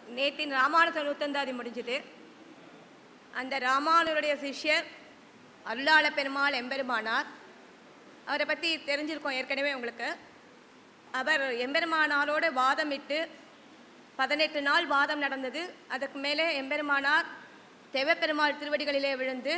நேத்தின் ராமானுஜ நூத்தந்தாதி முடிஞ்சது அந்த ராமானுடைய சிஷ்யர் அருளாள பெருமாள் எம்பெருமானார் அவரை பற்றி தெரிஞ்சிருக்கோம் ஏற்கனவே உங்களுக்கு அவர் எம்பெருமானாரோடு வாதமிட்டு பதினெட்டு நாள் வாதம் நடந்தது அதுக்கு மேலே எம்பெருமானார் தெய்வப்பெருமாள் திருவடிகளிலே விழுந்து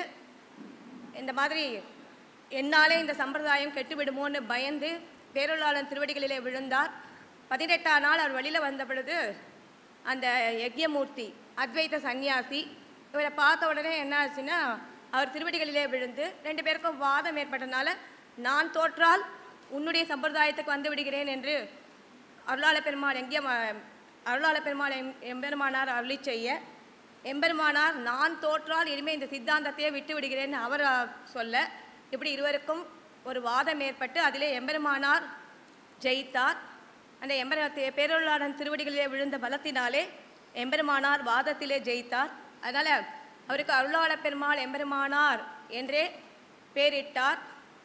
இந்த மாதிரி என்னாலே இந்த சம்பிரதாயம் கெட்டுவிடுமோன்னு பயந்து பேருளாளன் திருவடிகளிலே விழுந்தார் பதினெட்டாம் நாள் அவர் வெளியில் வந்த பொழுது அந்த யக்ஞமூர்த்தி அத்வைத சந்நியாசி இவரை பார்த்த உடனே என்ன ஆச்சுன்னா அவர் திருவடிகளிலே விழுந்து ரெண்டு பேருக்கும் வாதம் ஏற்பட்டனால நான் தோற்றால் உன்னுடைய சம்பிரதாயத்துக்கு வந்து விடுகிறேன் என்று அருளாள பெருமாள் எங்கே அருளாள பெருமாள் எம் எம்பெருமானார் அருளி செய்ய எம்பெருமானார் நான் தோற்றால் இனிமேல் இந்த சித்தாந்தத்தையே விட்டு விடுகிறேன்னு அவர் அ, சொல்ல இப்படி இருவருக்கும் ஒரு வாதம் ஏற்பட்டு அதிலே எம்பெருமானார் ஜெயித்தார் அந்த எம்பெரு பேரொருளாளன் திருவடிகளிலே விழுந்த பலத்தினாலே எம்பெருமானார் வாதத்திலே ஜெயித்தார் அதனால் அவருக்கு அருளாள பெருமாள் எம்பெருமானார் என்றே பேரிட்டார்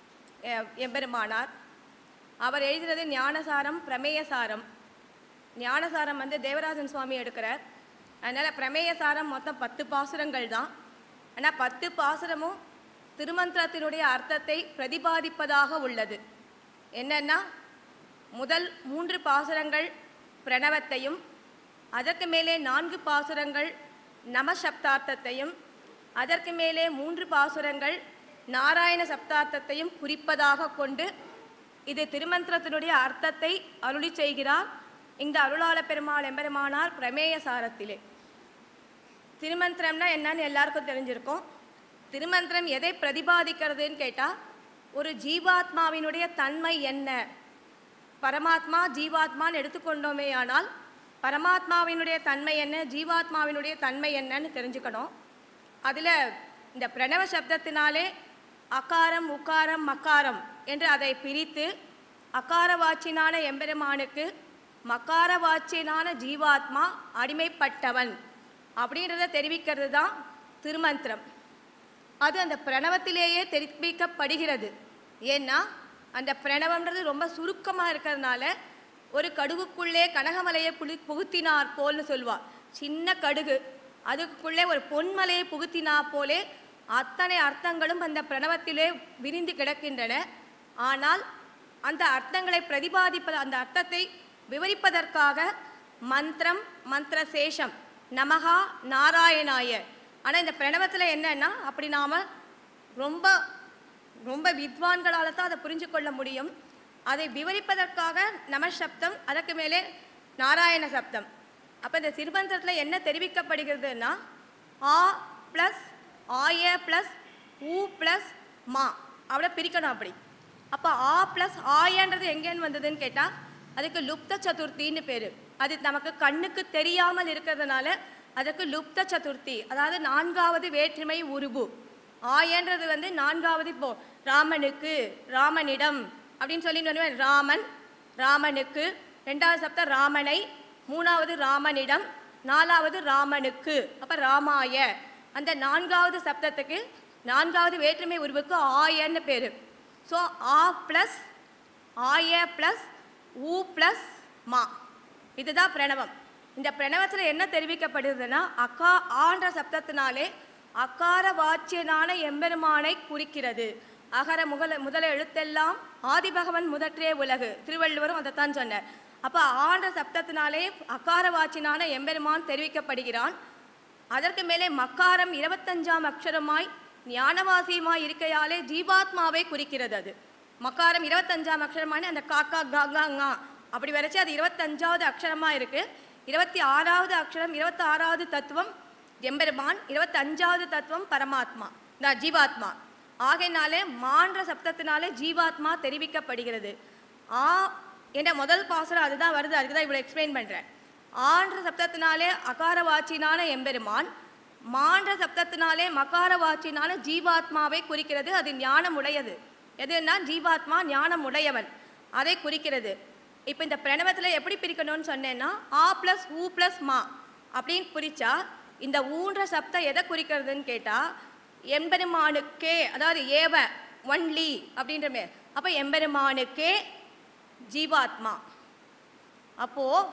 எ- எம்பெருமானார் அவர் எழுதினது ஞானசாரம் பிரமேயசாரம் ஞானசாரம் வந்து தேவராஜன் சுவாமி எடுக்கிறார் அதனால் பிரமேயசாரம் மொத்தம் பத்து பாசுரங்கள் தான் ஆனால் பத்து பாசுரமும் திருமந்திரத்தினுடைய அர்த்தத்தை பிரதிபாதிப்பதாக உள்ளது என்னன்னா முதல் மூன்று பாசுரங்கள் பிரணவத்தையும் அதற்கு மேலே நான்கு பாசுரங்கள் நமசப்தார்த்தத்தையும் அதற்கு மேலே மூன்று பாசுரங்கள் நாராயண சப்தார்த்தத்தையும் குறிப்பதாக கொண்டு இது திருமந்திரத்தினுடைய அர்த்தத்தை அருளி செய்கிறார் இந்த அருளாள பெருமாள் எம்பெருமானார் பிரமேய சாரத்திலே திருமந்திரம்னா என்னன்னு எல்லாருக்கும் தெரிஞ்சிருக்கும் திருமந்திரம் எதை பிரதிபாதிக்கிறதுன்னு கேட்டால் ஒரு ஜீவாத்மாவினுடைய தன்மை என்ன பரமாத்மா ஜீவாத்மான்னு எடுத்துக்கொண்டோமே ஆனால் பரமாத்மாவினுடைய தன்மை என்ன ஜீவாத்மாவினுடைய தன்மை என்னன்னு தெரிஞ்சுக்கணும் அதில் இந்த பிரணவ சப்தத்தினாலே அகாரம் உக்காரம் மக்காரம் என்று அதை பிரித்து அகார வாச்சினான எம்பெருமானுக்கு மக்கார வாச்சியனான ஜீவாத்மா அடிமைப்பட்டவன் அப்படின்றத தெரிவிக்கிறது தான் திருமந்திரம் அது அந்த பிரணவத்திலேயே தெரிவிக்கப்படுகிறது ஏன்னா அந்த பிரணவம்ன்றது ரொம்ப சுருக்கமாக இருக்கிறதுனால ஒரு கடுகுக்குள்ளே கனகமலையை புலி புகுத்தினார் போல்னு சொல்வார் சின்ன கடுகு அதுக்குள்ளே ஒரு பொன்மலையை புகுத்தினார் போலே அத்தனை அர்த்தங்களும் அந்த பிரணவத்திலே விரிந்து கிடக்கின்றன ஆனால் அந்த அர்த்தங்களை பிரதிபாதிப்பது அந்த அர்த்தத்தை விவரிப்பதற்காக மந்திரம் மந்திர சேஷம் நமகா நாராயணாய ஆனால் இந்த பிரணவத்தில் என்னன்னா அப்படி நாம் ரொம்ப ரொம்ப வித்வான்களால் தான் அதை புரிஞ்சு கொள்ள முடியும் அதை விவரிப்பதற்காக நம சப்தம் அதற்கு மேலே நாராயண சப்தம் அப்போ இந்த திருமந்திரத்தில் என்ன தெரிவிக்கப்படுகிறதுன்னா ஆ ப்ளஸ் ஆய ப்ளஸ் ஊ ப்ளஸ் மா அவளை பிரிக்கணும் அப்படி அப்போ ஆ ப்ளஸ் ஆயன்றது எங்கேன்னு வந்ததுன்னு கேட்டால் அதுக்கு லுப்த சதுர்த்தின்னு பேர் அது நமக்கு கண்ணுக்கு தெரியாமல் இருக்கிறதுனால அதுக்கு லுப்த சதுர்த்தி அதாவது நான்காவது வேற்றுமை உருபு ஆயன்றது வந்து நான்காவது இப்போ ராமனுக்கு ராமனிடம் அப்படின்னு சொல்லிட்டு வருவேன் ராமன் ராமனுக்கு ரெண்டாவது சப்தம் ராமனை மூணாவது ராமனிடம் நாலாவது ராமனுக்கு அப்போ ராமாய அந்த நான்காவது சப்தத்துக்கு நான்காவது வேற்றுமை உருவுக்கு ஆயன்னு பேர் ஸோ ஆ ப்ளஸ் ஆய ப்ளஸ் ஊ ப்ளஸ் மா இதுதான் பிரணவம் இந்த பிரணவத்தில் என்ன தெரிவிக்கப்படுதுன்னா அக்கா ஆன்ற சப்தத்தினாலே அக்கார வாச்சியனான எம்பெருமானை குறிக்கிறது அகர முகல முதல எழுத்தெல்லாம் ஆதிபகவன் முதற்றே உலகு திருவள்ளுவரும் அதைத்தான் சொன்னார் அப்போ ஆன்ற சப்தத்தினாலே அக்கார வாச்சியனான எம்பெருமான் தெரிவிக்கப்படுகிறான் அதற்கு மேலே மக்காரம் இருபத்தஞ்சாம் அக்ஷரமாய் ஞானவாசியமாய் இருக்கையாலே ஜீவாத்மாவை குறிக்கிறது அது மக்காரம் இருபத்தஞ்சாம் அக்ஷரமான அந்த காக்கா கா கா ngா அப்படி வரைச்சு அது இருபத்தஞ்சாவது அக்ஷரமா இருக்கு இருபத்தி ஆறாவது அக்ஷரம் இருபத்தி ஆறாவது தத்துவம் எம்பெருமான் இருபத்தஞ்சாவது தத்துவம் பரமாத்மா நான் ஜீவாத்மா ஆகையினாலே மான்ற சப்தத்தினாலே ஜீவாத்மா தெரிவிக்கப்படுகிறது ஆ என்ற முதல் பாசுரம் அதுதான் வருது அதுக்கு தான் இவ்வளோ எக்ஸ்பிளைன் பண்ணுறேன் ஆன்ற சப்தத்தினாலே அகார வாச்சினான எம்பெருமான் மான்ற சப்தத்தினாலே மகார வாச்சினான ஜீவாத்மாவை குறிக்கிறது அது ஞானம் உடையது எதுன்னா ஜீவாத்மா ஞானம் உடையவன் அதை குறிக்கிறது இப்போ இந்த பிரணவத்தில் எப்படி பிரிக்கணும்னு சொன்னேன்னா ஆ ப்ளஸ் ஊ ப்ளஸ் மா அப்படின்னு பிரிச்சா இந்த ஊன்ற சப்தம் எதை குறிக்கிறதுன்னு கேட்டால் எம்பெருமானுக்கே அதாவது ஏவ ஒன்லி அப்படின்ற மாரி அப்போ எம்பெருமானுக்கே ஜீவாத்மா அப்போது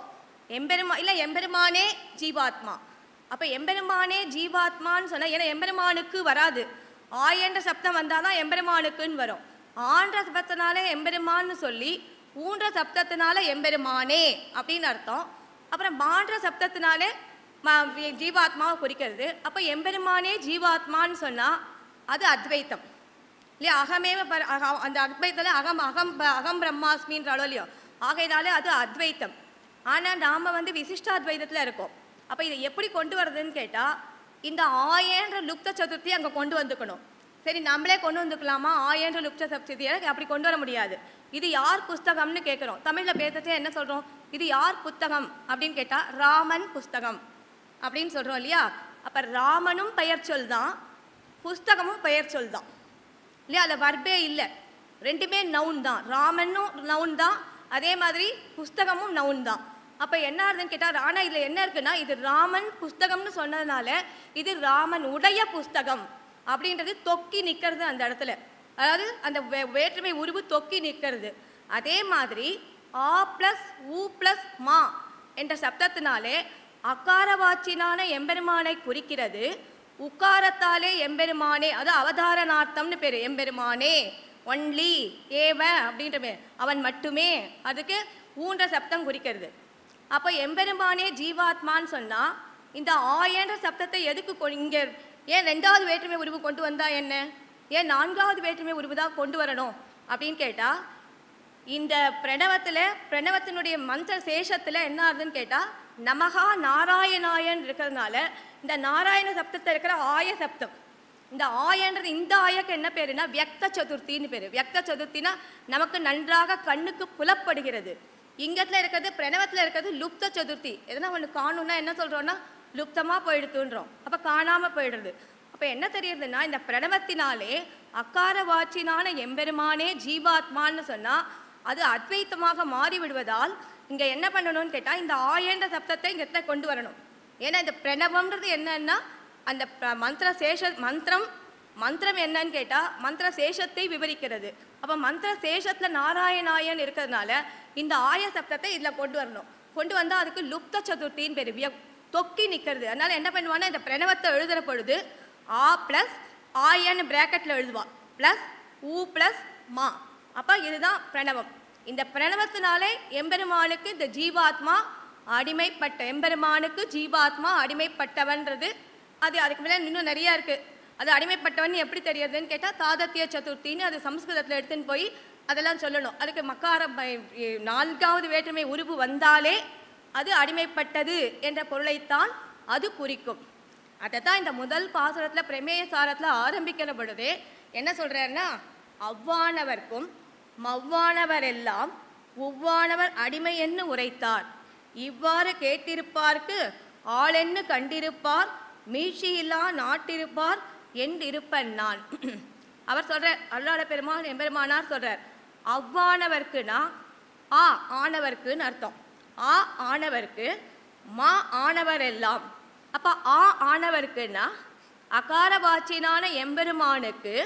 எம்பெருமா இல்லை எம்பெருமானே ஜீவாத்மா அப்போ எம்பெருமானே ஜீவாத்மான்னு சொன்னா ஏன்னா எம்பெருமானுக்கு வராது ஆயன்ற சப்தம் வந்தால் தான் எம்பெருமானுக்குன்னு வரும் ஆன்ற சப்தத்தினாலே எம்பெருமான்னு சொல்லி ஊன்ற சப்தத்தினால எம்பெருமானே அப்படின்னு அர்த்தம் அப்புறம் மான்ற சப்தத்தினாலே ம- ஜீவாத்மாவை குறிக்கிறது அப்போ எம்பெருமானே ஜீவாத்மான்னு சொன்னால் அது அத்வைத்தம் இல்லையா அகமேவ பர அக- அந்த அத்வைத்தில் அகம் அகம் ப- அகம் பிரம்மாஸ்மின்றாலோ இல்லையோ ஆகையினாலே அது அத்வைத்தம் ஆனால் நாம் வந்து விசிஷ்டாத்வைதத்தில் இருக்கோம் அப்போ இதை எப்படி கொண்டு வர்றதுன்னு கேட்டால் இந்த ஆயன்ற லுப்த சதுர்த்தி அங்கே கொண்டு வந்துக்கணும் சரி நம்மளே கொண்டு வந்துக்கலாமா ஆயன்ற லுப்த சதுர்த்தியை அப்படி கொண்டு வர முடியாது இது யார் புஸ்தகம்னு கேட்குறோம் தமிழில் பேசுறதே என்ன சொல்கிறோம் இது யார் புத்தகம் அப்படின்னு கேட்டால் ராமன் புஸ்தகம் அப்படின்னு சொல்கிறோம் இல்லையா அப்போ ராமனும் பெயர் சொல் தான் புஸ்தகமும் பெயர் சொல் தான் இல்லையா அதில் வர்பே இல்லை ரெண்டுமே நவுன் தான் ராமனும் நவுன் தான் அதே மாதிரி புஸ்தகமும் நவுன் தான் அப்போ என்ன ஆகுதுன்னு கேட்டால் ஆனால் இதில் என்ன இருக்குன்னா இது ராமன் புஸ்தகம்னு சொன்னதுனால இது ராமன் உடைய புஸ்தகம் அப்படின்றது தொக்கி நிற்கிறது அந்த இடத்துல அதாவது அந்த வே- வேற்றுமை உருவு தொக்கி நிற்கிறது அதே மாதிரி ஆ ப்ளஸ் ஊ ப்ளஸ் மா என்ற சப்தத்தினாலே அக்காரவாச்சினான எம்பெருமானை குறிக்கிறது உக்காரத்தாலே எம்பெருமானே அது அவதாரணார்த்தம்னு பேர் எம்பெருமானே ஒன்லி ஏவ அப்படின்ற பேர் அவன் மட்டுமே அதுக்கு ஊன்ற சப்தம் குறிக்கிறது அப்போ எம்பெருமானே ஜீவாத்மான்னு சொன்னால் இந்த ஆயன்ற சப்தத்தை எதுக்கு கொ- இங்க ஏன் ரெண்டாவது வேற்றுமை உருவு கொண்டு வந்தா என்ன ஏன் நான்காவது வேற்றுமை உருவு தான் கொண்டு வரணும் அப்படின்னு கேட்டால் இந்த பிரணவத்தில் பிரணவத்தினுடைய மந்திர சேஷத்தில் என்ன ஆகுதுன்னு கேட்டால் நமகா நாராயணாயன் இருக்கிறதுனால இந்த நாராயண சப்தத்தில் இருக்கிற ஆய சப்தம் இந்த ஆயன்றது இந்த ஆயக்கு என்ன பேருனா வியக்த சதுர்த்தின்னு பேர் வியக்த சதுர்த்தினா நமக்கு நன்றாக கண்ணுக்கு புலப்படுகிறது இங்கத்துல இருக்கிறது பிரணவத்தில் இருக்கிறது லுப்த சதுர்த்தி எதனா ஒன்று காணும்னா என்ன சொல்கிறோன்னா லுப்தமாக போயிடுத்துன்றோம் அப்போ காணாமல் போயிடுறது அப்போ என்ன தெரியுதுன்னா இந்த பிரணவத்தினாலே அக்கார வாச்சினான எம்பெருமானே ஜீவாத்மான்னு சொன்னால் அது அத்வைத்தமாக மாறி விடுவதால் இங்கே என்ன பண்ணணும்னு கேட்டால் இந்த ஆயன்ற சப்தத்தை இங்கே கொண்டு வரணும் ஏன்னா இந்த பிரணவம்ன்றது என்னன்னா அந்த ப- மந்திர சேஷ மந்திரம் மந்திரம் என்னன்னு கேட்டால் மந்திர சேஷத்தை விவரிக்கிறது அப்போ மந்திர சேஷத்தில் நாராயணாயன் இருக்கிறதுனால இந்த ஆய சப்தத்தை இதில் கொண்டு வரணும் கொண்டு வந்தால் அதுக்கு லுப்த சதுர்த்தின்னு பேர் விய தொக்கி நிற்கிறது அதனால என்ன பண்ணுவான்னா இந்த பிரணவத்தை எழுதுற பொழுது ஆ ப்ளஸ் ஆயன்னு பிராக்கெட்டில் எழுதுவா ப்ளஸ் ஊ ப்ளஸ் மா அப்போ இதுதான் பிரணவம் இந்த பிரணவத்தினாலே எம்பெருமானுக்கு இந்த ஜீவாத்மா அடிமைப்பட்ட எம்பெருமானுக்கு ஜீவாத்மா அடிமைப்பட்டவன்றது அது அதுக்கு மேலே இன்னும் நிறையா இருக்குது அது அடிமைப்பட்டவன் எப்படி தெரியறதுன்னு கேட்டால் தாதத்திய சதுர்த்தின்னு அது சம்ஸ்கிருதத்தில் எடுத்துன்னு போய் அதெல்லாம் சொல்லணும் அதுக்கு மக்கார ப- நான்காவது வேற்றுமை உருவு வந்தாலே அது அடிமைப்பட்டது என்ற பொருளைத்தான் அது குறிக்கும் அதை தான் இந்த முதல் பாசுரத்தில் பிரமேய சாரத்தில் ஆரம்பிக்கிற பொழுதே என்ன சொல்கிறாருன்னா அவ்வானவர்க்கும் மவ்வானவரெல்லாம் ஒவ்வானவர் அடிமை என்று உரைத்தார் இவ்வாறு கேட்டிருப்பார்க்கு ஆளென்னு கண்டிருப்பார் மீட்சியில்லா நாட்டிருப்பார் என்றிருப்பன் நான் அவர் சொல்றார் அல்லாட பெருமான் எம்பெருமானார் சொல்றார் அவ்வானவர்க்குனா ஆ ஆனவர்க்குன்னு அர்த்தம் ஆ ஆனவர்க்கு மா ஆனவர் எல்லாம் அப்ப ஆ ஆனவர்க்குன்னா அகார வாச்சியனான எம்பெருமானுக்கு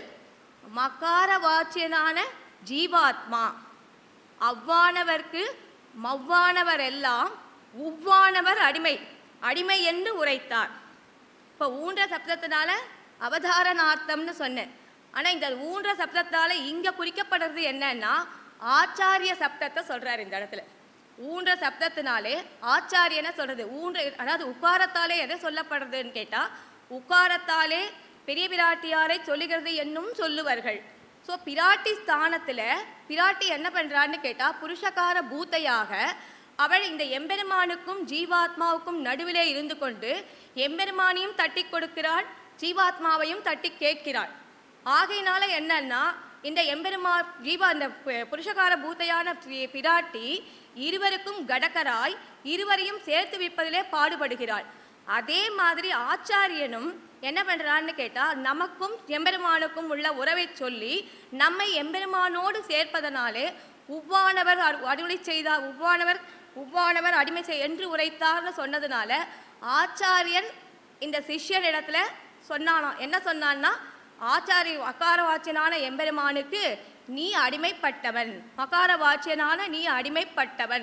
மகார வாச்சியனான ஜீவாத்மா அவ்வானவர்க்கு மவ்வானவர் எல்லாம் உவ்வானவர் அடிமை அடிமை என்று உரைத்தார் இப்போ ஊன்ற சப்தத்தினால அவதாரணார்த்தம்னு சொன்னேன் ஆனால் இந்த ஊன்ற சப்தத்தால இங்கே குறிக்கப்படுறது என்னன்னா ஆச்சாரிய சப்தத்தை சொல்றாரு இந்த இடத்துல ஊன்ற சப்தத்தினாலே ஆச்சாரியனை சொல்றது ஊன்ற அதாவது உக்காரத்தாலே எதை சொல்லப்படுறதுன்னு கேட்டா உக்காரத்தாலே பெரிய பிராட்டியாரை சொல்லுகிறது என்னும் சொல்லுவார்கள் ஸோ பிராட்டி ஸ்தானத்தில் பிராட்டி என்ன பண்ணுறான்னு கேட்டால் புருஷகார பூத்தையாக அவள் இந்த எம்பெருமானுக்கும் ஜீவாத்மாவுக்கும் நடுவிலே இருந்து கொண்டு எம்பெருமானையும் தட்டி கொடுக்கிறாள் ஜீவாத்மாவையும் தட்டி கேட்கிறாள் ஆகையினால என்னன்னா இந்த எம்பெருமா ஜீவா இந்த பு- புருஷகார பூத்தையான பி- பிராட்டி இருவருக்கும் கடகராய் இருவரையும் சேர்த்து வைப்பதிலே பாடுபடுகிறாள் அதே மாதிரி ஆச்சாரியனும் என்ன பண்றான்னு கேட்டா நமக்கும் எம்பெருமானுக்கும் உள்ள உறவை சொல்லி நம்மை எம்பெருமானோடு சேர்ப்பதனாலே உவ்வானவர் அரு- அருளை செய்தார் உவ்வானவர் உவ்வானவர் அடிமை செய் என்று உரைத்தார்னு சொன்னதுனால ஆச்சாரியன் இந்த சிஷ்யன் இடத்துல சொன்னானாம் என்ன சொன்னான்னா ஆச்சாரி அகார வாச்சியனான எம்பெருமானுக்கு நீ அடிமைப்பட்டவன் மகார வாச்சியனான நீ அடிமைப்பட்டவன்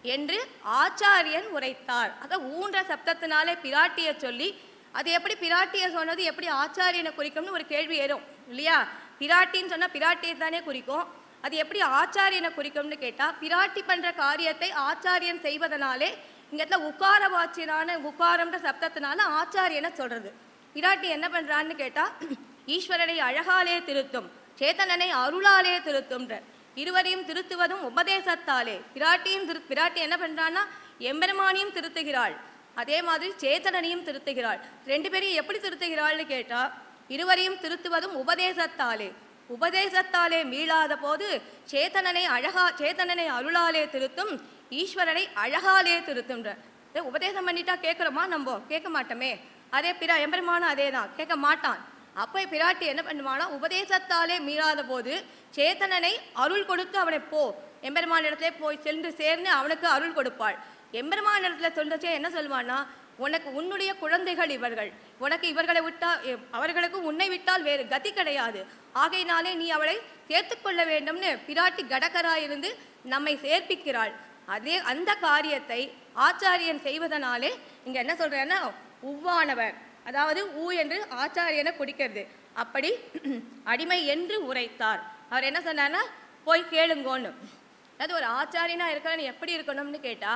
என்று ஆச்சாரியன் உரைத்தார் அத ஊன்ற சப்தத்தினாலே பிராட்டிய சொல்லி அது எப்படி பிராட்டிய சொன்னது எப்படி ஆச்சாரியனை குறிக்கும்னு ஒரு கேள்வி ஏறும் இல்லையா பிராட்டின்னு சொன்னா பிராட்டியை தானே குறிக்கும் அது எப்படி ஆச்சாரியனை குறிக்கும்னு கேட்டா பிராட்டி பண்ற காரியத்தை ஆச்சாரியன் செய்வதனாலே இங்க இடத்துல உக்கார வாச்சியனான உக்காரம்ன்ற சப்தத்தினால ஆச்சாரியனை சொல்றது பிராட்டி என்ன பண்றான்னு கேட்டா ஈஸ்வரனை அழகாலே திருத்தும் சேத்தனனை அருளாலே திருத்தும்ன்ற இருவரையும் திருத்துவதும் உபதேசத்தாலே பிராட்டியும் திரு பிராட்டி என்ன பண்றான்னா எம்பெருமானையும் திருத்துகிறாள் அதே மாதிரி சேத்தனனையும் திருத்துகிறாள் ரெண்டு பேரையும் எப்படி திருத்துகிறாள்னு கேட்டா இருவரையும் திருத்துவதும் உபதேசத்தாலே உபதேசத்தாலே மீளாத போது சேத்தனனை அழகா சேத்தனனை அருளாலே திருத்தும் ஈஸ்வரனை அழகாலே திருத்தும்ன்ற இதே உபதேசம் பண்ணிட்டா கேட்குறோமா நம்ம கேட்க மாட்டோமே அதே பிரா எம்பெருமானும் அதே தான் கேட்க மாட்டான் அப்போ பிராட்டி என்ன பண்ணுவானா உபதேசத்தாலே மீறாத போது சேத்தனனை அருள் கொடுத்து அவனை போ எம்பெருமான் இடத்துல போய் சென்று சேர்ந்து அவனுக்கு அருள் கொடுப்பாள் எம்பெருமான் இடத்துல சொல்றச்சே என்ன சொல்வானா உனக்கு உன்னுடைய குழந்தைகள் இவர்கள் உனக்கு இவர்களை விட்டா எ- அவர்களுக்கு உன்னை விட்டால் வேறு கதி கிடையாது ஆகையினாலே நீ அவளை சேர்த்துக்கொள்ள வேண்டும்னு பிராட்டி கடகராயிருந்து நம்மை சேர்ப்பிக்கிறாள் அதே அந்த காரியத்தை ஆச்சாரியன் செய்வதனாலே இங்க என்ன சொல்றேன்னா உவ்வானவர் அதாவது ஊ என்று ஆச்சாரியனை குறிக்கிறது அப்படி அடிமை என்று உரைத்தார் அவர் என்ன சொன்னார்னா போய் கேளுங்கோன்னு அது ஒரு ஆச்சாரியனா இருக்கிறவன் எப்படி இருக்கணும்னு கேட்டா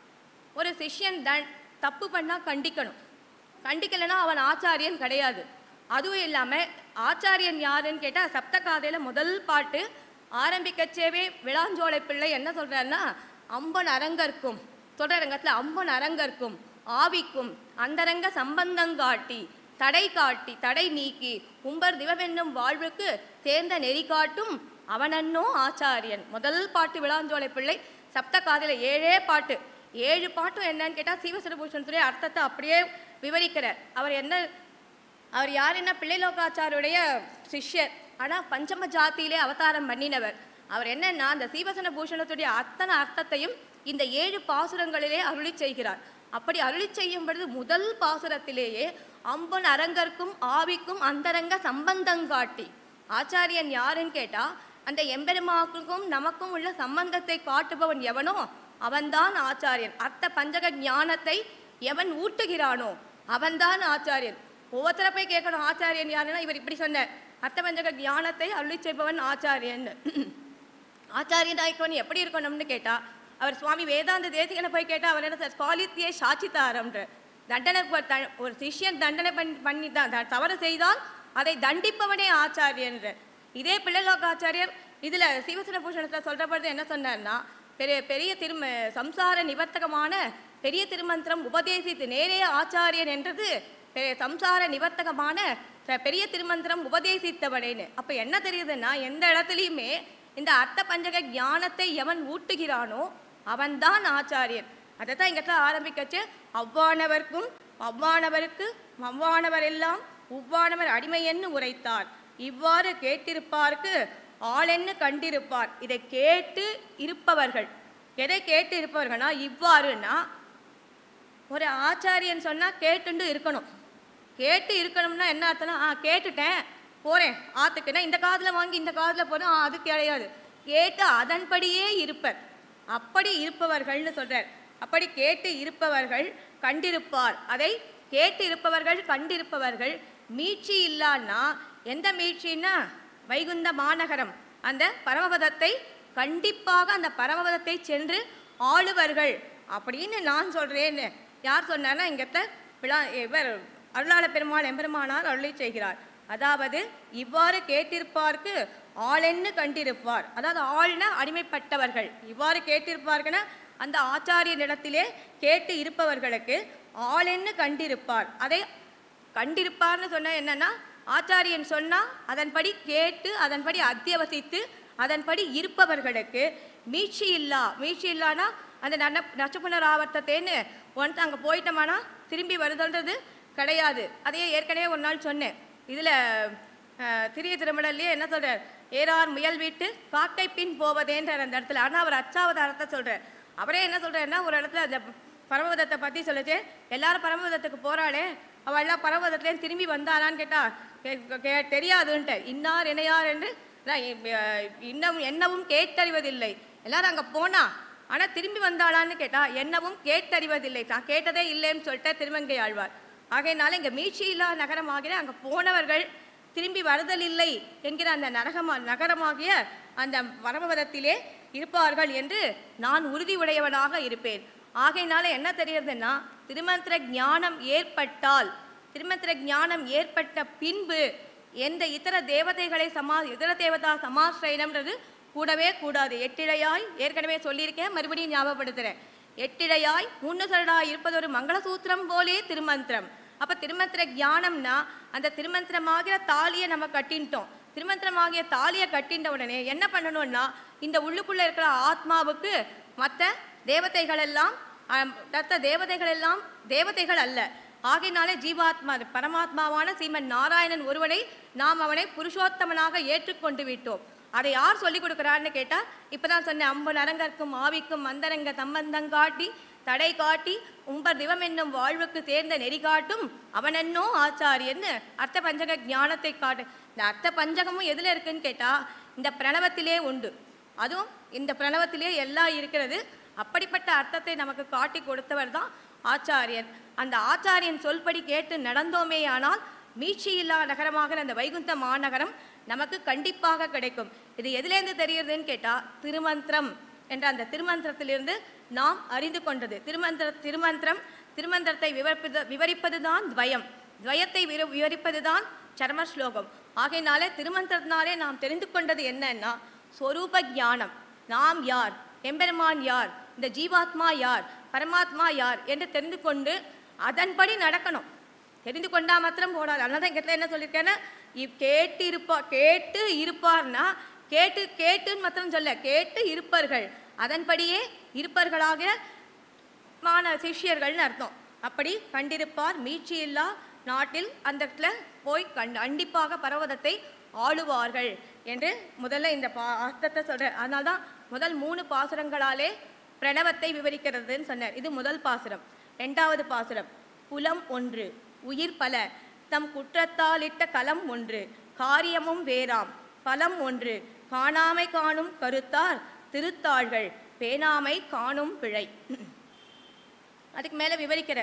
ஒரு சிஷ்யன் தன் தப்பு பண்ணா கண்டிக்கணும் கண்டிக்கலைன்னா அவன் ஆச்சாரியன் கிடையாது அதுவும் இல்லாம ஆச்சாரியன் யாருன்னு கேட்டா சப்தகாதையில முதல் பாட்டு ஆரம்பிக்கச்சேவே விளாஞ்சோலை பிள்ளை என்ன சொல்றாருன்னா அம்பன் அரங்கற்கும் தொடரங்கத்துல அம்பன் அரங்கற்கும் ஆவிக்கும் அந்தரங்க சம்பந்தங்காட்டி தடை காட்டி தடை நீக்கி உம்பர் திவவென்னும் வாழ்வுக்கு தேர்ந்த நெறி காட்டும் அவனன்னோ ஆச்சாரியன் முதல் பாட்டு விளாஞ்சோலை பிள்ளை சப்த காதில ஏழே பாட்டு ஏழு பாட்டும் என்னன்னு கேட்டா சீவசுரபூஷணத்துடைய அர்த்தத்தை அப்படியே விவரிக்கிறார் அவர் என்ன அவர் யார் என்ன பிள்ளைலோகாச்சாருடைய சிஷ்யர் ஆனா பஞ்சம ஜாத்தியிலே அவதாரம் பண்ணினவர் அவர் என்னன்னா அந்த சீவசன பூஷணத்துடைய அத்தனை அர்த்தத்தையும் இந்த ஏழு பாசுரங்களிலே அருளி செய்கிறார் அப்படி அருளி செய்யும் பொழுது முதல் பாசுரத்திலேயே அம்பன் அரங்கற்கும் ஆவிக்கும் அந்தரங்க சம்பந்தங்காட்டி ஆச்சாரியன் யாருன்னு கேட்டா அந்த எம்பெருமாக்குக்கும் நமக்கும் உள்ள சம்பந்தத்தை காட்டுபவன் எவனோ அவன்தான் ஆச்சாரியன் அர்த்த பஞ்சக ஞானத்தை எவன் ஊட்டுகிறானோ அவன்தான் ஆச்சாரியன் ஒவ்வொருத்தர போய் கேட்கணும் ஆச்சாரியன் யாருன்னா இவர் இப்படி சொன்னார் அர்த்த பஞ்சக ஞானத்தை அருளி செய்பவன் ஆச்சாரியன் ஆச்சாரியன் ஆயிக்கவன் எப்படி இருக்கணும்னு கேட்டா அவர் சுவாமி வேதாந்த தேசிகனை போய் கேட்டா அவர் என்ன சார் ஸ்வாலித்தியே சாட்சித்தாரம்ன்ற தண்டனை ப- த- ஒரு சிஷ்யன் தண்டனை பண்ணி பண்ணி தான் த- தவறு செய்தால் அதை தண்டிப்பவனே ஆச்சாரியன்ற இதே பிள்ளைலோகாச்சாரியர் இதுல சிவசன பூஷணத்தில் சொல்றபொழுது என்ன சொன்னார்னா பெரிய பெரிய திரும சம்சார நிவர்த்தகமான பெரிய திருமந்திரம் உபதேசித்து நேரே ஆச்சாரியன் என்றது பெ- சம்சார நிவர்த்தகமான பெ- பெரிய திருமந்திரம் உபதேசித்தவனேன்னு அப்ப என்ன தெரியுதுன்னா எந்த இடத்துலையுமே இந்த அர்த்த பஞ்சக ஞானத்தை எவன் ஊட்டுகிறானோ அவன்தான் ஆச்சாரியன் அதை தான் இங்கே ஆரம்பிக்கச்சு அவ்வானவர்க்கும் அவ்வானவருக்கு அவ்வானவர் எல்லாம் உவ்வானவர் அடிமையென்னு உரைத்தார் இவ்வாறு கேட்டிருப்பார்க்கு ஆளென்னு கண்டிருப்பார் இதை கேட்டு இருப்பவர்கள் எதை கேட்டு இருப்பவர்கள்னா இவ்வாறுனா ஒரு ஆச்சாரியன் சொன்னா கேட்டுண்டு இருக்கணும் கேட்டு இருக்கணும்னா என்ன அர்த்தம்னா ஆ கேட்டுட்டேன் போறேன் ஆத்துக்குன்னா இந்த காதுல வாங்கி இந்த காதுல போறேன் ஆ, அது கிடையாது கேட்டு அதன்படியே இருப்பர் அப்படி இருப்பவர்கள்னு சொல்றார் அப்படி கேட்டு இருப்பவர்கள் கண்டிருப்பார் அதை கேட்டு இருப்பவர்கள் கண்டிருப்பவர்கள் மீட்சி இல்லான்னா எந்த மீட்சின்னா வைகுந்த மாநகரம் அந்த பரமபதத்தை கண்டிப்பாக அந்த பரமபதத்தை சென்று ஆளுவர்கள் அப்படின்னு நான் சொல்றேன்னு யார் சொன்னார்னா இங்கத்த விழா இவர் அருளாள பெருமாள் எம்பெருமானார் அருளை செய்கிறார் அதாவது இவ்வாறு கேட்டிருப்பார்க்கு ஆளென்னு கண்டிருப்பார் அதாவது ஆள்னா அடிமைப்பட்டவர்கள் இவ்வாறு கேட்டிருப்பார்க்குன்னா அந்த ஆச்சாரியனிடத்திலே கேட்டு இருப்பவர்களுக்கு ஆளென்னு கண்டிருப்பார் அதை கண்டிருப்பார்னு சொன்னா என்னன்னா ஆச்சாரியன் சொன்னா அதன்படி கேட்டு அதன்படி அத்தியவசித்து அதன்படி இருப்பவர்களுக்கு மீட்சி இல்லா மீட்சி இல்லானா அந்த நன நச்சப்புனராவர்த்தத்தேன்னு ஒன்ஸ் அங்கே போயிட்டோமானா திரும்பி வருதல்ன்றது கிடையாது அதையே ஏற்கனவே ஒரு நாள் சொன்னேன் இதில் திரிய திருமணல்லையே என்ன சொல்றார் ஏறார் முயல் வீட்டு காக்கை பின் போவதேன்றார் அந்த இடத்துல ஆனால் அவர் அச்சாவதாரத்தை சொல்றார் அவரே என்ன சொல்றாருன்னா ஒரு இடத்துல அந்த பரமபதத்தை பற்றி சொல்லுச்சு எல்லாரும் பரமபதத்துக்கு போறாளே அவள் எல்லாம் பரமபதத்துலேயும் திரும்பி வந்தாளான்னு கேட்டா கே- கே- தெரியாதுன்ட்டு இன்னார் இணையார் என்று நான் இ- அஹ் இன்னும் என்னவும் கேட்டறிவதில்லை எல்லாரும் அங்கே போனா ஆனா திரும்பி வந்தாளான்னு கேட்டா என்னவும் கேட்டறிவதில்லை தான் கேட்டதே இல்லைன்னு சொல்லிட்டு திருமங்கை ஆழ்வார் ஆகையினால இங்க மீட்சியில்லா நகரமாகிற அங்க போனவர்கள் திரும்பி வருதல் இல்லை என்கிற அந்த நரகமா நகரமாகிய அந்த வரவதத்திலே இருப்பார்கள் என்று நான் உறுதி உடையவனாக இருப்பேன் ஆகையினால என்ன தெரியுதுன்னா திருமந்திர ஞானம் ஏற்பட்டால் திருமந்திர ஞானம் ஏற்பட்ட பின்பு எந்த இதர தேவதைகளை சமா இதர தேவதா சமாசிரயனம்ன்றது கூடவே கூடாது எட்டிழையாய் ஏற்கனவே சொல்லியிருக்கேன் மறுபடியும் ஞாபகப்படுத்துறேன் எட்டிழையாய் முன்னுசரடாய் இருப்பது ஒரு மங்களசூத்திரம் போலே திருமந்திரம் அப்ப திருமந்திர ஞானம்னா அந்த திருமந்திரமாகிற தாலியை நம்ம கட்டின்ட்டோம் திருமந்திரமாகிய தாலியை கட்டின்ற உடனே என்ன பண்ணணும்னா இந்த உள்ளுக்குள்ள இருக்கிற ஆத்மாவுக்கு மற்ற தேவதைகள் எல்லாம் ஆம், மற்ற தேவதைகள் எல்லாம் தேவதைகள் அல்ல ஆகையினாலே ஜீவாத்மா பரமாத்மாவான சீமன் நாராயணன் ஒருவனை நாம் அவனை புருஷோத்தமனாக ஏற்றுக்கொண்டு விட்டோம் அதை யார் சொல்லிக் கொடுக்குறான்னு கேட்டா இப்பதான் சொன்னேன் அம்பு நரங்கற்கும் ஆவிக்கும் மந்தரங்க சம்பந்தம் காட்டி தடை காட்டி உம்பர் திவம் என்னும் வாழ்வுக்கு தேர்ந்த நெறி காட்டும் அவனென்னோ ஆச்சாரியன்னு அர்த்த பஞ்சக ஞானத்தை காட்டு இந்த அர்த்த பஞ்சகமும் எதுல இருக்குன்னு கேட்டா இந்த பிரணவத்திலே உண்டு அதுவும் இந்த பிரணவத்திலே எல்லாம் இருக்கிறது அப்படிப்பட்ட அர்த்தத்தை நமக்கு காட்டி கொடுத்தவர் தான் ஆச்சாரியன் அந்த ஆச்சாரியன் சொல்படி கேட்டு நடந்தோமேயானால் மீட்சியில்லா நகரமாக அந்த வைகுந்த மாநகரம் நமக்கு கண்டிப்பாக கிடைக்கும் இது எதுலேருந்து தெரியுதுன்னு கேட்டா திருமந்திரம் என்ற அந்த திருமந்திரத்திலிருந்து நாம் அறிந்து கொண்டது திருமந்திர திருமந்திரம் திருமந்திரத்தை விவரிப்பது விவரிப்பதுதான் துவயம் துவயத்தை விரு விவரிப்பதுதான் சர்ம ஸ்லோகம் ஆகையினாலே திருமந்திரத்தினாலே நாம் தெரிந்து கொண்டது என்னன்னா சொரூப ஞானம் நாம் யார் எம்பெருமான் யார் இந்த ஜீவாத்மா யார் பரமாத்மா யார் என்று தெரிந்து கொண்டு அதன்படி நடக்கணும் தெரிந்து கொண்டா மாத்திரம் போடாது அதனால தான் இங்கே என்ன சொல்லியிருக்கேன்னா இவ் கேட்டு இருப்பா கேட்டு இருப்பார்னா கேட்டு கேட்டுன்னு மாத்திரம் சொல்ல கேட்டு இருப்பார்கள் அதன்படியே இருப்பார்களாக மான சிஷ்யர்கள்னு அர்த்தம் அப்படி கண்டிருப்பார் மீட்சியில்லா நாட்டில் அந்த இடத்துல போய் கண் கண்டிப்பாக பர்வதத்தை ஆளுவார்கள் என்று முதல்ல இந்த பா அர்த்தத்தை சொல்கிறேன் அதனால தான் முதல் மூணு பாசுரங்களாலே பிரணவத்தை விவரிக்கிறதுன்னு சொன்னார் இது முதல் பாசுரம் ரெண்டாவது பாசுரம் குலம் ஒன்று உயிர் பல தம் குற்றத்தாலிட்ட கலம் ஒன்று காரியமும் வேறாம் பலம் ஒன்று காணாமை காணும் கருத்தார் திருத்தாள்கள் பேணாமை காணும் பிழை அதுக்கு மேலே விவரிக்கிற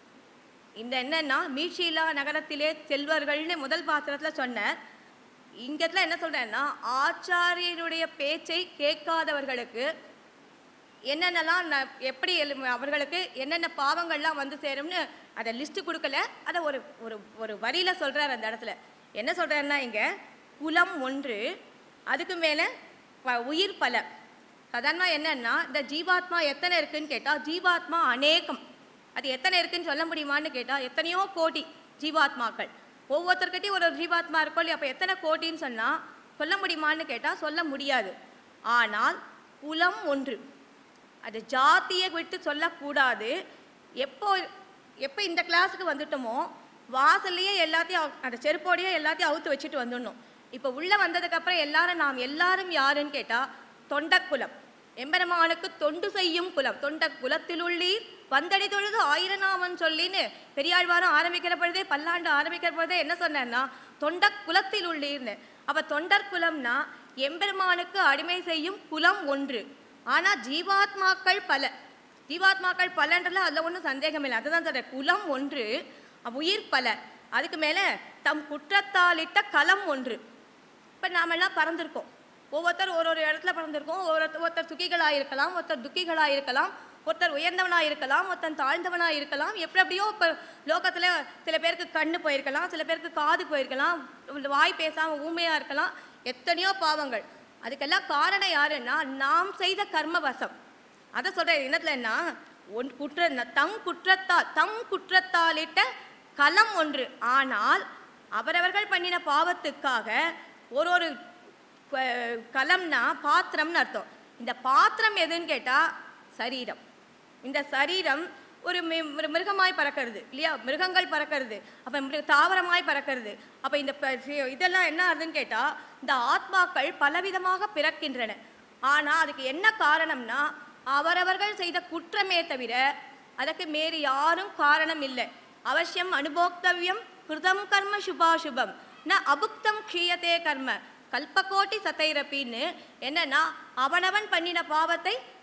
இந்த என்னன்னா மீட்சியில்லா நகரத்திலே செல்வர்கள்னு முதல் பாத்திரத்தில் சொன்னார் இங்கத்துல என்ன சொல்றேன்னா ஆச்சாரியனுடைய பேச்சை கேட்காதவர்களுக்கு என்னென்னலாம் ந- எப்படி எழு- அவர்களுக்கு என்னென்ன பாவங்கள்லாம் வந்து சேரும்னு அதை லிஸ்ட் கொடுக்கல அதை ஒரு ஒரு ஒரு வரியில சொல்றார் அந்த இடத்துல என்ன சொல்றாருன்னா இங்க குலம் ஒன்று அதுக்கு மேலே உயிர் பல சாதாரணமா என்னன்னா இந்த ஜீவாத்மா எத்தனை இருக்குன்னு கேட்டா ஜீவாத்மா அநேகம் அது எத்தனை இருக்குன்னு சொல்ல முடியுமான்னு கேட்டா எத்தனையோ கோடி ஜீவாத்மாக்கள் ஒவ்வொருத்தர்கிட்டயும் ஒரு ஒரு ஜீவாத்மா இருக்கும் இல்லையா அப்போ எத்தனை கோட்டின்னு சொன்னா சொல்ல முடியுமான்னு கேட்டா சொல்ல முடியாது ஆனால் குலம் ஒன்று அது ஜாத்தியை விட்டு சொல்லக்கூடாது எப்போ எப்போ இந்த கிளாஸுக்கு வந்துட்டோமோ வாசல்லையே எல்லாத்தையும் அவு- அந்த செருப்போடையே எல்லாத்தையும் அவுத்து வச்சுட்டு வந்துடணும் இப்போ உள்ளே வந்ததுக்கப்புறம் எல்லாரும் நாம் எல்லாரும் யாருன்னு கேட்டால் தொண்டக்குலம் எம்பெருமானுக்கு தொண்டு செய்யும் குலம் தொண்ட குலத்திலுள்ளீர் வந்தடி தொழுது ஆயிரநாமன் சொல்லின்னு பெரியாழ்வாரும் ஆரம்பிக்கிற பொழுதே பல்லாண்டு ஆரம்பிக்கிற பொழுதே என்ன சொன்னார்னா தொண்ட குலத்தில் உள்ளீர்னு அப்போ தொண்டர் குலம்னா எம்பெருமானுக்கு அடிமை செய்யும் குலம் ஒன்று ஆனா ஜீவாத்மாக்கள் பல ஜீவாத்மாக்கள் பலன்றதுல அதுல ஒன்றும் சந்தேகம் இல்லை அதுதான் சொல்றேன் குலம் ஒன்று அஹ் உயிர் பல அதுக்கு மேல தம் குற்றத்தாலிட்ட களம் ஒன்று இப்ப நாமெல்லாம் பறந்திருக்கோம் ஒவ்வொருத்தர் ஒரு ஒரு இடத்துல பறந்திருக்கோம் ஒருத்தர் ஒருத்தர் சுகிகளா இருக்கலாம் ஒருத்தர் துக்கிகளா இருக்கலாம் ஒருத்தர் உயர்ந்தவனா இருக்கலாம் ஒருத்தன் தாழ்ந்தவனா இருக்கலாம் எப்படி எப்படியோ இப்போ லோகத்துல சில பேருக்கு கண்ணு போயிருக்கலாம் சில பேருக்கு காது போயிருக்கலாம் வாய் பேசாம ஊமையா இருக்கலாம் எத்தனையோ பாவங்கள் அதுக்கெல்லாம் காரணம் யாருன்னா நாம் செய்த கர்மவசம் அதை சொல்கிறேன் என்னத்துலன்னா ஒன் குற்ற ந- தம் குற்றத்தால் தம் குற்றத்தாலிட்ட களம் ஒன்று ஆனால் அவரவர்கள் பண்ணின பாவத்துக்காக ஒரு ஒரு க- கலம்னா பாத்திரம்னு அர்த்தம் இந்த பாத்திரம் எதுன்னு கேட்டால் சரீரம் இந்த சரீரம் ஒரு மி- ஒரு மிருகமாய் பறக்கிறது இல்லையா மிருகங்கள் பறக்கிறது அப்போ மிருக தாவரமாய் பறக்கிறது அப்போ இந்த ப- சி- இதெல்லாம் என்ன ஆகுதுன்னு கேட்டால் இந்த ஆத்மாக்கள் பலவிதமாக பிறக்கின்றன ஆனால் அதுக்கு என்ன காரணம்னா அவரவர்கள் செய்த குற்றமே தவிர அதற்கு வேறு யாரும் காரணம் இல்லை அவசியம் அனுபோக்தவ்யம் கிருதம் கர்ம சுபாசுபம் ந அபுக்தம் க்ஷீயத்தே கர்ம கல்பகோட்டி சத்தைரப்பின்னு என்னன்னா அவனவன் பண்ணின பாவத்தை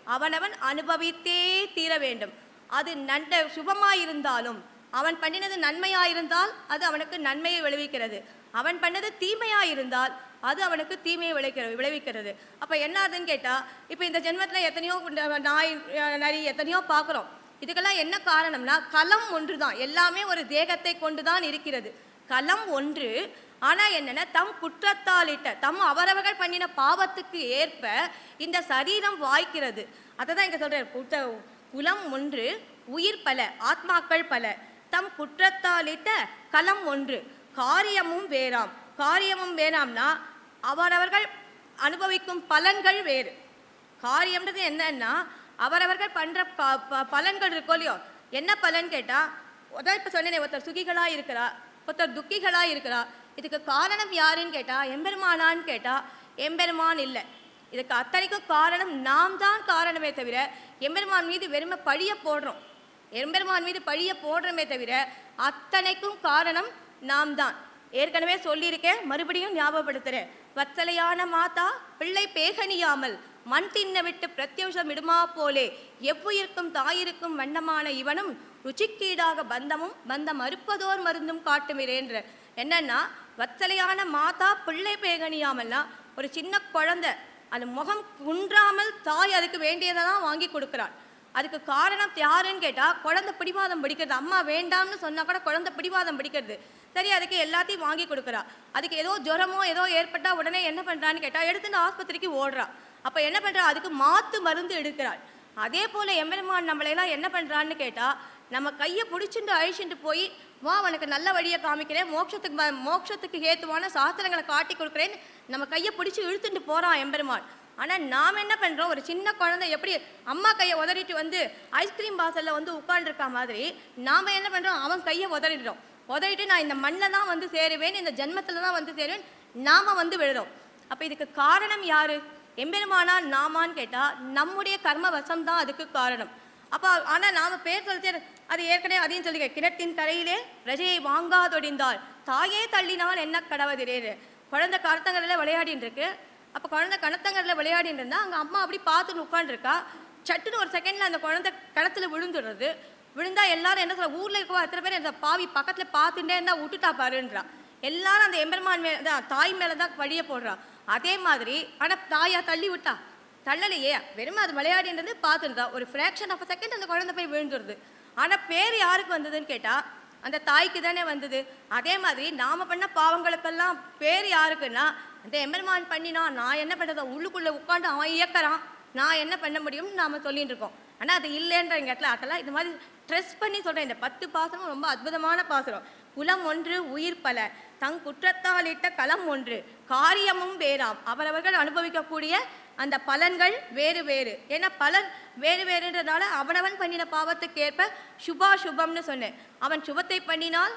அவனவன் அனுபவித்தே தீர வேண்டும் அது நன்மை சுபமாயிருந்தாலும் அவன் பண்ணினது நன்மையாயிருந்தால் அது அவனுக்கு நன்மையை விளைவிக்கிறது அவன் பண்ணது தீமையாயிருந்தால் அது அவனுக்கு தீமையை விளைக்கிறது விளைவிக்கிறது அப்போ என்ன ஆகுதுன்னு கேட்டால் இப்போ இந்த ஜென்மத்தில் எத்தனையோ இந்த நாய் அஹ், நரி எத்தனையோ பார்க்குறோம் இதுக்கெல்லாம் என்ன காரணம்னா களம் ஒன்று தான் எல்லாமே ஒரு தேகத்தை கொண்டு தான் இருக்கிறது களம் ஒன்று ஆனா என்னன்னா தம் குற்றத்தாலிட்ட தம் அவரவர்கள் பண்ணின பாவத்துக்கு ஏற்ப இந்த சரீரம் வாய்க்கிறது அதை தான் இங்க சொல்றாரு குற்ற குலம் ஒன்று உயிர் பல ஆத்மாக்கள் பல தம் குற்றத்தாலிட்ட களம் ஒன்று காரியமும் வேறாம் காரியமும் வேறாம்னா அவரவர்கள் அனுபவிக்கும் பலன்கள் வேறு காரியம்ன்றது என்னன்னா அவரவர்கள் பண்ற ப- ப- பலன்கள் இருக்கோ இல்லையோ என்ன பலன் கேட்டா அதான் இப்ப சொன்னேனே ஒருத்தர் சுகிகளா இருக்கிறா ஒருத்தர் துக்கிகளா இருக்கிறா இதுக்கு காரணம் யாருன்னு கேட்டா எம்பெருமானான்னு கேட்டா எம்பெருமான் இல்லை இதுக்கு அத்தனைக்கும் காரணம் நாம் தான் காரணமே தவிர எம்பெருமான் மீது வெறுமை பழிய போடுறோம் எம்பெருமான் மீது பழிய போடுறோமே தவிர அத்தனைக்கும் காரணம் நாம் தான் ஏற்கனவே சொல்லியிருக்கேன் மறுபடியும் ஞாபகப்படுத்துறேன் வத்தலையான மாதா பிள்ளை பேகணியாமல் மண் தின்ன விட்டு பிரத்யோஷம் இடுமா போலே எவ்வுயிர்க்கும் தாயிருக்கும் வண்ணமான இவனும் ருச்சிக்கீடாக பந்தமும் பந்தம் அறுப்பதோர் மருந்தும் காட்டுமிரேன்ற என்னன்னா வத்தலையான மாதா பிள்ளை பேகணியாமல்னா ஒரு சின்ன குழந்தை அது முகம் குன்றாமல் தாய் அதுக்கு வேண்டியதை தான் வாங்கி கொடுக்குறாள் அதுக்கு காரணம் யாருன்னு கேட்டா குழந்தை பிடிவாதம் பிடிக்கிறது அம்மா வேண்டாம்னு சொன்னா கூட குழந்தை பிடிவாதம் பிடிக்கிறது சரி அதுக்கு எல்லாத்தையும் வாங்கி கொடுக்குறா அதுக்கு ஏதோ ஜுரமோ ஏதோ ஏற்பட்டா உடனே என்ன பண்றான்னு கேட்டா எடுத்துட்டு ஆஸ்பத்திரிக்கு ஓடுறா அப்ப என்ன பண்றா அதுக்கு மாத்து மருந்து எடுக்கிறாள் அதே போல எம்பெருமான் நம்மளையெல்லாம் என்ன பண்றான்னு கேட்டா நம்ம கையை பிடிச்சிட்டு அழிச்சுட்டு போய் வா உனக்கு நல்ல வழியை காமிக்கிறேன் மோட்சத்துக்கு ம- மோட்சத்துக்கு ஏத்துவான சாஸ்திரங்களை காட்டி கொடுக்குறேன்னு நம்ம கையை பிடிச்சி இழுத்துட்டு போறான் எம்பெருமான் ஆனா நாம் என்ன பண்றோம் ஒரு சின்ன குழந்தை எப்படி அம்மா கையை உதறிட்டு வந்து ஐஸ்கிரீம் வாசல்ல வந்து உட்கார்ந்துருக்க மாதிரி நாம என்ன பண்றோம் அவன் கையை உதறிடுறோம் உதறிட்டு நான் இந்த மண்ணில் தான் வந்து சேருவேன் இந்த ஜென்மத்துல தான் வந்து சேருவேன் நாம வந்து விழுறோம் அப்ப இதுக்கு காரணம் யாரு எம்பெருமானா நாமான்னு கேட்டா நம்முடைய கர்ம வசம் தான் அதுக்கு காரணம் அப்போ ஆனா நாம பேர் சொல்லிச்சே அது ஏற்கனவே அதையும் சொல்லிக்க கிணற்றின் கரையிலே பிரஜையை வாங்காதொடிந்தால் தாயே தள்ளினால் என்ன கடவதிரேரு குழந்தை கருத்தங்கரில் விளையாடின்னு இருக்கு அப்போ குழந்தை கணத்தங்கரில் விளையாடின்னு இருந்தா அங்க அம்மா அப்படி பார்த்துன்னு உட்காந்துருக்கா சட்டுன்னு ஒரு செகண்ட்ல அந்த குழந்தை கிணத்துல விழுந்துடுறது விழுந்தா எல்லாரும் என்ன சொல்ற ஊர்ல இருக்கவா எத்தனை பேர் இந்த பாவி பக்கத்துல பார்த்துட்டே இருந்தா விட்டுட்டா பாருன்றா எல்லாரும் அந்த எம்பெருமான் மேல தான் தாய் மேல தான் பழிய போடுறா அதே மாதிரி ஆனா தாயா தள்ளி விட்டா தள்ளலையே வெறும் அது விளையாடின்றது பார்த்துருந்தா ஒரு ஃப்ராக்ஷன் ஆஃப் செகண்ட் அந்த குழந்தை போய் விழுந்துருது ஆனா பேர் யாருக்கு வந்ததுன்னு கேட்டா அந்த தாய்க்கு தானே வந்தது அதே மாதிரி நாம பண்ண பாவங்களுக்கெல்லாம் பேர் யாருக்குன்னா அந்த எம்பெருமான் பண்ணினா நான் என்ன பண்றது உள்ளுக்குள்ள உட்காந்து அவன் இயக்கறான் நான் என்ன பண்ண முடியும்னு நாம சொல்லிட்டு இருக்கோம் ஆனா அது இல்லைன்ற எங்க இடத்துல அதெல்லாம் இது மாதிரி ஸ்ட்ரெஸ் பண்ணி சொல்றேன் இந்த பத்து பாசனம் ரொம்ப அற்புதமான பாசனம் குலம் ஒன்று உயிர் பல தங் குற்றத்தாலிட்ட களம் ஒன்று காரியமும் வேறாம் அவரவர்கள் அனுபவிக்கக்கூடிய அந்த பலன்கள் வேறு வேறு ஏன்னா பலன் வேறு வேறுன்றதால அவனவன் பண்ணின பாவத்துக்கு ஏற்ப சுபா சுபம்னு சொன்னேன் அவன் சுபத்தை பண்ணினால்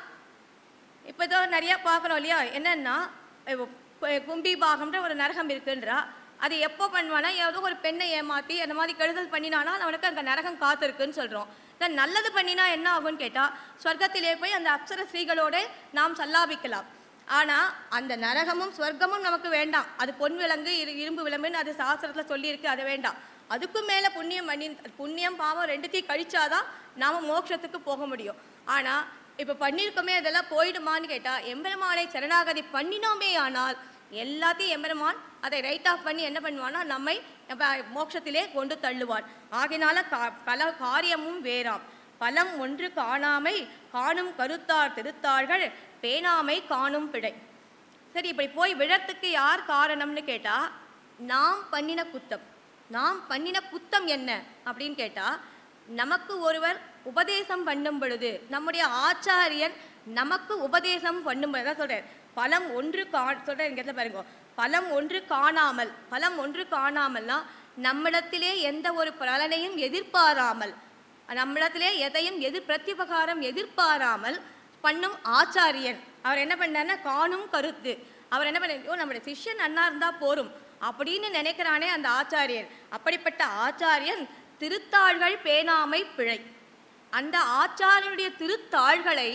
இப்போ ஏதோ நிறைய பார்க்குறோம் இல்லையா என்னன்னா இப்போ கு- கும்பி பாகம்ன்ற ஒரு நரகம் இருக்குன்றா அது எப்போ பண்ணுவானா ஏதோ ஒரு பெண்ணை ஏமாத்தி அந்த மாதிரி கெடுதல் பண்ணினானா அவனுக்கு அங்கே நரகம் காத்திருக்குன்னு சொல்கிறோம் நான் நல்லது பண்ணினா என்ன ஆகும்னு கேட்டால் சொர்க்கத்திலே போய் அந்த அப்சர ஸ்ரீகளோட நாம் சல்லாபிக்கலாம் ஆனால் அந்த நரகமும் சொர்க்கமும் நமக்கு வேண்டாம் அது பொன் விலங்கு இரு இரும்பு விலங்குன்னு அது சாஸ்திரத்தில் சொல்லியிருக்கு அது வேண்டாம் அதுக்கும் மேலே புண்ணியம் பண்ணி புண்ணியம் பாவம் ரெண்டுத்தையும் கழிச்சாதான் நாம மோட்சத்துக்கு போக முடியும் ஆனால் இப்போ பண்ணியிருக்கோமே அதெல்லாம் போயிடுமான்னு கேட்டால் எம்பெருமானை சரணாகதி பண்ணினோமே ஆனால் எல்லாத்தையும் எம்பெருமான் அதை ரைட் ஆஃப் பண்ணி என்ன பண்ணுவான்னா நம்மை நம்ம மோட்சத்திலே கொண்டு தள்ளுவான் ஆகினால கா- பல காரியமும் வேறாம் பலம் ஒன்று காணாமை காணும் கருத்தார் திருத்தாள்கள் பேணாமை காணும் பிழை சரி இப்படி போய் விழத்துக்கு யார் காரணம்னு கேட்டா நாம் பண்ணின குத்தம் நாம் பண்ணின குத்தம் என்ன அப்படின்னு கேட்டா நமக்கு ஒருவர் உபதேசம் பண்ணும் பொழுது நம்முடைய ஆச்சாரியன் நமக்கு உபதேசம் பண்ணும் பொழுது தான் சொல்றேன் பலம் ஒன்று கா சொல்றேன் இங்க இடத்துல பாருங்க பலம் ஒன்று காணாமல் பலம் ஒன்று காணாமல்னா நம்மிடத்திலே எந்த ஒரு பலனையும் எதிர்பாராமல் நம்மிடத்திலே எதையும் எதிர் பிரத்யுபகாரம் எதிர்பாராமல் பண்ணும் ஆச்சாரியன் அவர் என்ன பண்ணாருன்னா காணும் கருத்து அவர் என்ன பண்ண ஓ நம்முடைய சிஷ்யன் அண்ணா இருந்தா போரும் அப்படின்னு நினைக்கிறானே அந்த ஆச்சாரியன் அப்படிப்பட்ட ஆச்சாரியன் திருத்தாள்கள் பேணாமை பிழை அந்த ஆச்சாரியனுடைய திருத்தாள்களை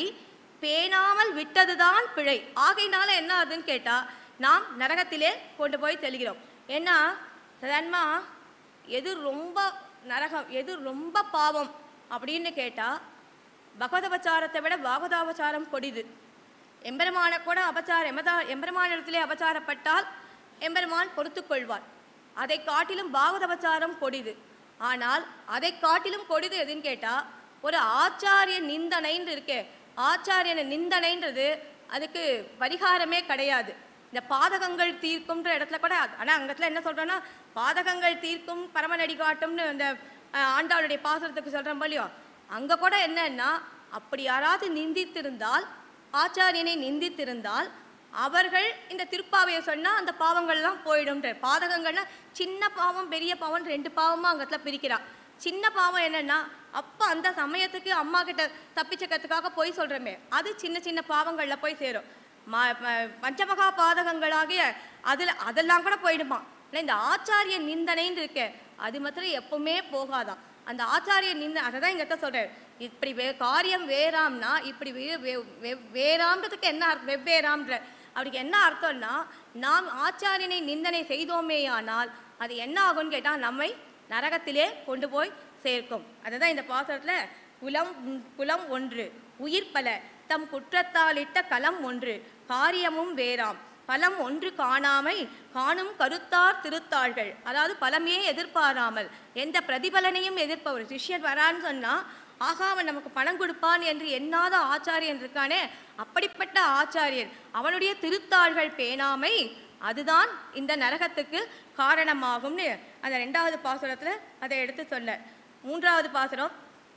பேணாமல் விட்டதுதான் பிழை ஆகையினால என்ன ஆகுதுன்னு கேட்டா நாம் நரகத்திலே கொண்டு போய் தெளிகிறோம் ஏன்னா சாதாரணமா எது ரொம்ப நரகம் எது ரொம்ப பாவம் அப்படின்னு கேட்டால் பகவதபச்சாரத்தை விட பாகவதாபச்சாரம் கொடிது எம்பெருமான கூட அபச்சாரம் எமதா எம்பெருமானிடத்திலே அபச்சாரப்பட்டால் எம்பெருமான் பொறுத்துக் கொள்வார் அதை காட்டிலும் பாகவதபச்சாரம் கொடிது ஆனால் அதை காட்டிலும் கொடிது எதுன்னு கேட்டால் ஒரு ஆச்சாரிய நிந்தனைன்னு இருக்கே ஆச்சாரியன நிந்தனைன்றது அதுக்கு பரிகாரமே கிடையாது இந்த பாதகங்கள் தீர்க்கும்ன்ற இடத்துல கூட ஆனால் அங்கத்துல என்ன சொல்றோம்னா பாதகங்கள் தீர்க்கும் பரமநடி காட்டும்னு இந்த அஹ், ஆண்டாளுடைய பாசுரத்துக்கு சொல்கிறோம் இல்லையோ அங்கே கூட என்னன்னா அப்படி யாராவது நிந்தித்திருந்தால் ஆச்சாரியனை நிந்தித்திருந்தால் அவர்கள் இந்த திருப்பாவையை சொன்னால் அந்த பாவங்கள்லாம் போயிடும்ன்ற பாதகங்கள்னா சின்ன பாவம் பெரிய பாவம் ரெண்டு பாவமாக அங்கத்தில் பிரிக்கிறா சின்ன பாவம் என்னன்னா அப்போ அந்த சமயத்துக்கு அம்மா கிட்ட தப்பிச்சக்கத்துக்காக போய் சொல்கிறோமே அது சின்ன சின்ன பாவங்களில் போய் சேரும் ம ம- பஞ்சமகா பாதகங்களாகிய அதில் அதெல்லாம் கூட போயிடுமா ஆனால் இந்த ஆச்சாரிய நிந்தனைன்னு இருக்கே அது மாத்திரம் எப்பவுமே போகாதான் அந்த ஆச்சாரிய நிந்த அதை தான் இங்கே சொல்கிறேன் இப்படி வே காரியம் வேறாம்னா இப்படி வே வே- வே- வேறாம்ன்றதுக்கு என்ன அர்த்தம் வெவ்வேறாம்ன்ற அவருக்கு என்ன அர்த்தம்னா நாம் ஆச்சாரியனை நிந்தனை செய்தோமேயானால் அது என்ன ஆகும்னு கேட்டால் நம்மை நரகத்திலே கொண்டு போய் சேர்க்கும் அதுதான் இந்த பாசுரத்தில் குலம் உம், குலம் ஒன்று உயிர் பல தம் குற்றத்தாலிட்ட களம் ஒன்று காரியமும் வேறாம் பலம் ஒன்று காணாமை காணும் கருத்தார் திருத்தாள்கள் அதாவது பலமே எதிர்பாராமல் எந்த பிரதிபலனையும் எதிர்ப்பவர் சிஷ்யர் வரான்னு சொன்னா ஆகா அவன் நமக்கு பணம் கொடுப்பான் என்று எண்ணாத ஆச்சாரியன் இருக்கானே அப்படிப்பட்ட ஆச்சாரியன் அவனுடைய திருத்தாள்கள் பேணாமை அதுதான் இந்த நரகத்துக்கு காரணமாகும்னு அந்த ரெண்டாவது பாசுரத்துல அதை எடுத்து சொல்ல மூன்றாவது பாசுரம்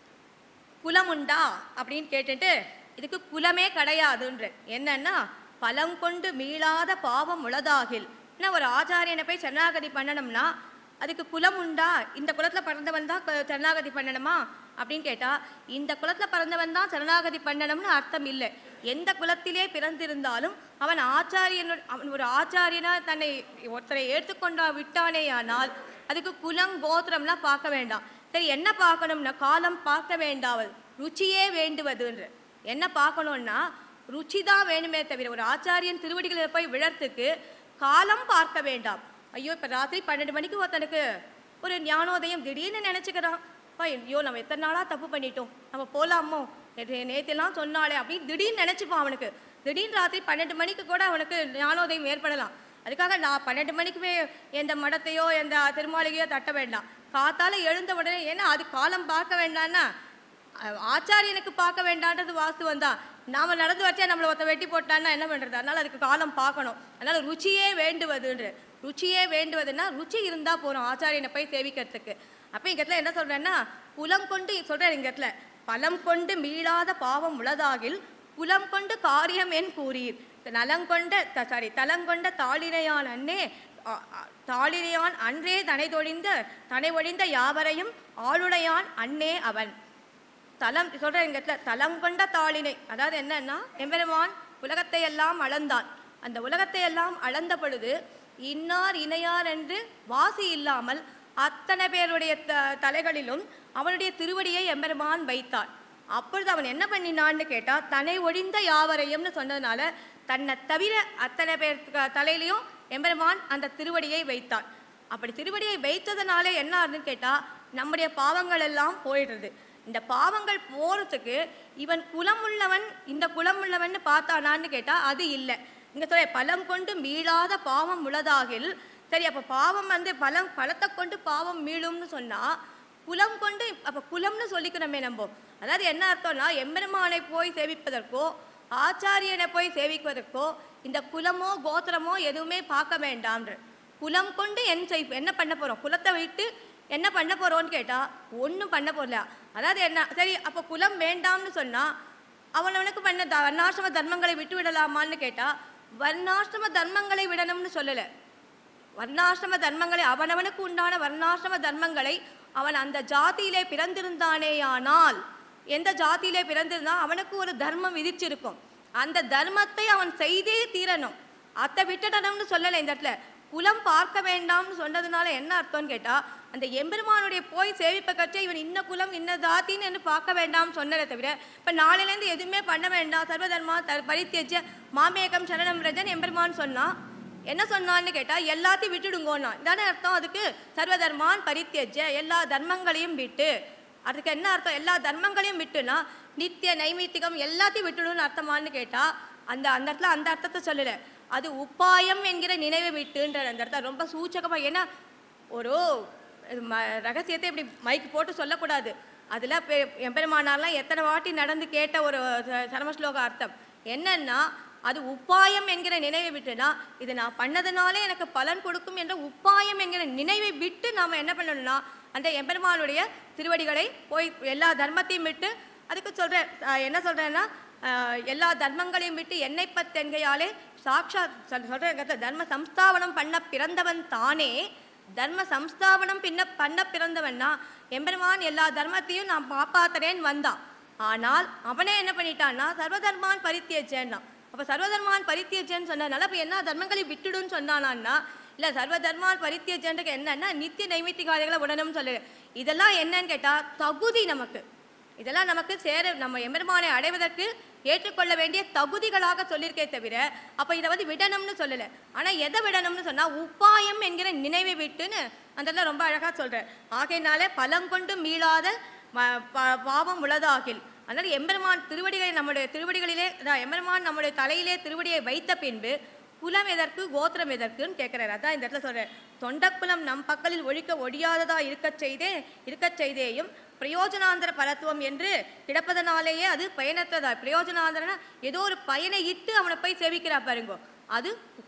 குலமுண்டா அப்படின்னு கேட்டுட்டு இதுக்கு குலமே கிடையாதுன்ற என்னன்னா பலம் கொண்டு மீளாத பாவம் உளதாகில் ஏன்னா ஒரு ஆச்சாரியனை போய் சரணாகதி பண்ணணும்னா அதுக்கு குலம் உண்டா இந்த குலத்தில் பிறந்தவன் தான் க- சரணாகதி பண்ணணுமா அப்படின்னு கேட்டால் இந்த குலத்தில் பிறந்தவன் தான் சரணாகதி பண்ணணும்னு அர்த்தம் இல்லை எந்த குலத்திலே பிறந்திருந்தாலும் அவன் ஆச்சாரியனு அவன் ஒரு ஆச்சாரியனா தன்னை ஒருத்தரை ஏற்றுக்கொண்டா விட்டானேயானால் அதுக்கு குலம் கோத்திரம்லாம் பார்க்க வேண்டாம் சரி என்ன பார்க்கணும்னா காலம் பார்க்க வேண்டாவது ருச்சியே வேண்டுவதுன்ற என்ன பார்க்கணும்னா ருச்சி தான் வேணுமே தவிர ஒரு ஆச்சாரியன் திருவடிகளை போய் விழறதுக்கு காலம் பார்க்க வேண்டாம் ஐயோ இப்போ ராத்திரி பன்னெண்டு மணிக்கு ஒருத்தனுக்கு ஒரு ஞானோதயம் திடீர்னு நினச்சிக்கிறான் அப்பா, ஐயோ நம்ம எத்தனை நாளாக தப்பு பண்ணிட்டோம் நம்ம போகலாமோ நேற்றுலாம் சொன்னாலே அப்படின்னு திடீர்னு நினச்சிப்பான் அவனுக்கு திடீர்னு ராத்திரி பன்னெண்டு மணிக்கு கூட அவனுக்கு ஞானோதயம் ஏற்படலாம் அதுக்காக நான் பன்னெண்டு மணிக்குமே எந்த மடத்தையோ எந்த திருமாளிகையோ தட்ட வேண்டாம் காத்தால எழுந்த உடனே ஏன்னா அது காலம் பார்க்க வேண்டாம்னா அஹ், ஆச்சாரியனுக்கு பார்க்க வேண்டான்றது வாஸ்துவம் தான் நாம நடந்து வச்சா நம்மளை ஒருத்த வெட்டி போட்டான்னா என்ன பண்றது அதனால அதுக்கு காலம் பார்க்கணும் அதனால ருச்சியே வேண்டுவதுன்ற ருச்சியே வேண்டுவதுன்னா ருச்சி இருந்தா போறோம் ஆச்சாரியனை போய் சேவிக்கிறதுக்கு அப்ப இங்க இடத்துல என்ன சொல்றேன்னா புலம் கொண்டு சொல்றேன் இங்க இடத்துல பலம் கொண்டு மீளாத பாவம் உளதாகில் புலம் கொண்டு காரியம் என் கூறீர் நலங்கொண்ட சாரி தலங்கொண்ட தாளினையான் அன்னே அ- அ- தாளினையான் அன்றே தனை தொழிந்த தனை ஒழிந்த யாவரையும் ஆளுடையான் அன்னே அவன் தலம் சொல்கிறேன் இந்த இடத்துல தலம் கொண்ட தாளினை அதாவது என்னன்னா எம்பெருமான் உலகத்தை எல்லாம் அளந்தான் அந்த உலகத்தை எல்லாம் அளந்த பொழுது இன்னார் இணையார் என்று வாசி இல்லாமல் அத்தனை பேருடைய த தலைகளிலும் அவனுடைய திருவடியை எம்பெருமான் வைத்தான் அப்பொழுது அவன் என்ன பண்ணினான்னு கேட்டா தன்னை ஒழிந்த யாவரையும்னு சொன்னதுனால தன்னை தவிர அத்தனை பேர் த- தலையிலையும் எம்பெருமான் அந்த திருவடியை வைத்தான் அப்படி திருவடியை வைத்ததுனால என்ன ஆகுதுன்னு கேட்டா நம்முடைய பாவங்கள் எல்லாம் போயிடுறது இந்த பாவங்கள் போறதுக்கு இவன் குலம் உள்ளவன் இந்த குலம் உள்ளவன் பார்த்தானான்னு கேட்டா அது இல்லை இங்க சொல்ல பலம் கொண்டு மீளாத பாவம் உளதாகில் சரி அப்ப பாவம் வந்து பலம் பலத்தை கொண்டு பாவம் மீளும்னு சொன்னா குலம் கொண்டு அப்ப குலம்னு சொல்லிக்கிறோமே நம்ம அதாவது என்ன அர்த்தம்னா எம்பெருமானை போய் சேவிப்பதற்கோ ஆச்சாரியனை போய் சேவிப்பதற்கோ இந்த குலமோ கோத்திரமோ எதுவுமே பார்க்க வேண்டாம்ன்ற குலம் கொண்டு என் செய் என்ன பண்ண போறோம் குலத்தை விட்டு என்ன பண்ண போறோம்னு கேட்டா ஒன்றும் பண்ண போறல அதாவது என்ன சரி அப்போ குலம் வேண்டாம்னு சொன்னா அவனவனுக்கு பண்ண த- வர்ணாசிரம தர்மங்களை விட்டு விடலாமான்னு கேட்டா வர்ணாசிரம தர்மங்களை விடணும்னு சொல்லலை வர்ணாசிரம தர்மங்களை அவனவனுக்கு உண்டான வர்ணாசிரம தர்மங்களை அவன் அந்த ஜாதியிலே பிறந்திருந்தானேயானால் எந்த ஜாதியிலே பிறந்திருந்தா அவனுக்கு ஒரு தர்மம் விதிச்சிருக்கும் அந்த தர்மத்தை அவன் செய்தே தீரணும் அத்தை விட்டுடணும்னு சொல்லலை இந்த இடத்துல குலம் பார்க்க வேண்டாம்னு சொன்னதுனால என்ன அர்த்தம்னு கேட்டா அந்த எம்பெருமானுடைய போய் சேவிப்ப கற்ற இவன் இன்ன குலம் இன்ன ஜாத்தின்னு என்று பார்க்க வேண்டாம்னு சொன்னதை தவிர இப்போ நாளையிலேருந்து எதுவுமே பண்ண வேண்டாம் சர்வதர்மா த பரித்தியஜ மாமேகம் சரணம் ரஜன் எம்பெருமான் சொன்னா என்ன சொன்னான்னு கேட்டா எல்லாத்தையும் விட்டுடுங்கோன்னா இதானே அர்த்தம் அதுக்கு சர்வதர்மான் பரித்தியஜ எல்லா தர்மங்களையும் விட்டு அதுக்கு என்ன அர்த்தம் எல்லா தர்மங்களையும் விட்டுனா நித்திய நைமித்திகம் எல்லாத்தையும் விட்டுடும்னு அர்த்தமான்னு கேட்டா அந்த அந்த இடத்துல அந்த அர்த்தத்தை சொல்லல அது உப்பாயம் என்கிற நினைவை விட்டுன்ற அந்த அர்த்தம் ரொம்ப சூச்சகமா ஏன்னா ஒரு ம- ரகசியத்தை இப்படி மைக் போட்டு சொல்லக்கூடாது அதில் எம்பெருமானார்லாம் எத்தனை வாட்டி நடந்து கேட்ட ஒரு ச- சரமஸ்லோக அர்த்தம் என்னன்னா அது உப்பாயம் என்கிற நினைவை விட்டுனா இது நான் பண்ணதுனாலே எனக்கு பலன் கொடுக்கும் என்ற உப்பாயம் என்கிற நினைவை விட்டு நாம் என்ன பண்ணணும்னா அந்த எம்பெருமானுடைய திருவடிகளை போய் எல்லா தர்மத்தையும் விட்டு அதுக்கு சொல்கிறேன் என்ன சொல்கிறேன்னா எல்லா தர்மங்களையும் விட்டு என்னை பத்தென்கையாலே சாட்சாத் சொல் சொல்கிறேன் தர்ம சம்ஸ்தாபனம் பண்ண பிறந்தவன் தானே தர்ம சம்ஸ்தாபனம் பின்ன பண்ண பிறந்தவன்னா எம்பெருமான் எல்லா தர்மத்தையும் நான் காப்பாத்துறேன்னு வந்தான் ஆனால் அவனே என்ன பண்ணிட்டான்னா சர்வதர்மான் பரித்தியஜன்னா அப்போ சர்வதர்மான் பரித்தியஜன்னு சொன்னதுனால அப்போ என்ன தர்மங்களை விட்டுடுன்னு சொன்னானா இல்லை சர்வதர்மான் பரித்தியஜன்றதுக்கு என்னன்னா நித்திய நைமித்திகாரிகளை உடனும் சொல்லு இதெல்லாம் என்னன்னு கேட்டால் தகுதி நமக்கு இதெல்லாம் நமக்கு சேர நம்ம எம்பெருமானை அடைவதற்கு ஏற்றுக்கொள்ள வேண்டிய தகுதிகளாக சொல்லியிருக்கே தவிர அப்போ இதை வந்து விடணும்னு சொல்லலை ஆனால் எதை விடணும்னு சொன்னால் உப்பாயம் என்கிற நினைவை விட்டுன்னு அந்த இடத்துல ரொம்ப அழகாக சொல்கிறேன் ஆகையினாலே பலங்கொண்டு மீளாத ம- பா- பாவம் உளதாகில் அதனால் எம்பெருமான் திருவடிகளை நம்முடைய திருவடிகளிலே அதான் எம்பெருமான் நம்முடைய தலையிலே திருவடியை வைத்த பின்பு குலம் எதற்கு கோத்திரம் எதற்குன்னு கேட்குறாரு அதான் இந்த இடத்துல சொல்கிறேன் தொண்டக்குலம் நம் பக்கலில் ஒழிக்க ஒழியாததா இருக்கச் செய்தே இருக்கச் செய்தேயும் பிரயோஜனாந்தர பரத்துவம் என்று கிடப்பதனாலேயே அது பயனற்றதா பிரயோஜனாந்தரனா ஏதோ ஒரு பயனை இட்டு அவனை போய் சேவிக்கிறா பாருங்கோ அது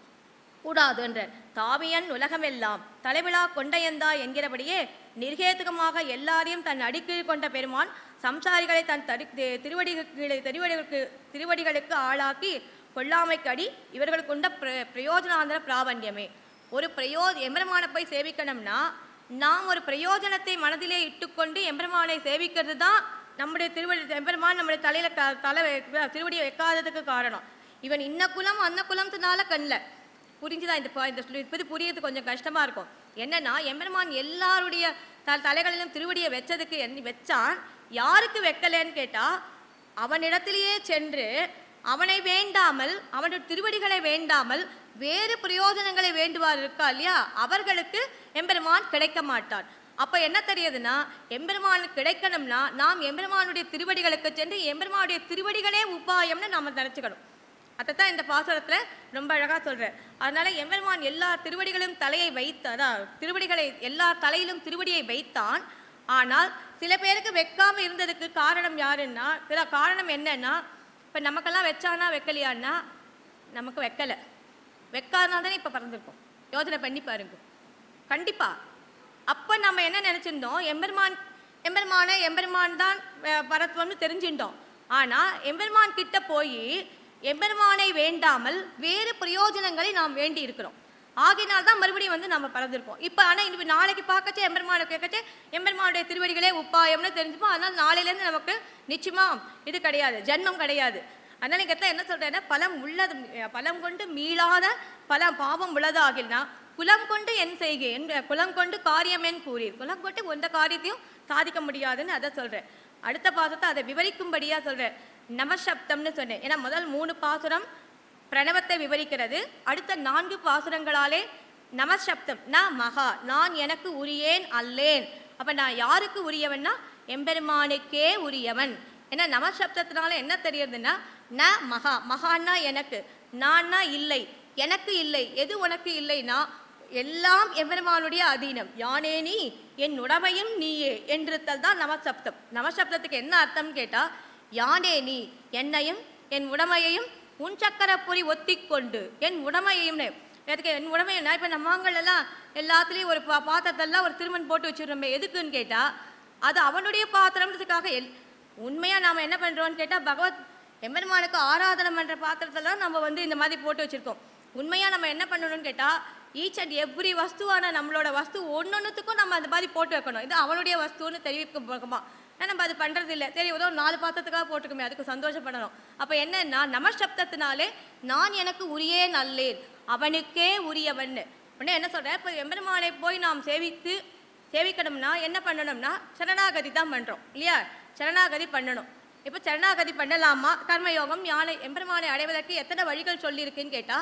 கூடாது என்ற தாவியன் உலகமெல்லாம் தலைவிழா கொண்டையந்தா என்கிறபடியே நிர்கேதுகமாக எல்லாரையும் தன் அடிக்கீழ் கொண்ட பெருமான் சம்சாரிகளை தன் தடி தி- திருவடிகளை திருவடிகளுக்கு திருவடிகளுக்கு ஆளாக்கி கொல்லாமைக்கு அடி இவர்களுக்கு கொண்ட பிர- பிரயோஜனாந்தர பிராபண்யமே ஒரு பிரயோ எம்பெருமானை போய் சேவிக்கணும்னா நாம் ஒரு பிரயோஜனத்தை மனதிலே இட்டுக்கொண்டு எம்பெருமானை சேவிக்கிறது தான் நம்முடைய திருவடி எம்பெருமான் நம்முடைய தலையில க- தலை வை- திருவடியை வைக்காததுக்கு காரணம் இவன் இன்ன குலம் அன்ன குலம்னால கண்ணில் புரிஞ்சுதா இந்த ப- இந்த சொல்லி- இப்போது புரியறது கொஞ்சம் கஷ்டமா இருக்கும் என்னன்னா எம்பெருமான் எல்லாருடைய த தலைகளிலும் திருவடியை வச்சதுக்கு என்ன வச்சான் யாருக்கு வைக்கலன்னு கேட்டா அவனிடத்திலேயே சென்று அவனை வேண்டாமல் அவனுடைய திருவடிகளை வேண்டாமல் வேறு பிரயோஜனங்களை வேண்டுவார் இருக்கா இல்லையா அவர்களுக்கு எம்பெருமான் கிடைக்க மாட்டான் அப்ப என்ன தெரியுதுன்னா எம்பெருமானுக்கு கிடைக்கணும்னா நாம் எம்பெருமானுடைய திருவடிகளுக்கு சென்று எம்பெருமானுடைய திருவடிகளே உபாயம்னு நாம நினைச்சுக்கணும் அதைத்தான் இந்த பாசுரத்துல ரொம்ப அழகா சொல்றேன் அதனால எம்பெருமான் எல்லா திருவடிகளும் தலையை வைத்து அதான் திருவடிகளை எல்லா தலையிலும் திருவடியை வைத்தான் ஆனால் சில பேருக்கு வைக்காம இருந்ததுக்கு காரணம் யாருன்னா சில காரணம் என்னன்னா இப்ப நமக்கெல்லாம் வச்சானா வைக்கலையான்னா நமக்கு வைக்கல வைக்காதனால தானே இப்ப பறந்துருக்கோம் யோசனை பண்ணி பாருங்க கண்டிப்பா அப்ப நம்ம என்ன நினைச்சிருந்தோம் எம்பெருமான் எம்பெருமானை எம்பெருமான் தான் அஹ், பரத்துவம்னு தெரிஞ்சிருந்தோம் ஆனா எம்பெருமான் கிட்ட போய் எம்பெருமானை வேண்டாமல் வேறு பிரயோஜனங்களை நாம் வேண்டி இருக்கிறோம் ஆகையினால் தான் மறுபடியும் வந்து நம்ம பறந்துருக்கோம் இப்போ ஆனால் இப்போ நாளைக்கு பார்க்கச்சே எம்பெருமானை கேட்கச்சே எம்பெருமானுடைய திருவடிகளே உப்பாயம்னு தெரிஞ்சுப்போம் அதனால் நாளையிலேருந்து நமக்கு நிச்சயமா இது கிடையாது ஜென்மம் கிடையாது அதனால இங்கே என்ன சொல்றேன்னா பலம் உள்ளது பலம் கொண்டு மீளாத பல பாவம் உள்ளதாகில்னா குலம் கொண்டு என் செய்கை என் குலம் கொண்டு காரியம் என் கூறீர் குலம் கொண்டு எந்த காரியத்தையும் சாதிக்க முடியாதுன்னு அதை சொல்றேன் அடுத்த பாசத்தை அதை விவரிக்கும்படியா சொல்றேன் நமசப்தம்னு சொன்னேன் ஏன்னா முதல் மூணு பாசுரம் பிரணவத்தை விவரிக்கிறது அடுத்த நான்கு பாசுரங்களாலே நமசப்தம் நான் மகா நான் எனக்கு உரியேன் அல்லேன் அப்ப நான் யாருக்கு உரியவன்னா எம்பெருமானுக்கே உரியவன் ஏன்னா நமசப்தத்தினால என்ன தெரியுதுன்னா ந மகா மகான்னா எனக்கு நான்னா இல்லை எனக்கு இல்லை எது உனக்கு இல்லைன்னா எல்லாம் எம்பெருமானுடைய அதீனம் யானே நீ என் உடமையும் நீயே என்றிருத்தல் தான் நமசப்தம் நமசப்தத்துக்கு என்ன அர்த்தம்னு கேட்டா யானே நீ என்னையும் என் உடமையையும் உன் சக்கரப்பொறி ஒத்திக்கொண்டு என் உடமையையும் அதுக்கு என் உடமையும் இப்போ நம்மங்கள் எல்லாம் எல்லாத்துலேயும் ஒரு பா பாத்திரத்தெல்லாம் ஒரு திருமண் போட்டு வச்சுடுறோமே எதுக்குன்னு கேட்டா அது அவனுடைய பாத்திரம்ன்றதுக்காக எல் உண்மையாக நாம் என்ன பண்ணுறோம்னு கேட்டால் பகவத் எம்பெருமானுக்கு ஆராதனை பண்ணுற பாத்திரத்தெல்லாம் நம்ம வந்து இந்த மாதிரி போட்டு வச்சுருக்கோம் உண்மையாக நம்ம என்ன பண்ணணும்னு கேட்டால் ஈச் அண்ட் எவ்ரி வஸ்துவான நம்மளோட வஸ்து ஒன்னொன்றுத்துக்கும் நம்ம அந்த மாதிரி போட்டு வைக்கணும் இது அவனுடைய வஸ்துன்னு தெரிவிக்கும் பக்கமா ஆனால் நம்ம அது பண்ணுறது இல்லை சரி ஏதோ நாலு பாத்திரத்துக்காக போட்டுக்குமே அதுக்கு சந்தோஷப்படணும் அப்போ என்னன்னா நமசப்தத்தினாலே நான் எனக்கு உரியே நல்லேன் அவனுக்கே உரியவன் உடனே என்ன சொல்கிறேன் இப்போ எம்பெருமானை போய் நாம் சேவித்து சேவிக்கணும்னா என்ன பண்ணணும்னா சரணாகதி தான் பண்ணுறோம் இல்லையா சரணாகதி பண்ணணும் இப்போ சரணாகதி பண்ணலாமா கர்மயோகம் யானை எம்பெருமானை அடைவதற்கு எத்தனை வழிகள் சொல்லியிருக்குன்னு கேட்டால்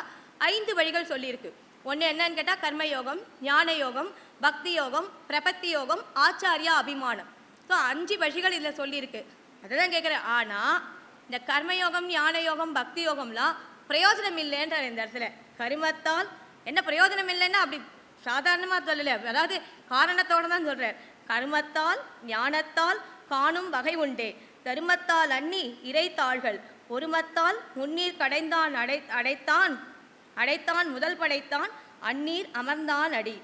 ஐந்து வழிகள் சொல்லியிருக்கு ஒன்று என்னன்னு கேட்டால் கர்மயோகம் ஞான யோகம் பக்தி யோகம் பிரபத்தி யோகம் ஆச்சாரியா அபிமானம் ஸோ அஞ்சு வழிகள் இதில் சொல்லியிருக்கு அதுதான் கேட்குறேன் ஆனால் இந்த கர்மயோகம் ஞான யோகம் பக்தி யோகம்லாம் பிரயோஜனம் இல்லைன்ற இந்த இடத்துல கருமத்தால் என்ன பிரயோஜனம் இல்லைன்னா அப்படி சாதாரணமாக சொல்லலை அதாவது காரணத்தோட தான் சொல்கிறார் கர்மத்தால் ஞானத்தால் காணும் வகை உண்டே தருமத்தால் அன்னி இறைத்தாள்கள் ஒருமத்தால் முன்னீர் கடைந்தான் அடை அடைத்தான் அடைத்தான் முதல் படைத்தான் அந்நீர் அமர்ந்தான் அடி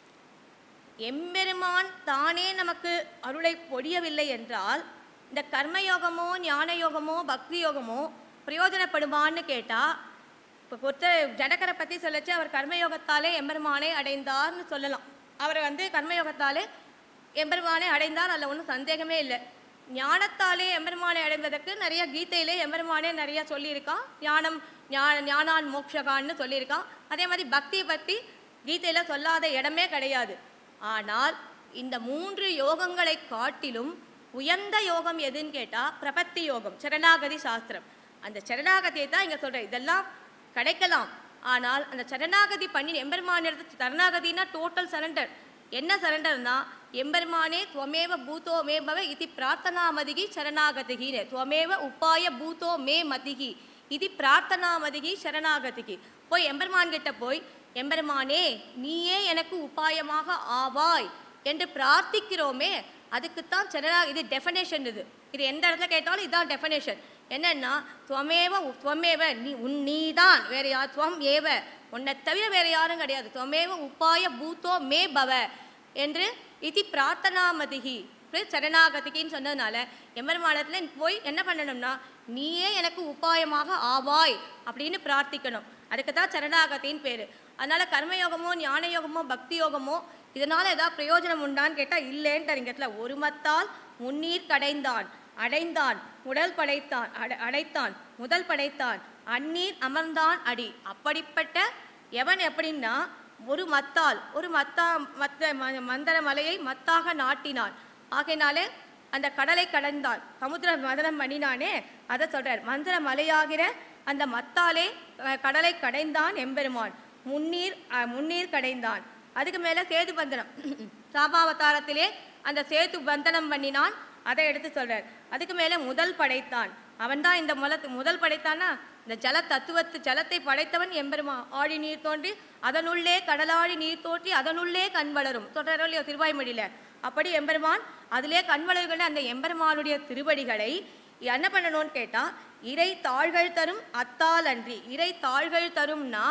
எம்பெருமான் தானே நமக்கு அருளை பொழியவில்லை என்றால் இந்த கர்மயோகமோ ஞான யோகமோ பக்தி யோகமோ பிரயோஜனப்படுமான்னு கேட்டால் இப்போ பொறுத்த ஜடகரை பற்றி சொல்லச்சு அவர் கர்மயோகத்தாலே எம்பெருமானை அடைந்தார்னு சொல்லலாம் அவர் வந்து கர்மயோகத்தாலே எம்பெருமானை அடைந்தார் அதில் ஒன்றும் சந்தேகமே இல்லை ஞானத்தாலே எம்பெருமானை அடைந்ததற்கு நிறைய கீதையிலே எம்பெருமானே நிறைய சொல்லியிருக்கான் ஞானம் ஞான ஞானான் மோக்ஷகான்னு சொல்லியிருக்கான் அதே மாதிரி பக்தியை பற்றி கீதையில் சொல்லாத இடமே கிடையாது ஆனால் இந்த மூன்று யோகங்களை காட்டிலும் உயர்ந்த யோகம் எதுன்னு கேட்டால் பிரபத்தி யோகம் சரணாகதி சாஸ்திரம் அந்த சரணாகதியை தான் இங்கே சொல்கிறேன் இதெல்லாம் கிடைக்கலாம் ஆனால் அந்த சரணாகதி பண்ணி எம்பெருமான் எடுத்து சரணாகதினா டோட்டல் சரண்டர் என்ன சரண்டர்னா எம்பெருமானே துவமேவ பூதோ மே பவ இது பிரார்த்தனா மதிகி சரணாகதிகின்னு துவமேவ உப்பாய பூதோ மே மதிகி இது பிரார்த்தனா மதிகி சரணாகதிகி போய் எம்பெருமான் கிட்ட போய் எம்பெருமானே நீயே எனக்கு உபாயமாக ஆவாய் என்று பிரார்த்திக்கிறோமே அதுக்குத்தான் சரணா இது டெஃபனேஷன் இது இது எந்த இடத்துல கேட்டாலும் இதுதான் டெஃபனேஷன் என்னன்னா துவமேவ உ- துவமேவ நீ உன் நீதான் வேற யார் துவம் ஏவ உன்னை தவிர வேற யாரும் கிடையாது துவமேவ உப்பாய பூத்தோ மே பவ என்று இது பிரார்த்தனாமதிகி இப்படி சரணாகதிகின்னு சொன்னதுனால எம்பெருமானத்தில் போய் என்ன பண்ணணும்னா நீயே எனக்கு உபாயமாக ஆவாய் அப்படின்னு பிரார்த்திக்கணும் அதுக்கு தான் சரணாகதின்னு பேர் அதனால கர்மயோகமோ ஞான யோகமோ பக்தி யோகமோ இதனால ஏதாவது பிரயோஜனம் உண்டான்னு கேட்டால் இல்லைன்ட்டு இங்க இடத்துல ஒருமத்தால் முன்னீர் கடைந்தான் அடைந்தான் உடல் படைத்தான் அட அடைத்தான் முதல் படைத்தான் அந்நீர் அமர்ந்தான் அடி அப்படிப்பட்ட எவன் எப்படின்னா ஒரு மத்தால் ஒரு மத்தா மத்த ம- மந்தர மலையை மத்தாக நாட்டினான் ஆகையினாலே அந்த கடலை கடந்தான் சமுத்திர மதனம் பண்ணினானே அதை சொல்றார் மந்திர மலையாகிற அந்த மத்தாலே அஹ், கடலை கடைந்தான் எம்பெருமான் முன்னீர் அஹ், முன்னீர் கடைந்தான் அதுக்கு மேலே சேது பந்தனம் சாபாவதாரத்திலே அந்த சேது பந்தனம் பண்ணினான் அதை எடுத்து சொல்றார் அதுக்கு மேலே முதல் படைத்தான் அவன்தான் இந்த முலத்து முதல் படைத்தானா இந்த ஜல தத்துவத்து ஜலத்தை படைத்தவன் எம்பெருமா ஆழி நீர் தோன்றி அதனுள்ளே கடலாழி நீர் தோன்றி அதனுள்ளே கண் வளரும் சொல்றாரோ இல்லையோ திருவாய்மொழியில அப்படி எம்பெருமான் அதிலே கண் வளர்கிற அந்த எம்பெருமானுடைய திருவடிகளை என்ன பண்ணணும்னு கேட்டா இறை தாள்கள் தரும் அத்தால் அன்றி இறை தாள்கள் தரும்னா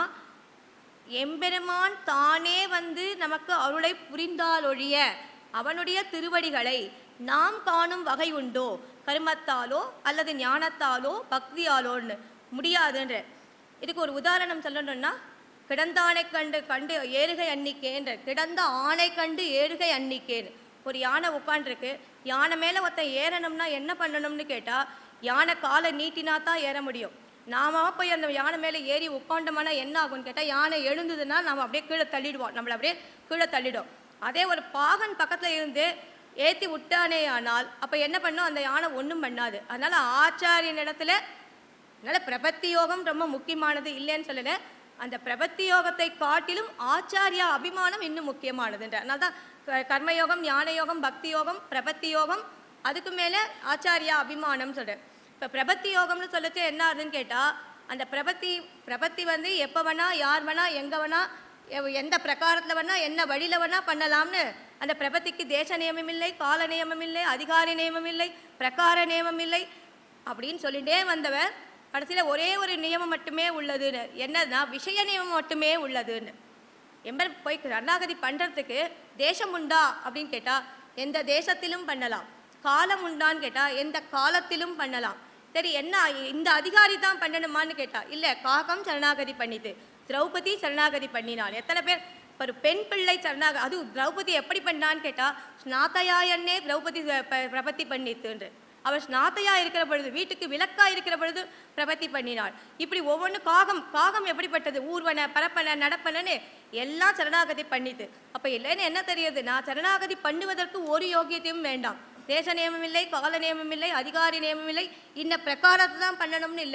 எம்பெருமான் தானே வந்து நமக்கு அருளை புரிந்தாலொழிய அவனுடைய திருவடிகளை நாம் காணும் வகை உண்டோ கருமத்தாலோ அல்லது ஞானத்தாலோ பக்தியாலோன்னு முடியாதுன்ற இதுக்கு ஒரு உதாரணம் சொல்லணும்னா கிடந்தானை கண்டு கண்டு ஏறுகை அன்னிக்கேன்ற கிடந்த ஆணை கண்டு ஏறுகை அன்னிக்கேன்னு ஒரு யானை உட்காண்டிருக்கு யானை மேலே ஒருத்தன் ஏறணும்னா என்ன பண்ணணும்னு கேட்டால் யானை காலை நீட்டினா தான் ஏற முடியும் நாம போய் அந்த யானை மேலே ஏறி உட்காண்டோம்னா என்ன ஆகும்னு கேட்டால் யானை எழுந்ததுன்னா நம்ம அப்படியே கீழே தள்ளிடுவோம் நம்மளை அப்படியே கீழே தள்ளிடும் அதே ஒரு பாகன் பக்கத்தில் இருந்து ஏற்றி விட்டானே ஆனால் அப்போ என்ன பண்ணும் அந்த யானை ஒன்றும் பண்ணாது அதனால ஆச்சாரியன் இடத்துல அதனால பிரபத்தி யோகம் ரொம்ப முக்கியமானது இல்லைன்னு சொல்லலை அந்த பிரபத்தி யோகத்தை காட்டிலும் ஆச்சாரியா அபிமானம் இன்னும் முக்கியமானதுன்ற அதனால தான் க- கர்மயோகம் ஞான யோகம் பக்தி யோகம் பிரபத்தி யோகம் அதுக்கு மேலே ஆச்சாரியா அபிமானம் சொல்கிறேன் இப்போ பிரபத்தி யோகம்னு சொல்லிட்டு என்ன ஆகுதுன்னு கேட்டால் அந்த பிரபத்தி பிரபத்தி வந்து எப்போ வேணா யார் வேணா எங்கே வேணா எவ்- எந்த பிரகாரத்தில் வேணா என்ன வழியில் வேணா பண்ணலாம்னு அந்த பிரபத்திக்கு தேச நியமம் இல்லை கால நியமம் இல்லை அதிகாரி நியமம் இல்லை பிரகார நியமம் இல்லை அப்படின்னு சொல்லிட்டே வந்தவர் கடைசியில் ஒரே ஒரு நியமம் மட்டுமே உள்ளதுன்னு என்னதுன்னா விஷய நியமம் மட்டுமே உள்ளதுன்னு எம்பர் போய் சரணாகதி பண்ணுறதுக்கு தேசம் உண்டா அப்படின்னு கேட்டால் எந்த தேசத்திலும் பண்ணலாம் காலம் உண்டான்னு கேட்டால் எந்த காலத்திலும் பண்ணலாம் சரி என்ன இந்த அதிகாரி தான் பண்ணணுமான்னு கேட்டா இல்லை காகம் சரணாகதி பண்ணிது திரௌபதி சரணாகதி பண்ணினாள் எத்தனை பேர் ஒரு பெண் பிள்ளை சரணாக அது திரௌபதி எப்படி பண்ணான்னு கேட்டால் ஸ்நாத்தையாயன்னே திரௌபதி ப- பிரபத்தி பண்ணித்துன்று அவள் ஸ்நாத்தையா இருக்கிற பொழுது வீட்டுக்கு விளக்கா இருக்கிற பொழுது பிரபத்தி பண்ணினாள் இப்படி ஒவ்வொன்று காகம் காகம் எப்படிப்பட்டது ஊர்வன பரப்பன நடப்பனன்னு எல்லாம் சரணாகதி பண்ணிது அப்போ இல்லைன்னு என்ன தெரியுது நான் சரணாகதி பண்ணுவதற்கு ஒரு யோகியத்தையும் வேண்டாம் தேச நியமம் இல்லை கால நியமம் இல்லை அதிகாரி நியமம் இல்லை இன்ன பிரகாரத்தை தான் பண்ணணும்னு இல்லை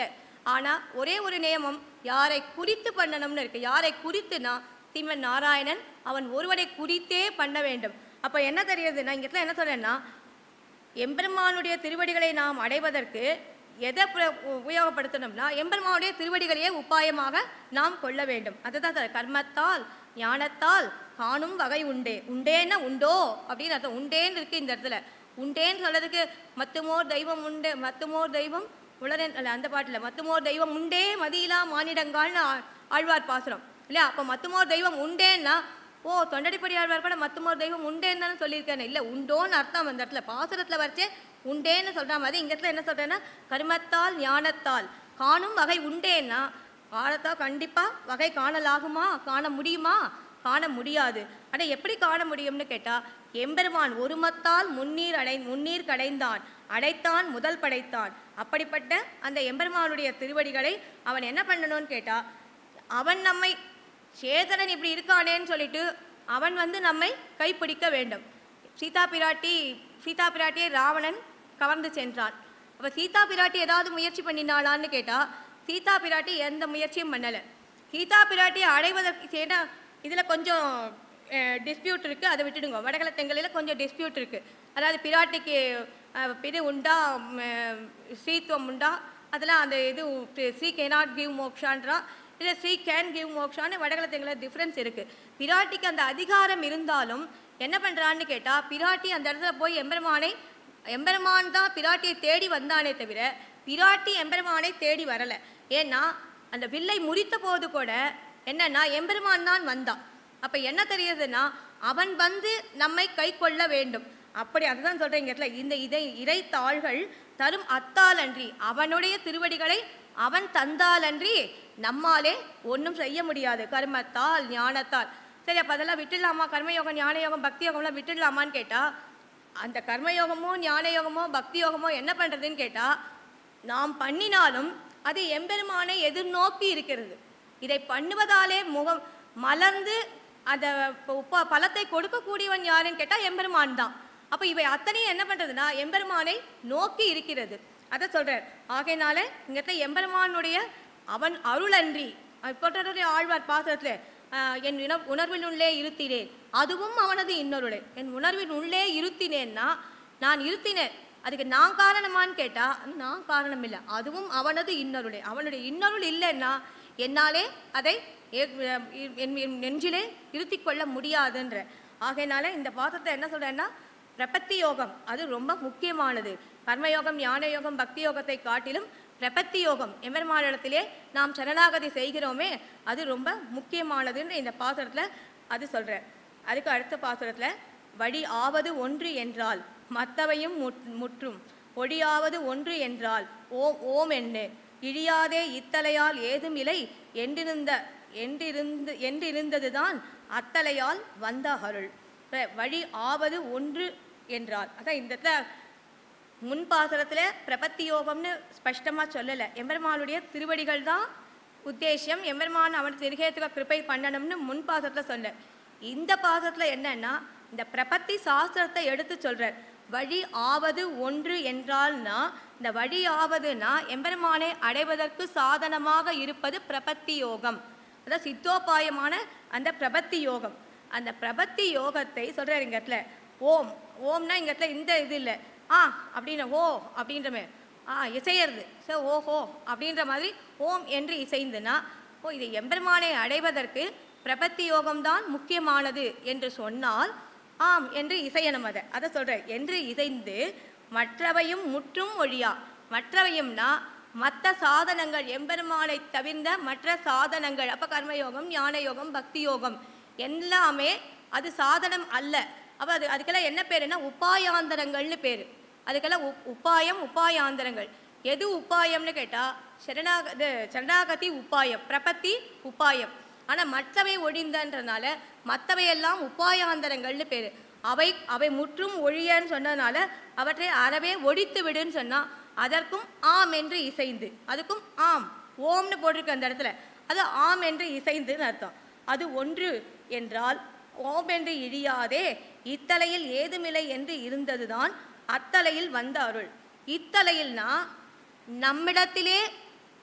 ஆனால் ஒரே ஒரு நியமம் யாரை குறித்து பண்ணணும்னு இருக்கு யாரை குறித்துனா ஸ்ரீமன் நாராயணன் அவன் ஒருவரை குறித்தே பண்ண வேண்டும் அப்போ என்ன தெரியுது நான் இங்கே என்ன சொல்றேன்னா எம்பெருமானுடைய திருவடிகளை நாம் அடைவதற்கு எதை பிர- உபயோகப்படுத்தணும்னா எம்பெருமானுடைய திருவடிகளையே உபாயமாக நாம் கொள்ள வேண்டும் அதுதான் சார் கர்மத்தால் ஞானத்தால் காணும் வகை உண்டே உண்டேன்னா உண்டோ அப்படின்னு அர்த்தம் உண்டேன்னு இருக்கு இந்த இடத்துல உண்டேன்னு சொல்றதுக்கு மத்துமோர் தெய்வம் உண்டு மத்துமோர் தெய்வம் உளரன் அல்ல அந்த பாட்டில் மத்துமோர் தெய்வம் உண்டே மதியிலா மானிடங்கால்னு ஆ- ஆழ்வார் பாசுரம் இல்லையா அப்போ மத்துமோர் தெய்வம் உண்டேன்னா ஓ தொண்டடிப்படி ஆழ்வார் கூட மத்துமோர் தெய்வம் உண்டேன்னு தானே சொல்லியிருக்கானே இல்லை உண்டோன்னு அர்த்தம் அந்த இடத்துல பாசுரத்தில் வரைச்சே உண்டேன்னு சொல்ற மாதிரி இந்த இடத்துல என்ன சொல்றேன்னா கர்மத்தால் ஞானத்தால் காணும் வகை உண்டேன்னா காலத்தால் கண்டிப்பாக வகை காணலாகுமா காண முடியுமா காண முடியாது ஆனால் எப்படி காண முடியும்னு கேட்டால் எம்பெருமான் ஒருமத்தால் முன்னீர் அடை முன்னீர் கடைந்தான் அடைத்தான் முதல் படைத்தான் அப்படிப்பட்ட அந்த எம்பெருமானுடைய திருவடிகளை அவன் என்ன பண்ணணும்னு கேட்டால் அவன் நம்மை சேதனன் இப்படி இருக்கானேன்னு சொல்லிட்டு அவன் வந்து நம்மை கைப்பிடிக்க வேண்டும் சீதா பிராட்டி சீதா பிராட்டியை ராவணன் கவர்ந்து சென்றான் அப்போ சீதா பிராட்டி ஏதாவது முயற்சி பண்ணினாளான்னு கேட்டால் சீதா பிராட்டி எந்த முயற்சியும் பண்ணலை சீதா பிராட்டியை அடைவதற்கு ஏன்னா இதில் கொஞ்சம் டிஸ்பியூட் இருக்குது அதை விட்டுடுங்க வடகல தெங்கலில் கொஞ்சம் டிஸ்பியூட் இருக்குது அதாவது பிராட்டிக்கு அஹ், இது உண்டா ம், அஹ், ஸ்ரீத்துவம் உண்டா அதெல்லாம் அந்த இது ஸ்ரீ கேனாட் கிவ் மோக்ஷான்றா இல்லை ஸ்ரீ கேன் கிவ் மோக்ஷான்னு வடகல தெங்கல டிஃப்ரென்ஸ் இருக்குது பிராட்டிக்கு அந்த அதிகாரம் இருந்தாலும் என்ன பண்ணுறான்னு கேட்டால் பிராட்டி அந்த இடத்துல போய் எம்பெருமானை எம்பெருமான் தான் பிராட்டியை தேடி வந்தானே தவிர பிராட்டி எம்பெருமானை தேடி வரலை ஏன்னா அந்த வில்லை முறித்த போது கூட என்னன்னா எம்பெருமான் தான் வந்தான் அப்ப என்ன தெரியுதுன்னா அவன் வந்து நம்மை கை கொள்ள வேண்டும் அப்படி அதுதான் சொல்றேன் இங்க இடத்துல இந்த இதை இறை தாள்கள் தரும் அத்தாலன்றி அவனுடைய திருவடிகளை அவன் தந்தாலன்றி நம்மாலே ஒன்றும் செய்ய முடியாது கர்மத்தால் ஞானத்தால் சரி அப்போ அதெல்லாம் விட்டுடலாமா கர்மயோகம் ஞான யோகம் பக்தி யோகம்லாம் விட்டுடலாமான்னு கேட்டா அந்த கர்மயோகமோ ஞான யோகமோ பக்தி யோகமோ என்ன பண்றதுன்னு கேட்டா நாம் பண்ணினாலும் அது எம்பெருமானை எதிர்நோக்கி இருக்கிறது இதை பண்ணுவதாலே முகம் மலர்ந்து அந்த ப- உப்ப- பலத்தை கொடுக்கக்கூடியவன் யாருன்னு கேட்டா எம்பெருமான் தான் அப்ப இவை அத்தனையும் என்ன பண்றதுன்னா எம்பெருமானை நோக்கி இருக்கிறது அதை சொல்றார் ஆகையினால இங்க இடத்துல எம்பெருமானுடைய அவன் அருளன்றி இப்போடைய ஆழ்வார் பாசத்துல ஆஹ், என் உண உணர்வின் உள்ளே இருத்தினேன் அதுவும் அவனது இன்னொருளே என் உணர்வின் உள்ளே இருத்தினேன்னா நான் இருத்தினேன் அதுக்கு நான் காரணமான்னு கேட்டா நான் காரணம் இல்லை அதுவும் அவனது இன்னொருளே அவனுடைய இன்னொருள் இல்லைன்னா என்னாலே அதை ஏ- என் என் நெஞ்சிலே இருத்திக் கொள்ள முடியாதுன்ற ஆகையினால இந்த பாசத்தை என்ன சொல்றேன்னா பிரபத்தி யோகம் அது ரொம்ப முக்கியமானது கர்மயோகம் ஞான யோகம் பக்தி யோகத்தை காட்டிலும் பிரபத்தி யோகம் எம்பெருமானிடத்திலே நாம் சரணாகதி செய்கிறோமே அது ரொம்ப முக்கியமானதுன்னு இந்த பாசுரத்தில் அது சொல்கிறேன் அதுக்கு அடுத்த பாசுரத்தில் வழி ஆவது ஒன்று என்றால் மற்றவையும் முற்- முற்றும் ஒடியாவது ஒன்று என்றால் ஓம் ஓம் எண்ணு இழியாதே இத்தலையால் ஏதும் இலை என்றிருந்த என்றிருந்து என்றிருந்ததுதான் அத்தலையால் வந்த அருள் இப்ப வழி ஆவது ஒன்று என்றால் அதான் இந்த இடத்துல முன்பாசுரத்தில் பிரபத்தி யோகம்னு ஸ்பஷ்டமாக சொல்லலை எம்பெருமானுடைய திருவடிகள் தான் உத்தேசியம் எம்பெருமான் அவன் திருகேத்துக்கு கிருபை பண்ணணும்னு முன்பாசத்தில் சொன்ன இந்த பாசத்தில் என்னன்னா இந்த பிரபத்தி சாஸ்திரத்தை எடுத்து சொல்றார் வழி ஆவது ஒன்று என்றால்னா இந்த வழி ஆவதுனா எம்பெருமானை அடைவதற்கு சாதனமாக இருப்பது பிரபத்தி யோகம் அதாவது சித்தோபாயமான அந்த பிரபத்தி யோகம் அந்த பிரபத்தி யோகத்தை சொல்றாரு இங்க இடத்துல ஓம் ஓம்னா இங்க இடத்துல இந்த இது இல்லை ஆ அப்படின்னு ஓ அப்படின்றமே ஆ இசையறது சோ ஓஹோ அப்படின்ற மாதிரி ஓம் என்று இசைந்துனா ஓ இது எம்பெருமானை அடைவதற்கு பிரபத்தி யோகம்தான் முக்கியமானது என்று சொன்னால் ஆம் என்று இசையணும் அதை அதை சொல்ற என்று இசைந்து மற்றவையும் முற்றும் ஒழியா மற்றவையும்னா மற்ற சாதனங்கள் எம்பெருமானை தவிர்ந்த மற்ற சாதனங்கள் அப்ப கர்மயோகம் ஞான யோகம் பக்தி யோகம் எல்லாமே அது சாதனம் அல்ல அப்ப அது அதுக்கெல்லாம் என்ன பேருன்னா உபாயாந்தரங்கள்னு பேரு அதுக்கெல்லாம் உப் உபாயம் உபாயாந்தரங்கள் எது உபாயம்னு கேட்டா சரணாக இது சரணாகதி உபாயம் பிரபத்தி உபாயம் ஆனா மற்றவை ஒழிந்தன்றனால மற்றவையெல்லாம் உபாயாந்தரங்கள்னு பேரு அவை அவை முற்றும் ஒழியன்னு சொன்னதுனால அவற்றை அறவே ஒழித்து விடுன்னு சொன்னா அதற்கும் ஆம் என்று இசைந்து அதுக்கும் ஆம் ஓம்னு போட்டிருக்கு அந்த இடத்துல அது ஆம் என்று இசைந்துன்னு அர்த்தம் அது ஒன்று என்றால் ஓம் என்று இழியாதே இத்தலையில் ஏதுமில்லை என்று இருந்ததுதான் அத்தலையில் வந்த அருள் இத்தலையில்னா நம்மிடத்திலே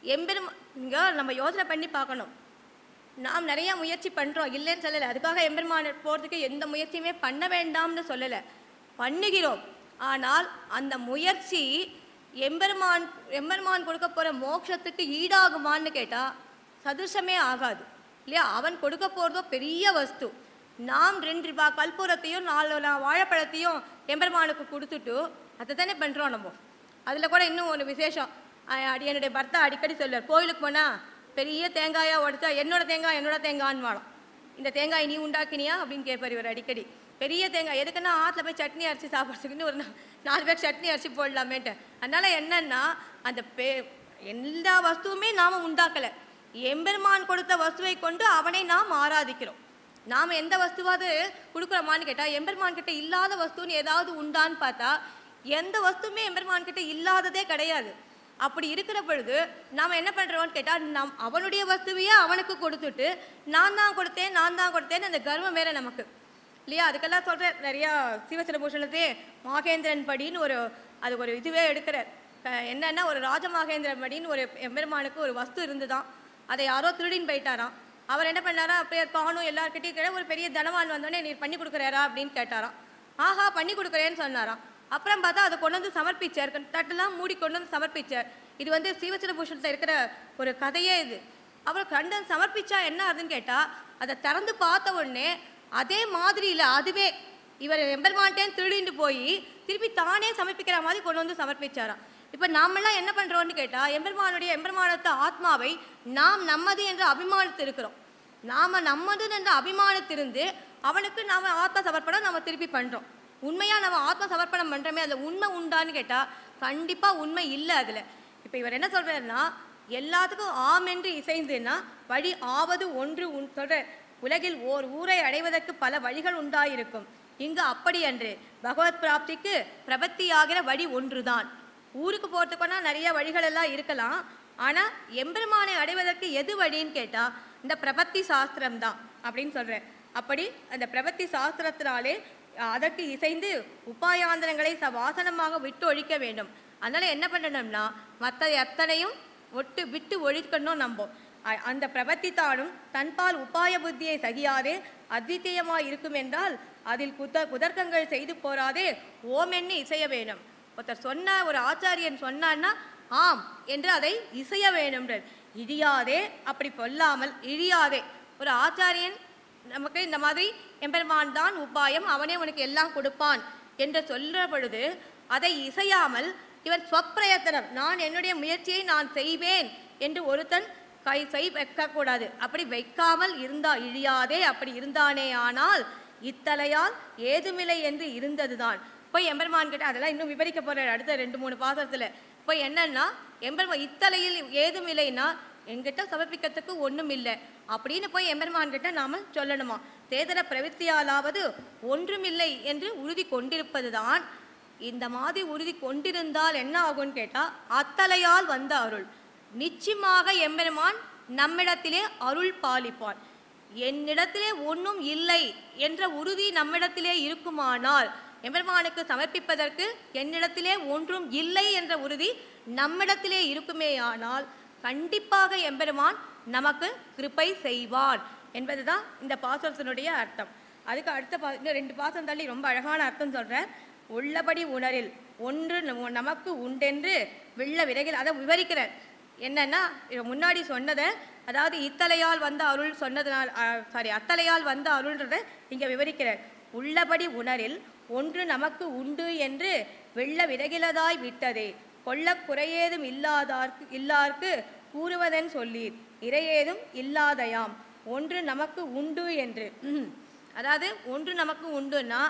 எம்பெருமா இங்க நம்ம யோசனை பண்ணி பார்க்கணும் நாம் நிறைய முயற்சி பண்ணுறோம் இல்லைன்னு சொல்லலை அதுக்காக எம்பெருமான் போகிறதுக்கு எந்த முயற்சியுமே பண்ண வேண்டாம்னு சொல்லலை பண்ணுகிறோம் ஆனால் அந்த முயற்சி எம்பெருமான் எம்பெருமான் கொடுக்க போகிற மோட்சத்துக்கு ஈடாகுமான்னு கேட்டால் சதுசமே ஆகாது இல்லையா அவன் கொடுக்க போகிறதோ பெரிய வஸ்து நாம் ரெண்டு ரூபாய் கற்பூரத்தையும் நாலு நா- வாழைப்பழத்தையும் எம்பெருமானுக்கு கொடுத்துட்டு அதை தானே பண்ணுறோம் நம்ம அதில் கூட இன்னும் ஒரு விசேஷம் அஹ் அடி என்னுடைய பர்த்தா அடிக்கடி சொல்லுவார் கோயிலுக்கு போனால் பெரிய தேங்காயாக உடைச்சா என்னோட தேங்காய் என்னோட தேங்காய்ன்னு வாழும் இந்த தேங்காய் நீ உண்டாக்கினியா அப்படின்னு கேட்பார் இவர் அடிக்கடி பெரிய தேங்காய் எதுக்குன்னா ஆற்றுல போய் சட்னி அரைச்சி சாப்பிட்றதுக்குன்னு ஒரு நா- நாலு பேர் சட்னி அரைச்சி போடலாமேன்ட்டு அதனால என்னன்னா அந்த பே எல்லா வஸ்துவுமே நாம் உண்டாக்கலை எம்பெருமான் கொடுத்த வஸ்துவை கொண்டு அவனை நாம் ஆராதிக்கிறோம் நாம் எந்த வஸ்துவாவது கொடுக்குறோமான்னு கேட்டால் எம்பெருமான் கிட்ட இல்லாத வஸ்துன்னு ஏதாவது உண்டான்னு பார்த்தா எந்த வஸ்துவுமே எம்பெருமான் கிட்ட இல்லாததே கிடையாது அப்படி இருக்கிற பொழுது நாம் என்ன பண்ணுறோம்னு கேட்டால் நம் அவனுடைய வஸ்துவையே அவனுக்கு கொடுத்துட்டு நான் தான் கொடுத்தேன் நான் தான் கொடுத்தேன்னு அந்த கர்வம் வேற நமக்கு இல்லையா அதுக்கெல்லாம் சொல்கிறேன் நிறையா சிவசிரபூஷணத்தே மாகேந்திரன் படின்னு ஒரு அது ஒரு இதுவே எடுக்கிறார் அஹ் என்னன்னா ஒரு ராஜமாகேந்திரன் படின்னு ஒரு எம்பெருமானுக்கு ஒரு வஸ்து இருந்துதான் அதை யாரோ திருடின்னு போயிட்டாராம் அவர் என்ன பண்ணாரா அப்படியே காணும் எல்லார்கிட்டயும் கேட்ட ஒரு பெரிய தனவான் வந்தோடனே நீர் பண்ணி கொடுக்குறாரா அப்படின்னு கேட்டாராம் ஆஹா பண்ணி கொடுக்குறேன்னு சொன்னாராம் அப்புறம் பார்த்தா அதை கொண்டு வந்து சமர்ப்பிச்சார் தட்டெல்லாம் மூடி கொண்டு வந்து சமர்ப்பிச்சார் இது வந்து சிவசிரபூஷணத்தில் இருக்கிற ஒரு கதையே இது அவர் கண்டு சமர்ப்பிச்சா என்ன ஆகுதுன்னு கேட்டால் அதை திறந்து பார்த்த உடனே அதே மாதிரியில் அதுவே இவர் எம்பெருமான்ட்டேன் திருடிட்டு போய் திருப்பி தானே சமர்ப்பிக்கிற மாதிரி கொண்டு வந்து சமர்ப்பிச்சாராம் இப்போ நாமெல்லாம் என்ன பண்ணுறோம்னு கேட்டால் எம்பெருமானுடைய எம்பெருமானத்து ஆத்மாவை நாம் நம்மது என்ற அபிமானத்து இருக்கிறோம் நாம் நம்மது என்ற அபிமானத்திருந்து அவனுக்கு நாம் ஆத்ம சமர்ப்பணம் நம்ம திருப்பி பண்ணுறோம் உண்மையாக நம்ம ஆத்ம சமர்ப்பணம் பண்ணுறோமே அதில் உண்மை உண்டான்னு கேட்டால் கண்டிப்பாக உண்மை இல்லை அதில் இப்போ இவர் என்ன சொல்கிறாருன்னா எல்லாத்துக்கும் ஆம் என்று இசைந்துன்னா வழி ஆவது ஒன்று உன் சொல்ற உலகில் ஓர் ஊரை அடைவதற்கு பல வழிகள் உண்டாயிருக்கும் இங்கு அப்படி அன்று பகவத் பிராப்திக்கு பிரபத்தியாகிற வழி ஒன்றுதான் ஊருக்கு போகிறதுக்குனா நிறைய வழிகள் எல்லாம் இருக்கலாம் ஆனால் எம்பெருமானை அடைவதற்கு எது வழின்னு கேட்டால் இந்த பிரபத்தி சாஸ்திரம் தான் அப்படின்னு சொல்கிறேன் அப்படி அந்த பிரபத்தி சாஸ்திரத்தினாலே அஹ், அதற்கு இசைந்து உபாயாந்திரங்களை ச வாசனமாக விட்டு ஒழிக்க வேண்டும் அதனால என்ன பண்ணணும்னா மற்ற எத்தனையும் ஒட்டு விட்டு ஒழிக்கணும் நம்ம அ- அந்த பிரபத்தி தானும் தன்பால் உபாய புத்தியை சகியாதே அத்விதீயமாய் இருக்கும் என்றால் அதில் குத குதர்க்கங்கள் செய்து போராதே ஓம் எண்ணி இசைய வேணும் ஒருத்தர் சொன்ன ஒரு ஆச்சாரியன் சொன்னான்னா ஆம் என்று அதை இசைய வேணும்ன்றது இழியாதே அப்படி பொல்லாமல் இழியாதே ஒரு ஆச்சாரியன் நமக்கு இந்த மாதிரி எம்பெருமான் தான் உபாயம் அவனே உனக்கு எல்லாம் கொடுப்பான் என்று சொல்ற பொழுது அதை இசையாமல் இவன் ஸ்வப்பிரயத்தனம் நான் என்னுடைய முயற்சியை நான் செய்வேன் என்று ஒருத்தன் கை செய் வைக்கக்கூடாது அப்படி வைக்காமல் இருந்தா இழியாதே அப்படி இருந்தானே ஆனால் இத்தலையால் ஏதுமில்லை என்று இருந்ததுதான் போய் எம்பெருமான் கிட்ட அதெல்லாம் இன்னும் விவரிக்க போறார் அடுத்த ரெண்டு மூணு பாசத்துல போய் என்னன்னா எம்பெருமான் இத்தலையில் ஏதுமில்லைன்னா என்கிட்ட சமர்ப்பிக்கிறதுக்கு ஒண்ணும் இல்லை அப்படின்னு போய் எம்பெருமான் கிட்ட நாம சொல்லணுமா தேதர பிரவித்தியாலாவது ஒன்றுமில்லை என்று உறுதி கொண்டிருப்பதுதான் இந்த மாதிரி உறுதி கொண்டிருந்தால் என்ன ஆகும்னு கேட்டா அத்தலையால் வந்த அருள் நிச்சயமாக எம்பெருமான் நம்மிடத்திலே அருள் பாலிப்பான் என்னிடத்திலே ஒன்றும் இல்லை என்ற உறுதி நம்மிடத்திலே இருக்குமானால் எம்பெருமானுக்கு சமர்ப்பிப்பதற்கு என்னிடத்திலே ஒன்றும் இல்லை என்ற உறுதி நம்மிடத்திலே இருக்குமேயானால் கண்டிப்பாக எம்பெருமான் நமக்கு கிருபை செய்வான் என்பதுதான் இந்த பாசத்தினுடைய அர்த்தம் அதுக்கு அடுத்த பா இன்னும் ரெண்டு பாசம் தள்ளி ரொம்ப அழகான அர்த்தம் சொல்றேன் உள்ளபடி உணரில் ஒன்று நம- நமக்கு உண்டென்று வெள்ள விறகில் அதை விவரிக்கிறார் என்னன்னா இது முன்னாடி சொன்னதை அதாவது இத்தலையால் வந்த அருள் சொன்னதுனால் சாரி அத்தலையால் வந்த அருள்ன்றதை இங்க விவரிக்கிறார் உள்ளபடி உணரில் ஒன்று நமக்கு உண்டு என்று வெள்ள விறகிலதாய் விட்டதே கொள்ள குறையேதும் இல்லாதார்க்கு இல்லார்க்கு கூறுவதன் சொல்லீர் இறையேதும் இல்லாதயாம் ஒன்று நமக்கு உண்டு என்று ம். அதாவது ஒன்று நமக்கு உண்டுன்னா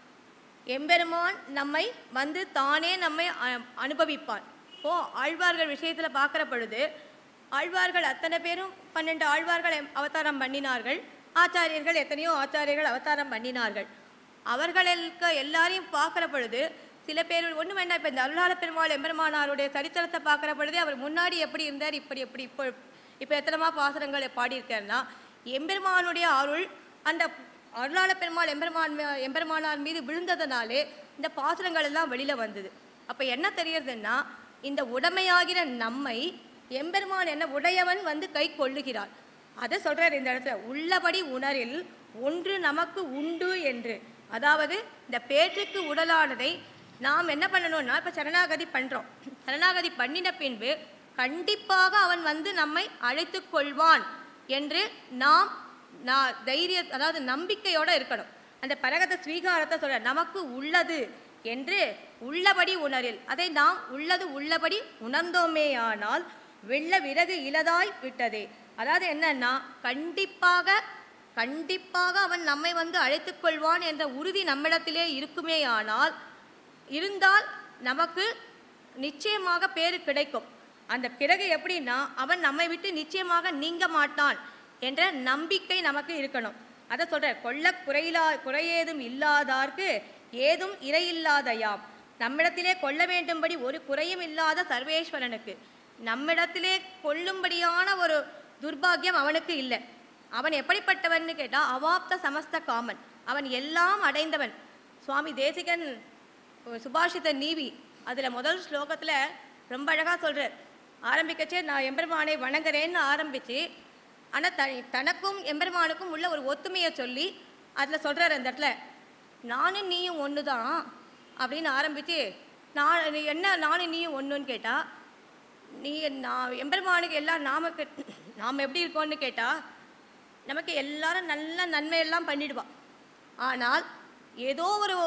எம்பெருமான் நம்மை வந்து தானே நம்மை அ- அனுபவிப்பான் இப்போ ஆழ்வார்கள் விஷயத்தில் பார்க்குற பொழுது ஆழ்வார்கள் அத்தனை பேரும் பன்னெண்டு ஆழ்வார்கள் எம்- அவதாரம் பண்ணினார்கள் ஆச்சாரியர்கள் எத்தனையோ ஆச்சாரியர்கள் அவதாரம் பண்ணினார்கள் அவர்களுக்கு எல்லாரையும் பார்க்குற பொழுது சில பேர் ஒன்று வேண்டாம் இப்போ இந்த அருளாள பெருமாள் எம்பெருமானாருடைய சரித்திரத்தை பார்க்குற பொழுதே அவர் முன்னாடி எப்படி இருந்தார் இப்படி எப்படி இப்போ இப்போ எத்தனைமா பாசுரங்களை பாடியிருக்காருன்னா எம்பெருமானுடைய அருள் அந்த அருளாள பெருமாள் எம்பெருமான் மே- எம்பெருமானார் மீது விழுந்ததனாலே இந்த பாசுரங்கள் எல்லாம் வெளியில வந்தது அப்ப என்ன தெரியறதுன்னா இந்த உடமையாகிற நம்மை எம்பெருமான் என்ன உடையவன் வந்து கை கொள்ளுகிறார் அதை சொல்றார் இந்த இடத்துல உள்ளபடி உணரில் ஒன்று நமக்கு உண்டு என்று அதாவது இந்த பேற்றுக்கு உடலானதை நாம் என்ன பண்ணணும்னா இப்போ சரணாகதி பண்ணுறோம் சரணாகதி பண்ணின பின்பு கண்டிப்பாக அவன் வந்து நம்மை அழைத்து கொள்வான் என்று நாம் நான் தைரிய அதாவது நம்பிக்கையோட இருக்கணும் அந்த பரகத ஸ்வீகாரத்தை சொல்ற நமக்கு உள்ளது என்று உள்ளபடி உணரில் அதை நாம் உள்ளது உள்ளபடி உணர்ந்தோமேயானால் வெள்ள விறகு இலதாய் விட்டதே அதாவது என்னன்னா கண்டிப்பாக கண்டிப்பாக அவன் நம்மை வந்து அழைத்துக் கொள்வான் என்ற உறுதி நம்மிடத்திலே இருக்குமேயானால் இருந்தால் நமக்கு நிச்சயமாக பேரு கிடைக்கும் அந்த பிறகு எப்படின்னா அவன் நம்மை விட்டு நிச்சயமாக நீங்க மாட்டான் என்ற நம்பிக்கை நமக்கு இருக்கணும் அதை சொல்ற கொள்ள குறையிலா குறையேதும் இல்லாதார்க்கு ஏதும் இறையில்லாதயாம் நம்மிடத்திலே கொள்ள வேண்டும்படி ஒரு குறையும் இல்லாத சர்வேஸ்வரனுக்கு நம்மிடத்திலே கொள்ளும்படியான ஒரு துர்பாக்கியம் அவனுக்கு இல்லை அவன் எப்படிப்பட்டவன்னு கேட்டா அவாப்த சமஸ்த காமன் அவன் எல்லாம் அடைந்தவன் சுவாமி தேசிகன் சுபாஷித நீவி அதில் முதல் ஸ்லோகத்தில் ரொம்ப அழகாக சொல்கிறார் ஆரம்பிக்கச்சே நான் எம்பெருமானை வணங்குறேன்னு ஆரம்பித்து ஆனால் த தனக்கும் எம்பெருமானுக்கும் உள்ள ஒரு ஒத்துமையை சொல்லி அதில் சொல்கிறார் அந்த இடத்துல நானும் நீயும் ஒன்று தான் அப்படின்னு ஆரம்பித்து நான் என்ன நானும் நீயும் ஒன்றுன்னு கேட்டால் நீ நான் எம்பெருமானுக்கு எல்லாம் நாமக்கு நாம் எப்படி இருக்கோம்னு கேட்டால் நமக்கு எல்லாரும் நல்ல நன்மையெல்லாம் பண்ணிடுவா ஆனால் ஏதோ ஒரு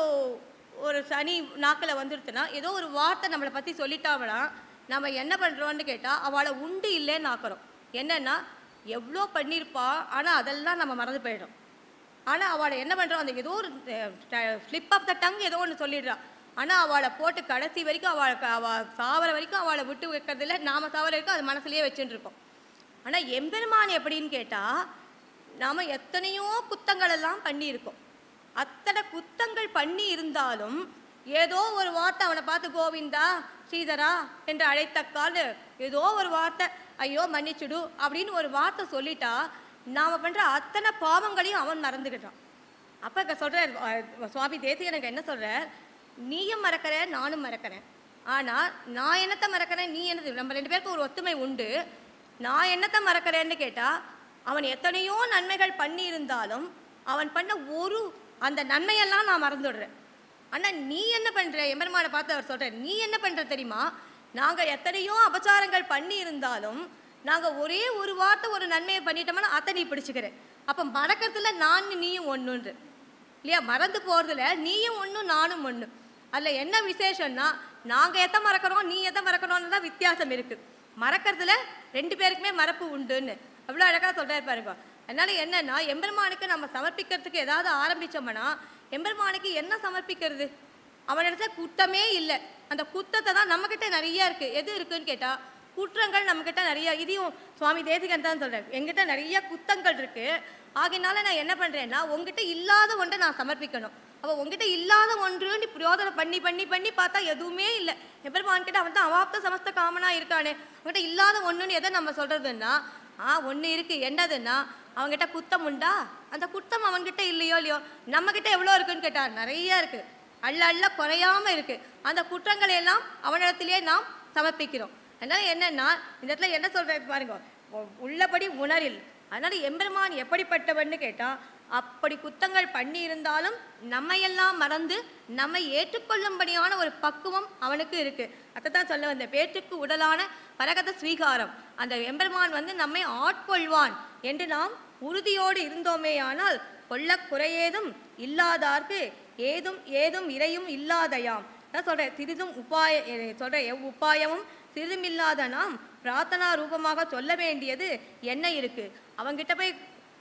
ஒரு சனி நாக்கில் வந்துடுத்துன்னா ஏதோ ஒரு வார்த்தை நம்மளை பற்றி சொல்லிட்டாங்கன்னா நம்ம என்ன பண்ணுறோம்னு கேட்டால் அவளை உண்டு இல்லைன்னு ஆக்குறோம் என்னன்னா எவ்வளோ பண்ணியிருப்பா ஆனால் அதெல்லாம் நம்ம மறந்து போயிடும் ஆனால் அவளை என்ன பண்ணுறோம் அந்த ஏதோ ஒரு ஸ்லிப் ஆஃப் த டங் ஏதோ ஒன்று சொல்லிடுறா ஆனால் அவளை போட்டு கடைசி வரைக்கும் அவளுக்கு அவள் சாவர வரைக்கும் அவளை விட்டு வைக்கிறதில்ல நாம சாவர வரைக்கும் அது மனசுலயே வச்சுட்டு இருக்கோம் ஆனால் எம்பெருமான் எப்படின்னு கேட்டால் நாம் எத்தனையோ குத்தங்கள் எல்லாம் பண்ணியிருக்கோம் அத்தனை குத்தங்கள் பண்ணி இருந்தாலும் ஏதோ ஒரு வார்த்தை அவனை பார்த்து கோவிந்தா ஸ்ரீதரா என்று அழைத்தக்கால் ஏதோ ஒரு வார்த்தை ஐயோ மன்னிச்சுடு அப்படின்னு ஒரு வார்த்தை சொல்லிட்டா நாம் பண்ணுற அத்தனை பாவங்களையும் அவன் மறந்துக்கிட்டான் அப்போ இங்கே சொல்கிறார் சுவாமி தேசிகனுக்கு என்ன சொல்கிறார் நீயும் மறக்கிற நானும் மறக்கிறேன் ஆனால் நான் என்னத்தை மறக்கிறேன் நீ என்னது நம்ம ரெண்டு பேருக்கும் ஒரு ஒத்துமை உண்டு நான் என்னத்தை மறக்கிறேன்னு கேட்டால் அவன் எத்தனையோ நன்மைகள் பண்ணி இருந்தாலும் அவன் பண்ண ஒரு அந்த நன்மையெல்லாம் நான் மறந்துடுறேன் ஆனால் நீ என்ன பண்ணுற எம்பெருமானை பார்த்து அவர் சொல்கிறார் நீ என்ன பண்ணுற தெரியுமா நாங்கள் எத்தனையோ அபச்சாரங்கள் பண்ணி இருந்தாலும் நாங்கள் ஒரே ஒரு வார்த்தை ஒரு நன்மையை பண்ணிட்டோம்னா அதை நீ பிடிச்சிக்கிற அப்போ மறக்கிறதுல நான் நீயும் ஒன்றுன்ற இல்லையா மறந்து போகிறதுல நீயும் ஒன்று நானும் ஒன்று அதில் என்ன விசேஷம்னா நாங்கள் எதை மறக்கிறோம் நீ எதை மறக்கிறோன்னு தான் வித்தியாசம் இருக்குது மறக்கிறதுல ரெண்டு பேருக்குமே மறப்பு உண்டுன்னு அவ்வளோ அழகாக சொல்கிறாரு பாருங்க அதனால என்னன்னா எம்பெருமானுக்கு நம்ம சமர்ப்பிக்கிறதுக்கு ஏதாவது ஆரம்பிச்சோம்னா எம்பெருமானுக்கு என்ன சமர்ப்பிக்கிறது அவனிடத்துல குத்தமே இல்லை அந்த குத்தத்தை தான் நம்மக்கிட்ட நிறைய இருக்குது எது இருக்குன்னு கேட்டால் குற்றங்கள் நம்மக்கிட்ட நிறைய இதையும் சுவாமி தேசிகன் தான் சொல்கிறேன் எங்கிட்ட நிறைய குத்தங்கள் இருக்குது ஆகையினால நான் என்ன பண்ணுறேன்னா உங்ககிட்ட இல்லாத ஒன்றை நான் சமர்ப்பிக்கணும் அவள் உங்ககிட்ட இல்லாத ஒன்று நீ பிரயோஜனம் பண்ணி பண்ணி பண்ணி பார்த்தா எதுவுமே இல்லை எம்பெருமான் கிட்ட அவன் தான் அவாப்த சமஸ்த காமனா இருக்கானே அவன்கிட்ட இல்லாத ஒன்றுன்னு எதை நம்ம சொல்கிறதுன்னா ஆ ஒன்று இருக்குது என்னதுன்னா அவங்ககிட்ட குத்தம் உண்டா அந்த குத்தம் அவன்கிட்ட இல்லையோ இல்லையோ நம்மக்கிட்ட எவ்வளோ இருக்குன்னு கேட்டா நிறைய இருக்குது அள்ள அள்ள குறையாம இருக்கு அந்த குற்றங்களை எல்லாம் அவனிடத்திலேயே நாம் சமர்ப்பிக்கிறோம் அதனால என்னன்னா இந்த இடத்துல என்ன சொல்ற பாருங்க உ- உள்ளபடி உணரில் அதனால எம்பெருமான் எப்படிப்பட்டவன்னு கேட்டா அப்படி குத்தங்கள் பண்ணி இருந்தாலும் நம்மையெல்லாம் மறந்து நம்மை ஏற்றுக்கொள்ளும்படியான ஒரு பக்குவம் அவனுக்கு இருக்கு அதை தான் சொல்ல வந்த பேற்றுக்கு உடலான பரகத ஸ்வீகாரம் அந்த எம்பெருமான் வந்து நம்மை ஆட்கொள்வான் என்று நாம் உறுதியோடு இருந்தோமேயானால் கொள்ள குறையேதும் இல்லாதார்க்கு ஏதும் ஏதும் இறையும் இல்லாதயாம் நான் சொல்றேன் சிறிதும் உபாய எ- சொல்றேன் எவ் உபாயமும் சிறிதும் இல்லாத நாம் பிரார்த்தனா ரூபமாக சொல்ல வேண்டியது என்ன இருக்கு அவங்கிட்ட போய்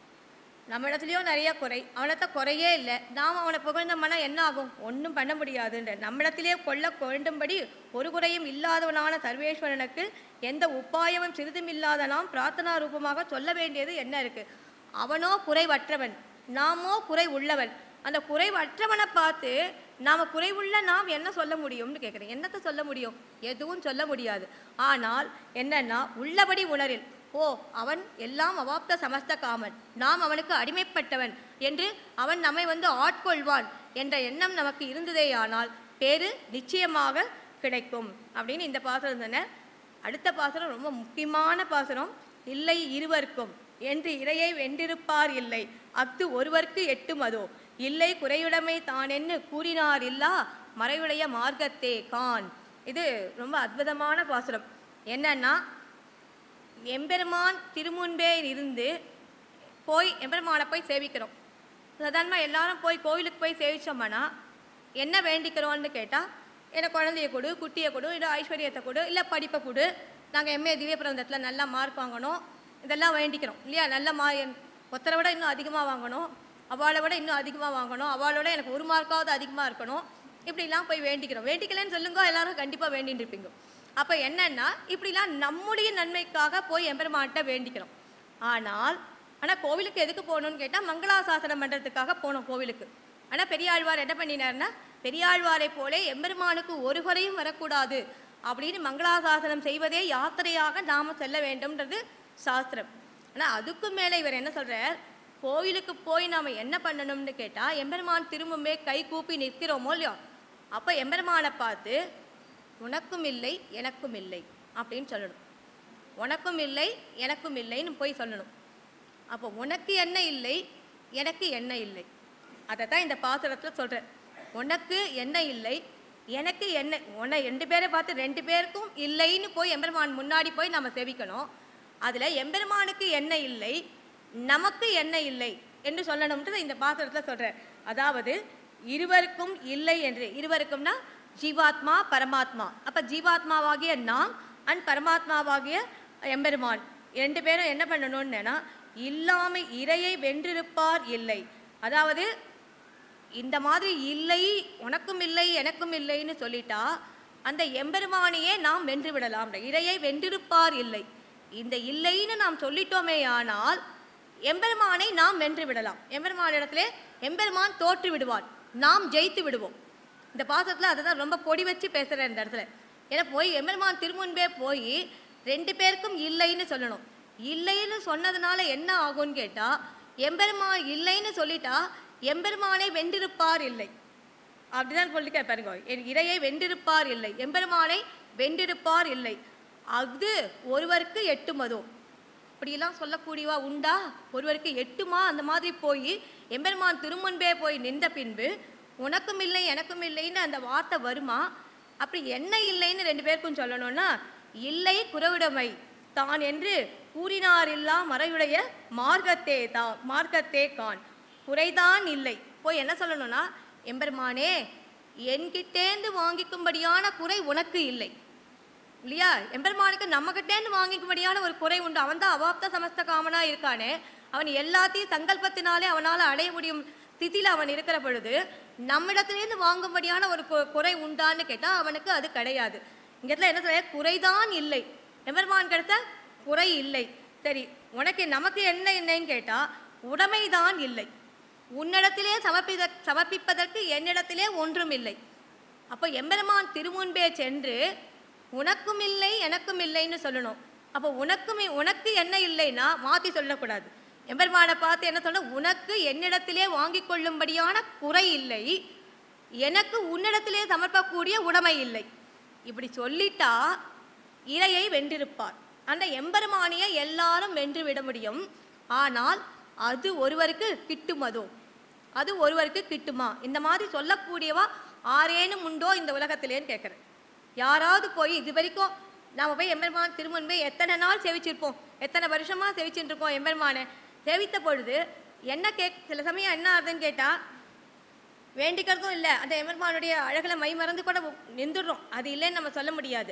நம்ம இடத்துலையோ நிறைய குறை அவனத்த குறையே இல்லை நாம் அவனை புகழ்ந்தோம்னா என்ன ஆகும் ஒன்றும் பண்ண முடியாதுன்ற நம்மிடத்திலே கொள்ள கொண்டும்படி ஒரு குறையும் இல்லாதவனான சர்வேஸ்வரனுக்கு எந்த உபாயமும் சிறிதும் இல்லாத நாம் பிரார்த்தனா ரூபமாக சொல்ல வேண்டியது என்ன இருக்கு அவனோ குறைவற்றவன் நாமோ குறை உள்ளவன் அந்த குறைவற்றவனை பார்த்து நாம குறைவுள்ள நாம் என்ன சொல்ல முடியும்னு கேட்குறேன் என்னத்தை சொல்ல முடியும் எதுவும் சொல்ல முடியாது ஆனால் என்னன்னா உள்ளபடி உணரில் ஓ அவன் எல்லாம் அவாப்த சமஸ்த காமன் நாம் அவனுக்கு அடிமைப்பட்டவன் என்று அவன் நம்மை வந்து ஆட்கொள்வான் என்ற எண்ணம் நமக்கு இருந்ததேயானால் பேரு நிச்சயமாக கிடைக்கும் அப்படின்னு இந்த பாசம் தானே அடுத்த பாசுரம் ரொம்ப முக்கியமான பாசுரம் இல்லை இருவர்க்கும் என்று இறையை வென்றிருப்பார் இல்லை அஃது ஒருவர்க்கு எட்டும் அதோ இல்லை குறையுடைமை தான் என்று கூறினார் இல்லா மறைவுடைய மார்க்கத்தே கான் இது ரொம்ப அற்புதமான பாசுரம் என்னன்னா எம்பெருமான் திருமுன்பே இருந்து போய் எம்பெருமானை போய் சேவிக்கிறோம் சாதாரணமாக எல்லாரும் போய் கோவிலுக்கு போய் சேவிச்சோம்னா என்ன வேண்டிக்கிறோம்னு கேட்டால் எனக்கு குழந்தைய கொடு குட்டியை கொடு இல்லை ஐஸ்வர்யத்தை கொடு இல்லை படிப்பை கொடு நாங்கள் எம்ஏ திவ்ய பிரபந்தத்தில் நல்லா மார்க் வாங்கணும் இதெல்லாம் வேண்டிக்கிறோம் இல்லையா நல்ல மா ஒருத்தரை விட இன்னும் அதிகமாக வாங்கணும் அவளை விட இன்னும் அதிகமாக வாங்கணும் அவளோட எனக்கு ஒரு மார்க்காவது அதிகமாக இருக்கணும் இப்படிலாம் போய் வேண்டிக்கிறோம் வேண்டிக்கலன்னு சொல்லுங்க எல்லாரும் கண்டிப்பாக வேண்டின்னு இருப்பீங்க அப்போ என்னன்னா இப்படிலாம் நம்முடைய நன்மைக்காக போய் எம்பெருமான்கிட்ட வேண்டிக்கிறோம் ஆனால் ஆனால் கோவிலுக்கு எதுக்கு போகணும்னு கேட்டால் மங்களாசாசனம் பண்ணுறதுக்காக போனோம் கோவிலுக்கு ஆனால் பெரியாழ்வார் என்ன பண்ணினார்னா பெரியாழ்வாரை போலே எம்பெருமானுக்கு ஒரு குறையும் வரக்கூடாது அப்படின்னு மங்களாசாசனம் செய்வதே யாத்திரையாக நாம் செல்ல வேண்டும்ன்றது சாஸ்திரம் ஆனால் அதுக்கும் மேலே இவர் என்ன சொல்றார் கோவிலுக்கு போய் நாம் என்ன பண்ணணும்னு கேட்டால் எம்பெருமான் திரும்புமே கை கூப்பி நிற்கிறோமோ இல்லையோ அப்போ எம்பெருமானை பார்த்து உனக்கும் இல்லை எனக்கும் இல்லை அப்படின்னு சொல்லணும் உனக்கும் இல்லை எனக்கும் இல்லைன்னு போய் சொல்லணும் அப்போ உனக்கு என்ன இல்லை எனக்கு என்ன இல்லை அதை தான் இந்த பாசுரத்தில் சொல்கிறேன் உனக்கு என்ன இல்லை எனக்கு என்ன உன்னை ரெண்டு பேரை பார்த்து ரெண்டு பேருக்கும் இல்லைன்னு போய் எம்பெருமான் முன்னாடி போய் நம்ம செவிக்கணும் அதில் எம்பெருமானுக்கு என்ன இல்லை நமக்கு என்ன இல்லை என்று சொல்லணும்ன்றது இந்த பாசுரத்தில் சொல்கிறேன் அதாவது இருவருக்கும் இல்லை என்று இருவருக்கும்னா ஜீவாத்மா பரமாத்மா அப்போ ஜீவாத்மாவாகிய நாம் அண்ட் பரமாத்மாவாகிய எம்பெருமான் ரெண்டு பேரும் என்ன பண்ணணும்னா இல்லாமை இறையை வென்றிருப்பார் இல்லை அதாவது இந்த மாதிரி இல்லை உனக்கும் இல்லை எனக்கும் இல்லைன்னு சொல்லிட்டா அந்த எம்பெருமானையே நாம் வென்று விடலாம் இறையை வென்றிருப்பார் இல்லை இந்த இல்லைன்னு நாம் சொல்லிட்டோமே ஆனால் எம்பெருமானை நாம் வென்று விடலாம் எம்பெருமானிடத்திலே எம்பெருமான் தோற்று விடுவான் நாம் ஜெயித்து விடுவோம் இந்த பாசத்தில் அதை தான் ரொம்ப பொடி வச்சு பேசுகிறேன் இந்த இடத்துல ஏன்னா போய் எம்பெருமான் திருமுன்பே போய் ரெண்டு பேருக்கும் இல்லைன்னு சொல்லணும் இல்லைன்னு சொன்னதுனால என்ன ஆகும்னு கேட்டால் எம்பெருமான் இல்லைன்னு சொல்லிட்டா எம்பெருமானை வென்றிருப்பார் இல்லை அப்படிதான் சொல்லிக்க பாருங்க என் இறையை வென்றிருப்பார் இல்லை எம்பெருமானை வென்றிருப்பார் இல்லை அது ஒருவருக்கு எட்டுமதோ இப்படியெல்லாம் சொல்லக்கூடியவா உண்டா ஒருவருக்கு எட்டுமா அந்த மாதிரி போய் எம்பெருமான் திருமுன்பே போய் நின்ற பின்பு உனக்கும் இல்லை எனக்கும் இல்லைன்னு அந்த வார்த்தை வருமா அப்படி என்ன இல்லைன்னு ரெண்டு பேருக்கும் சொல்லணும்னா இல்லை குறவிடமை தான் என்று கூறினாரில்லா மறையுடைய மார்க்கத்தே தா மார்க்கத்தே கான் குறைதான் இல்லை போய் என்ன சொல்லணும்னா எம்பெருமானே என்கிட்டேந்து வாங்கிக்கும்படியான குறை உனக்கு இல்லை இல்லையா எம்பெருமானுக்கு நம்மகிட்டேந்து வாங்கிக்கும்படியான ஒரு குறை உண்டு அவன் தான் அவாப்த சமஸ்த காமனா இருக்கானே அவன் எல்லாத்தையும் சங்கல்பத்தினாலே அவனால் அடைய முடியும் ஸ்திதியில் அவன் இருக்கிற பொழுது நம்மிடத்திலேருந்து வாங்கும்படியான ஒரு கு- குறை உண்டான்னு கேட்டால் அவனுக்கு அது கிடையாது இங்க இடத்துல என்ன சொல்ற குறைதான் இல்லை எம்பெருமான் கிடைத்த குறை இல்லை சரி உனக்கு நமக்கு என்ன என்னன்னு கேட்டால் உடைமைதான் இல்லை உன்னிடத்திலே சமர்ப்பித சமர்ப்பிப்பதற்கு என்னிடத்திலே ஒன்றும் இல்லை அப்போ எம்பெருமான் திருமுன்பே சென்று உனக்கும் இல்லை எனக்கும் இல்லைன்னு சொல்லணும் அப்போ உனக்கும் இ- உனக்கு என்ன இல்லைன்னா மாற்றி சொல்லக்கூடாது எம்பெருமானை பார்த்து என்ன சொல்ல உனக்கு என்னிடத்திலே வாங்கிக் கொள்ளும்படியான குறை இல்லை எனக்கு உன்னிடத்திலே சமர்ப்பக்கூடிய உடைமை இல்லை இப்படி சொல்லிட்டா இறையை வென்றிருப்பார் அந்த எம்பெருமானியை எல்லாரும் வென்று விட முடியும் ஆனால் அது ஒருவருக்கு கிட்டுமதோ அது ஒருவருக்கு கிட்டுமா இந்த மாதிரி சொல்லக்கூடியவா ஆரேனும் உண்டோ இந்த உலகத்திலேன்னு கேட்குறேன் யாராவது போய் இது வரைக்கும் நாம போய் எம்பெருமான் திருமுன்பே எத்தனை நாள் சேவிச்சிருப்போம் எத்தனை வருஷமா சேவிச்சுட்டு இருக்கோம் எம்பெருமானை சேவித்த பொழுது என்ன கேக் சில சமயம் என்ன ஆகுதுன்னு கேட்டா வேண்டிக்கிறதும் இல்லை அந்த எம்பெருமானுடைய அழகுல மை மறந்து கூட நின்றுடுறோம் அது இல்லைன்னு நம்ம சொல்ல முடியாது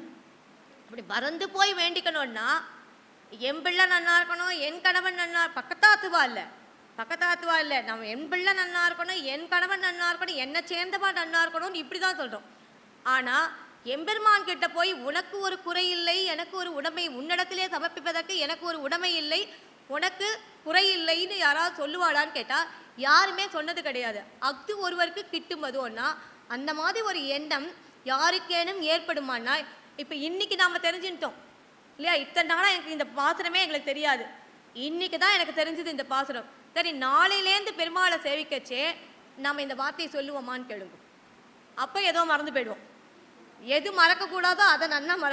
அப்படி மறந்து போய் வேண்டிக்கணும்னா என் பிள்ளை நன்னா இருக்கணும் என் கணவன் நன்னா பக்கத்தாத்துவா இல்லை பக்கத்தாத்துவா இல்லை நம்ம என் பிள்ளை நன்னா இருக்கணும் என் கணவன் நன்னா இருக்கணும் என்னை சேர்ந்தவா நன்னா இருக்கணும்னு இப்படி தான் சொல்கிறோம் ஆனால் எம்பெருமான் கிட்ட போய் உனக்கு ஒரு குறை இல்லை எனக்கு ஒரு உடைமை உன்னிடத்திலே சமர்ப்பிப்பதற்கு எனக்கு ஒரு உடைமை இல்லை உனக்கு குறை இல்லைன்னு யாராவது சொல்லுவாளான்னு கேட்டால் யாருமே சொன்னது கிடையாது அஃது ஒருவருக்கு கிட்டுமதுன்னா அந்த மாதிரி ஒரு எண்ணம் யாருக்கேனும் ஏற்படுமான்னா இப்போ இன்னைக்கு நாம் தெரிஞ்சுட்டோம் இல்லையா இத்தனை நாளாக எனக்கு இந்த பாசுரமே எங்களுக்கு தெரியாது இன்னைக்கு தான் எனக்கு தெரிஞ்சது இந்த பாசுரம் சரி நாளையிலேருந்து பெருமாளை சேவிக்கச்சே நம்ம இந்த வார்த்தையை சொல்லுவோமான்னு கேளுங்க அப்போ ஏதோ மறந்து போயிடுவோம் எது மறக்கக்கூடாதோ அதை நன்னா மறப்போம்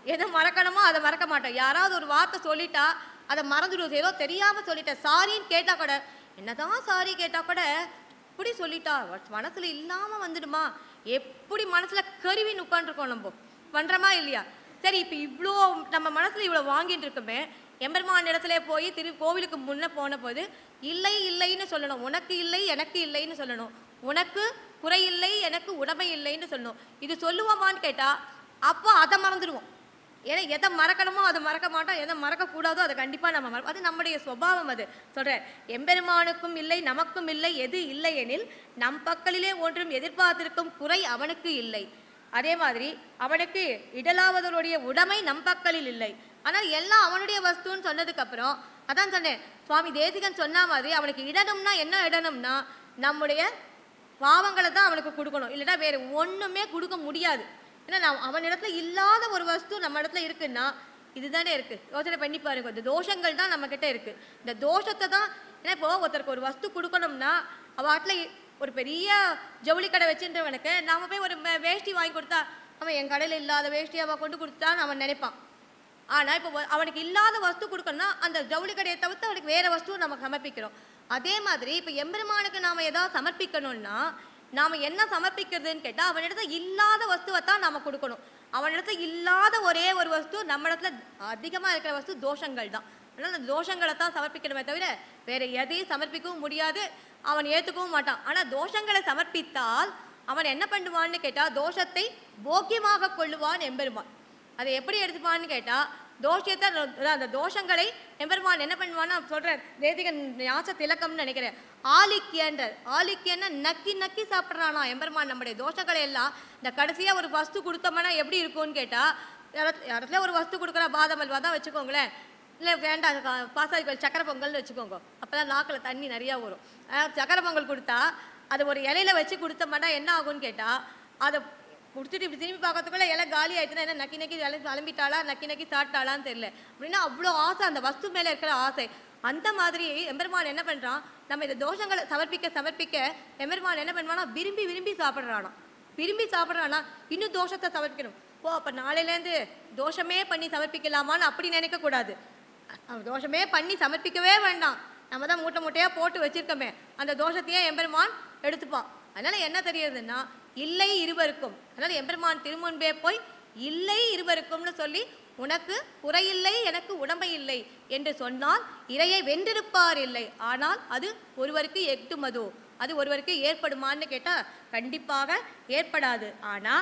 எதை மறக்கணுமோ அதை மறக்க மாட்டோம் யாராவது ஒரு வார்த்தை சொல்லிட்டா அதை மறந்துடுவோம் ஏதோ தெரியாம சொல்லிட்டேன் சாரின்னு கேட்டா கூட என்னதான் சாரி கேட்டா கூட இப்படி சொல்லிட்டா வ- மனசுல இல்லாம வந்துடுமா எப்படி மனசுல கருவி உட்காந்துருக்கோம் நம்ம பண்றோமா இல்லையா சரி இப்போ இவ்வளோ நம்ம மனசுல இவ்வளோ வாங்கிட்டு இருக்கோமே எம்பெருமான் இடத்துல போய் திரு கோவிலுக்கு முன்ன போன போது இல்லை இல்லைன்னு சொல்லணும் உனக்கு இல்லை எனக்கு இல்லைன்னு சொல்லணும் உனக்கு குறை இல்லை எனக்கு உடமை இல்லைன்னு சொல்லணும் இது சொல்லுவோமான்னு கேட்டா அப்போ அதை மறந்துடுவோம் ஏன்னா எதை மறக்கணுமோ அதை மறக்க மாட்டோம் எதை மறக்கக்கூடாதோ அதை கண்டிப்பாக நம்ம மற அது நம்முடைய சுபாவம் அது சொல்கிறேன் எம்பெருமானுக்கும் இல்லை நமக்கும் இல்லை எது இல்லை எனில் நம் பக்கலிலே ஒன்றும் எதிர்பார்த்திருக்கும் குறை அவனுக்கு இல்லை அதே மாதிரி அவனுக்கு இடலாவதனுடைய உடைமை நம் பக்கலில் இல்லை ஆனால் எல்லாம் அவனுடைய வஸ்துன்னு சொன்னதுக்கு அப்புறம் அதான் சொன்னேன் சுவாமி தேசிகன் சொன்ன மாதிரி அவனுக்கு இடணும்னா என்ன இடணும்னா நம்முடைய பாவங்களை தான் அவனுக்கு கொடுக்கணும் இல்லைன்னா வேற ஒண்ணுமே கொடுக்க முடியாது ஏன்னா நான் அவன் இடத்துல இல்லாத ஒரு வஸ்து நம்ம இடத்துல இருக்குன்னா இதுதானே இருக்கு யோசனை பண்ணி பாருங்க இந்த தோஷங்கள் தான் நம்ம கிட்ட இருக்கு இந்த தோஷத்தை தான் ஏன்னா இப்போ ஒருத்தருக்கு ஒரு வஸ்து கொடுக்கணும்னா அவாட்டில் ஒரு பெரிய ஜவுளி கடை வச்சுன்றவனுக்கு நாம போய் ஒரு மே- வேஷ்டி வாங்கி கொடுத்தா அவன் என் கடையில் இல்லாத வேஷ்டி அவன் கொண்டு கொடுத்தான்னு அவன் நினைப்பான் ஆனா இப்போ வ- அவனுக்கு இல்லாத வஸ்து கொடுக்கணும்னா அந்த ஜவுளி கடையை தவிர்த்து அவனுக்கு வேற வஸ்துவை நம்ம சமர்ப்பிக்கிறோம் அதே மாதிரி இப்போ எம்பெருமானுக்கு நாம ஏதாவது சமர்ப்பிக்கணும்னா நாம என்ன சமர்ப்பிக்கிறதுன்னு கேட்டா அவனிடத்துல இல்லாத வஸ்துவை தான் நாம கொடுக்கணும் அவனிடத்துல இல்லாத ஒரே ஒரு வஸ்து நம்ம இடத்துல அதிகமா இருக்கிற வஸ்து தோஷங்கள் தான் அதனால அந்த தோஷங்களை தான் சமர்ப்பிக்கணுமே தவிர வேற எதையும் சமர்ப்பிக்கவும் முடியாது அவன் ஏத்துக்கவும் மாட்டான் ஆனா தோஷங்களை சமர்ப்பித்தால் அவன் என்ன பண்ணுவான்னு கேட்டா தோஷத்தை போக்கியமாக கொள்ளுவான் எம்பெருமான் அதை எப்படி எடுத்துப்பான்னு கேட்டா தோஷத்தை அதான் அந்த தோஷங்களை எம்பெருமான் என்ன பண்ணுவான்னு சொல்றார் தேதிகன் ஞாச திலக்கம்னு நினைக்கிறேன் ஆலிக்கியன்றார் ஆலிக்கியன்னா நக்கி நக்கி சாப்பிட்றானா எம்பெருமான் நம்முடைய தோஷங்களை எல்லாம் இந்த கடைசியா ஒரு வஸ்து கொடுத்தோம்னா எப்படி இருக்கும்னு கேட்டா யாரத்- யாரத்துல ஒரு வஸ்து கொடுக்குற பாதாம் அல்வா தான் வச்சுக்கோங்களேன் இல்லை வேண்டாம் க- பாசாதி கோயில் சக்கரை பொங்கல்னு வச்சுக்கோங்க அப்பதான் நாக்கில் தண்ணி நிறையா வரும் அஹ் சக்கரை பொங்கல் கொடுத்தா அது ஒரு இலையில வச்சு கொடுத்தோம்னா என்ன ஆகும்னு கேட்டா அதை குடிச்சிட்டு இப்படி திரும்பி பார்க்கறதுக்குள்ள இலை காலி ஆயிடுச்சுன்னா என்ன நக்கி நக்கி இலை கிளம்பிட்டாளா நக்கி நக்கி சாப்பிட்டாளான்னு தெரியல அப்படின்னா அவ்வளோ ஆசை அந்த வஸ்து மேல இருக்கிற ஆசை அந்த மாதிரி எம்பெருமான் என்ன பண்றான் நம்ம இந்த தோஷங்களை சமர்ப்பிக்க சமர்ப்பிக்க எம்பெருமான் என்ன பண்ணுவானா விரும்பி விரும்பி சாப்பிட்றானா விரும்பி சாப்பிட்றானா இன்னும் தோஷத்தை சமர்ப்பிக்கணும் ஓ அப்ப நாளையிலேருந்து தோஷமே பண்ணி சமர்ப்பிக்கலாமான்னு அப்படி நினைக்க கூடாது அவன் தோஷமே பண்ணி சமர்ப்பிக்கவே வேண்டாம் நம்ம தான் மூட்டை மூட்டையா போட்டு வச்சிருக்கோமே அந்த தோஷத்தையே எம்பெருமான் எடுத்துப்பான் அதனால என்ன தெரியுதுன்னா இல்லை இருவருக்கும் அதனால எம்பெருமான் திருமுன்பே போய் இல்லை இருவருக்கும்னு சொல்லி உனக்கு குறையில்லை எனக்கு உடம்பை இல்லை என்று சொன்னால் இறையை வென்றிருப்பார் இல்லை ஆனால் அது ஒருவருக்கு எட்டுமதோ அது ஒருவருக்கு ஏற்படுமான்னு கேட்டா கண்டிப்பாக ஏற்படாது ஆனா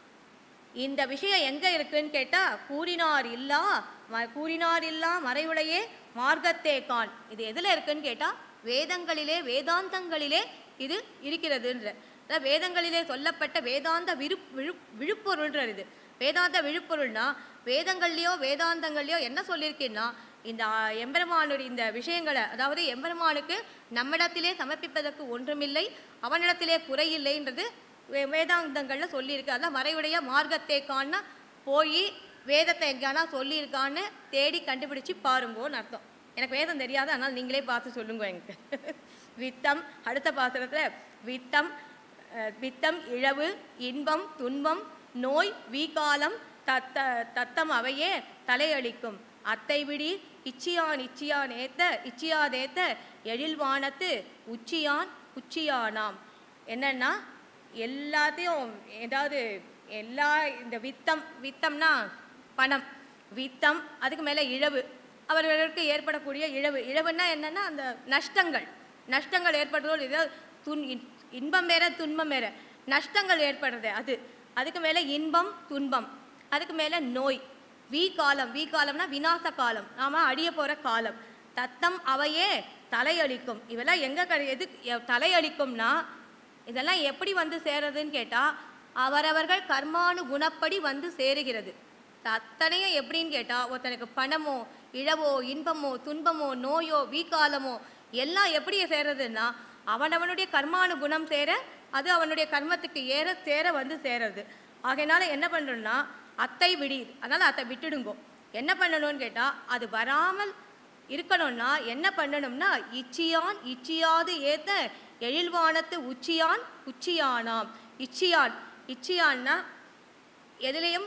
இந்த விஷயம் எங்க இருக்குன்னு கேட்டா கூறினார் இல்லா ம- கூறினார் இல்லா மறைவுடையே மார்க்கத்தே கான் இது எதுல இருக்குன்னு கேட்டா வேதங்களிலே வேதாந்தங்களிலே இது இருக்கிறதுன்ற அதாவது வேதங்களிலே சொல்லப்பட்ட வேதாந்த விரு விழு விழுப்பொருள்ன்றது இது வேதாந்த விழுப்பொருள்னா வேதங்கள்லயோ வேதாந்தங்கள்லயோ என்ன சொல்லியிருக்கேன்னா இந்த ஆ, எம்பெருமானுடைய இந்த விஷயங்களை அதாவது எம்பெருமானுக்கு நம்மிடத்திலே சமர்ப்பிப்பதற்கு ஒன்றுமில்லை அவனிடத்திலே குறையில்லைன்றது வே- வேதாந்தங்கள்ல சொல்லியிருக்கு அதான் மறைவுடைய மார்க்கத்தை காண போய் வேதத்தை எங்கேனா சொல்லியிருக்கான்னு தேடி கண்டுபிடிச்சு பாருங்கோன்னு அர்த்தம் எனக்கு வேதம் தெரியாது ஆனால் நீங்களே பார்த்து சொல்லுங்க எனக்கு வித்தம் அடுத்த பாசுரத்துல வித்தம் அஹ், வித்தம் இழவு இன்பம் துன்பம் நோய் வீக்காலம் தத்த தத்தம் அவையே தலையளிக்கும் அத்தை விடி இச்சியான் இச்சியான் ஏத்த இச்சியாதேத்த எழில்வானத்து உச்சியான் உச்சியானாம் என்னன்னா எல்லாத்தையும் ஏதாவது எல்லா இந்த வித்தம் வித்தம்னா பணம் வித்தம் அதுக்கு மேலே இழவு அவர்களுக்கு ஏற்படக்கூடிய இழவு இழவுன்னா என்னன்னா அந்த நஷ்டங்கள் நஷ்டங்கள் ஏற்படுறதோடு ஏதாவது துன் இன்- இன்பம் வேற துன்பம் வேற நஷ்டங்கள் ஏற்படுறது அது அதுக்கு மேலே இன்பம் துன்பம் அதுக்கு மேலே நோய் வீ காலம் வீ காலம்னா விநாச காலம் நாம அழிய போற காலம் தத்தம் அவையே தலையளிக்கும் இவெல்லாம் எங்க கிடை எது எ- தலையளிக்கும்னா இதெல்லாம் எப்படி வந்து சேருதுன்னு கேட்டா அவரவர்கள் கர்மானு குணப்படி வந்து சேருகிறது அத்தனையும் எப்படின்னு கேட்டா ஒருத்தனுக்கு பணமோ இழவோ இன்பமோ துன்பமோ நோயோ வீக்காலமோ எல்லாம் எப்படி சேருதுன்னா அவனவனுடைய கர்மானு குணம் சேர அது அவனுடைய கர்மத்துக்கு ஏற சேர வந்து சேருது ஆகையினால என்ன பண்றோம்னா அத்தை விடீர் அதனால அத்தை விட்டுடுங்கோ என்ன பண்ணணும்னு கேட்டா அது வராமல் இருக்கணும்னா என்ன பண்ணணும்னா இச்சியான் இச்சியாது ஏத்த எழில்வானத்து உச்சியான் உச்சியானாம் இச்சியான் இச்சியான்னா எதுலேயும்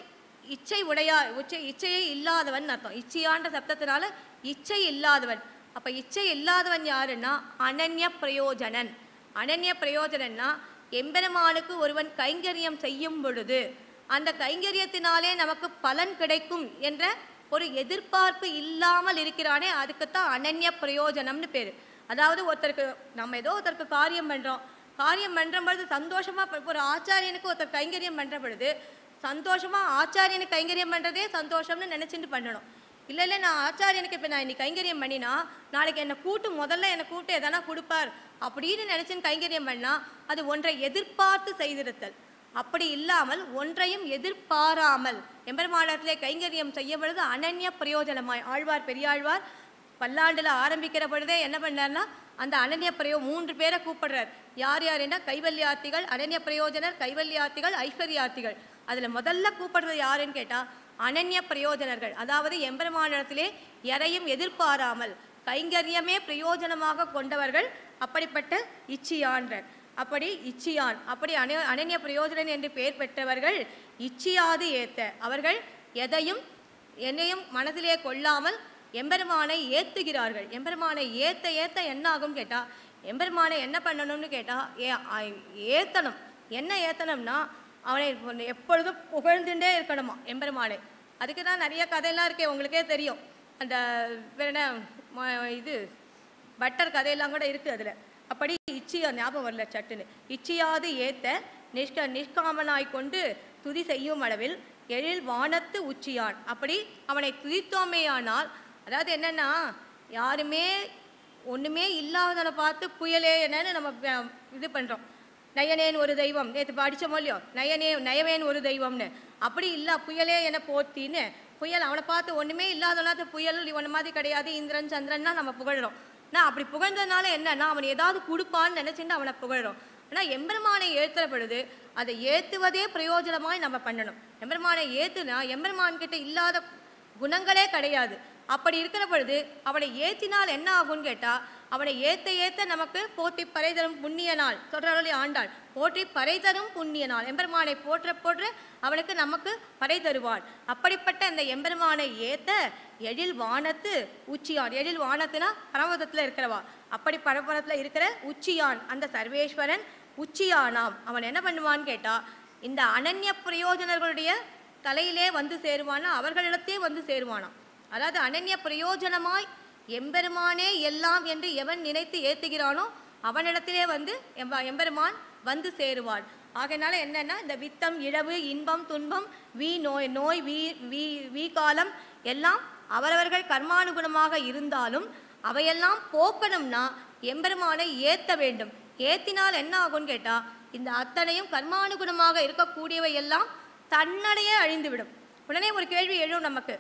இச்சை உடையா உச்சை இச்சையே இல்லாதவன் அர்த்தம் இச்சையான்ற சப்தத்தினால இச்சை இல்லாதவன் அப்ப இச்சை இல்லாதவன் யாருன்னா அனன்ய பிரயோஜனன் அனன்ய பிரயோஜனன்னா எம்பெருமானுக்கு ஒருவன் கைங்கரியம் செய்யும் பொழுது அந்த கைங்கரியத்தினாலே நமக்கு பலன் கிடைக்கும் என்ற ஒரு எதிர்பார்ப்பு இல்லாமல் இருக்கிறானே அதுக்குத்தான் அனன்ய பிரயோஜனம்னு பேரு அதாவது ஒருத்தருக்கு நம்ம ஏதோ ஒருத்தருக்கு காரியம் பண்றோம் காரியம் பண்ற பொழுது சந்தோஷமா ப- ஒரு ஆச்சாரியனுக்கு ஒருத்தர் கைங்கரியம் பண்ற பொழுது சந்தோஷமா ஆச்சாரியனுக்கு கைங்கரியம் பண்றதே சந்தோஷம்னு நினைச்சிட்டு பண்ணணும் இல்ல இல்ல நான் ஆச்சாரியனுக்கு இப்ப நான் இன்னைக்கு கைங்கரியம் பண்ணினா நாளைக்கு என்னை கூட்டு முதல்ல என்னை கூட்டு எதனா கொடுப்பார் அப்படின்னு நினைச்சுன்னு கைங்கரியம் பண்ணா அது ஒன்றை எதிர்பார்த்து செய்திருத்தல் அப்படி இல்லாமல் ஒன்றையும் எதிர்பாராமல் எம்பெருமானத்திலே கைங்கரியம் செய்ய பொழுது அனன்ய பிரயோஜனமாய் ஆழ்வார் பெரியாழ்வார் பல்லாண்டுல ஆரம்பிக்கிற பொழுதே என்ன பண்ணார்னா அந்த அனன்ய பிரயோ மூன்று பேரை கூப்பிடுறார் யார் யாருன்னா கைவல்யார்த்திகள் அனன்ய பிரயோஜனர் கைவல்யார்த்திகள் ஐஸ்வர்யார்த்திகள் அதுல முதல்ல கூப்பிடுறது யாருன்னு கேட்டா அனன்ய பிரயோஜனர்கள் அதாவது எம்பெருமானிடத்திலே எதையும் எதிர்பாராமல் கைங்கரியமே பிரயோஜனமாக கொண்டவர்கள் அப்படிப்பட்ட இச்சியான்றர் அப்படி இச்சியான் அப்படி அன அனன்ய பிரயோஜனன் என்று பெயர் பெற்றவர்கள் இச்சியாது ஏத்த அவர்கள் எதையும் என்னையும் மனதிலே கொள்ளாமல் எம்பெருமானை ஏத்துகிறார்கள் எம்பெருமானை ஏத்த ஏத்த என்ன ஆகும் கேட்டா எம்பெருமானை என்ன பண்ணணும்னு கேட்டா ஏ ஆ- ஏத்தணும் என்ன ஏத்தணும்னா அவனை எப்பொழுதும் புகழ்ந்துட்டே இருக்கணுமா எம்பெருமானை அதுக்கு தான் நிறைய கதையெல்லாம் இருக்கே உங்களுக்கே தெரியும் அந்த வேற என்ன ம- இது பட்டர் கதையெல்லாம் கூட இருக்கு அதுல அப்படி இச்சியா ஞாபகம் வரல சட்டுன்னு இச்சியாது ஏத்த நிஷ்க நிஷ்காமனாய் கொண்டு துதி செய்யும் அளவில் எழில் வானத்து உச்சியான் அப்படி அவனை துதித்தோமேயானால் அதாவது என்னன்னா யாருமே ஒண்ணுமே இல்லாதவனை பார்த்து புயலே என்னன்னு நம்ம அஹ், இது பண்றோம் நயனேன் ஒரு தெய்வம் நேற்று படிச்சோமோ இல்லையோ நயனே நயவேன் ஒரு தெய்வம்னு அப்படி இல்ல புயலே என போத்தின்னு புயல் அவனை பார்த்து ஒண்ணுமே இல்லாதவனாத்து புயல் இவன மாதிரி கிடையாது இந்திரன் சந்திரன்னா நம்ம புகழ்றோம் நான் அப்படி புகழ்ந்ததுனால என்னன்னா அவன் ஏதாவது கொடுப்பான்னு நினைச்சுட்டு அவனை புகழ்றோம் ஆனா எம்பெருமானை ஏத்துற பொழுது அதை ஏத்துவதே பிரயோஜனமாய் நம்ம பண்ணணும் எம்பெருமானை ஏத்துனா எம்பெருமான் கிட்ட இல்லாத குணங்களே கிடையாது அப்படி இருக்கிற பொழுது அவனை ஏத்தினால் என்ன ஆகும்னு கேட்டா அவனை ஏத்த ஏத்த நமக்கு போற்றி பறை தரும் புண்ணிய நாள் சொல்றாளே ஆண்டாள் போற்றி பறை தரும் புண்ணிய நாள் எம்பெருமானை போற்ற போற்ற அவனுக்கு நமக்கு பறை தருவான் அப்படிப்பட்ட அந்த எம்பெருமானை ஏத்த எழில் வானத்து உச்சியான் எழில் வானத்துனா பரமதத்துல இருக்கிறவா அப்படி பரமபதத்துல இருக்கிற உச்சியான் அந்த சர்வேஸ்வரன் உச்சியானாம் அவன் என்ன பண்ணுவான்னு கேட்டா இந்த அனன்ய பிரயோஜனர்களுடைய தலையிலே வந்து சேருவானா அவர்களிடத்தே வந்து சேருவானாம் அதாவது அனன்ய பிரயோஜனமாய் எம்பெருமானே எல்லாம் என்று எவன் நினைத்து ஏத்துகிறானோ அவனிடத்திலே வந்து எம்ப- எம்பெருமான் வந்து சேருவான் ஆகையினால என்னன்னா இந்த வித்தம் இழவு இன்பம் துன்பம் வீ நோய் நோய் வீ வீ வீ காலம் எல்லாம் அவரவர்கள் கர்மானுகுணமாக இருந்தாலும் அவையெல்லாம் போக்கணும்னா எம்பெருமானை ஏத்த வேண்டும் ஏத்தினால் என்ன ஆகும்னு கேட்டா இந்த அத்தனையும் கர்மானுகுணமாக இருக்கக்கூடியவை எல்லாம் தன்னடையே அழிந்துவிடும் உடனே ஒரு கேள்வி எழும் நமக்கு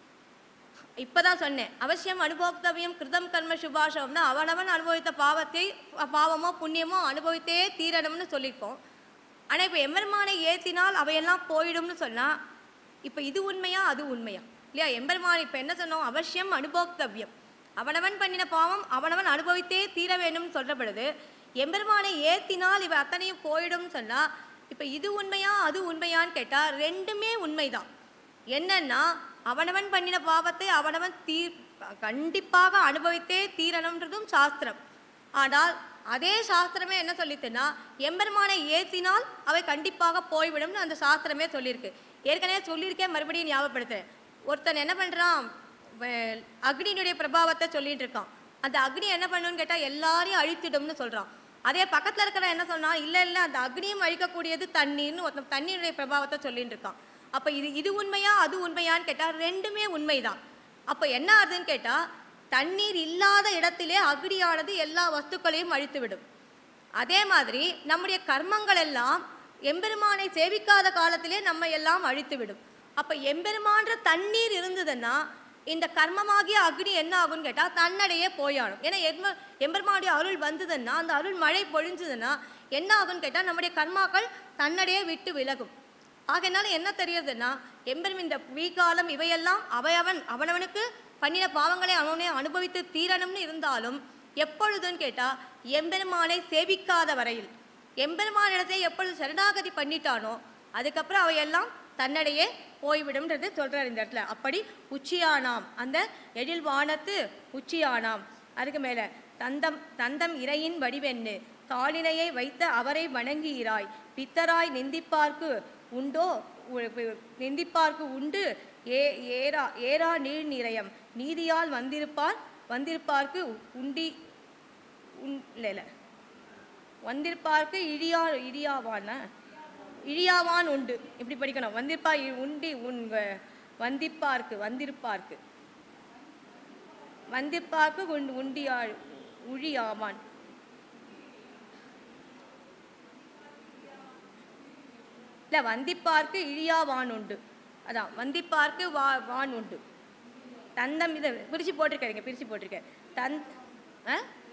இப்பதான் சொன்னேன் அவசியம் அனுபோக்தவியம் கிருதம் கர்ம சுபாஷம்னா அவனவன் அனுபவித்த பாவத்தை அ- பாவமோ புண்ணியமோ அனுபவித்தே தீரணும்னு சொல்லியிருக்கோம் ஆனா இப்ப எம்பெருமானை ஏத்தினால் அவையெல்லாம் போயிடும்னு சொன்னா இப்ப இது உண்மையா அது உண்மையா இல்லையா எம்பெருமான் இப்ப என்ன சொன்னோம் அவசியம் அனுபோக்தவ்யம் அவனவன் பண்ணின பாவம் அவனவன் அனுபவித்தே தீர வேணும்னு சொல்ற பொழுது எம்பெருமானை ஏத்தினால் இவ அத்தனையும் போயிடும்னு சொன்னா இப்ப இது உண்மையா அது உண்மையான்னு கேட்டா ரெண்டுமே உண்மைதான் என்னன்னா அவனவன் பண்ணின பாவத்தை அவனவன் தீ கண்டிப்பாக அனுபவித்தே தீரணுன்றதும் சாஸ்திரம் ஆனால் அதே சாஸ்திரமே என்ன சொல்லித்துன்னா எம்பெருமானை ஏத்தினால் அவை கண்டிப்பாக போய்விடும்னு அந்த சாஸ்திரமே சொல்லியிருக்கு ஏற்கனவே சொல்லியிருக்கேன் மறுபடியும் ஞாபகப்படுத்துறேன் ஒருத்தன் என்ன பண்றான் வே- அக்னியினுடைய பிரபாவத்தை சொல்லிட்டு இருக்கான் அந்த அக்னி என்ன பண்ணுன்னு கேட்டா எல்லாரையும் அழித்திடும்னு சொல்றான் அதே பக்கத்துல இருக்கிற என்ன சொன்னா இல்ல இல்ல அந்த அக்னியும் அழிக்கக்கூடியது தண்ணீர்னு ஒருத்தன் தண்ணீருடைய பிரபாவத்தை சொல்லிட்டு இருக்கான் அப்ப இது இது உண்மையா அது உண்மையான்னு கேட்டா ரெண்டுமே உண்மைதான் அப்ப என்ன ஆகுதுன்னு கேட்டா தண்ணீர் இல்லாத இடத்திலே அக்னியானது எல்லா வஸ்துக்களையும் அழித்துவிடும் அதே மாதிரி நம்முடைய கர்மங்கள் எல்லாம் எம்பெருமானை சேவிக்காத காலத்திலே நம்ம எல்லாம் அழித்துவிடும் அப்ப எம்பெருமான்ற தண்ணீர் இருந்ததுன்னா இந்த கர்மமாகிய அக்னி என்ன ஆகும்னு கேட்டா தன்னடையே போயாடும் ஏன்னா எம்ம எம்பெருமானுடைய அருள் வந்ததுன்னா அந்த அருள் மழை பொழிஞ்சதுன்னா என்ன ஆகும்னு கேட்டா நம்முடைய கர்மாக்கள் தன்னடையே விட்டு விலகும் ஆகையினால என்ன தெரியுதுன்னா எம்பெரும் இந்த வீக்காலம் இவையெல்லாம் அவையவன் அவனவனுக்கு பண்ணின பாவங்களை அவனே அனுபவித்து தீரணும்னு இருந்தாலும் எப்பொழுதுன்னு கேட்டா எம்பெருமானை சேவிக்காத வரையில் எம்பெருமானிடத்தை எப்பொழுது சரணாகதி பண்ணிட்டானோ அதுக்கப்புறம் அவையெல்லாம் தன்னடையே போய்விடும்ன்றது சொல்றார் இந்த இடத்துல அப்படி உச்சியானாம் அந்த எழில் வானத்து உச்சியானாம் அதுக்கு மேல தந்தம் தந்தம் இறையின் வடிவெண்ணு தாளினையை வைத்த அவரை வணங்குகிறாய் பித்தராய் நிந்திப்பார்க்கு உண்டோ உ- உ- நிந்திப்பார்க்கு உண்டு ஏ ஏரா ஏரா நீர் நிலையம் நீதியால் வந்திருப்பார் வந்திருப்பார்க்கு உண்டி உன் இல்லை இல்லை வந்திருப்பார்க்கு இழியா இழியாவான இழியாவான் உண்டு இப்படி படிக்கணும் வந்திருப்பா இ- உண்டி உன் வ- வந்திப்பார்க்கு வந்திருப்பார்க்கு வந்திருப்பார்க்கு உண்டு உண்டியா உழியாவான் இல்லை வந்திப்பார்க்கு இழியாவான் உண்டு அதான் வந்திப்பார்க்கு வா வான் உண்டு தந்தம் இதை பிரித்து போட்டிருக்காருங்க பிரித்து போட்டிருக்கேன் தன் ஆ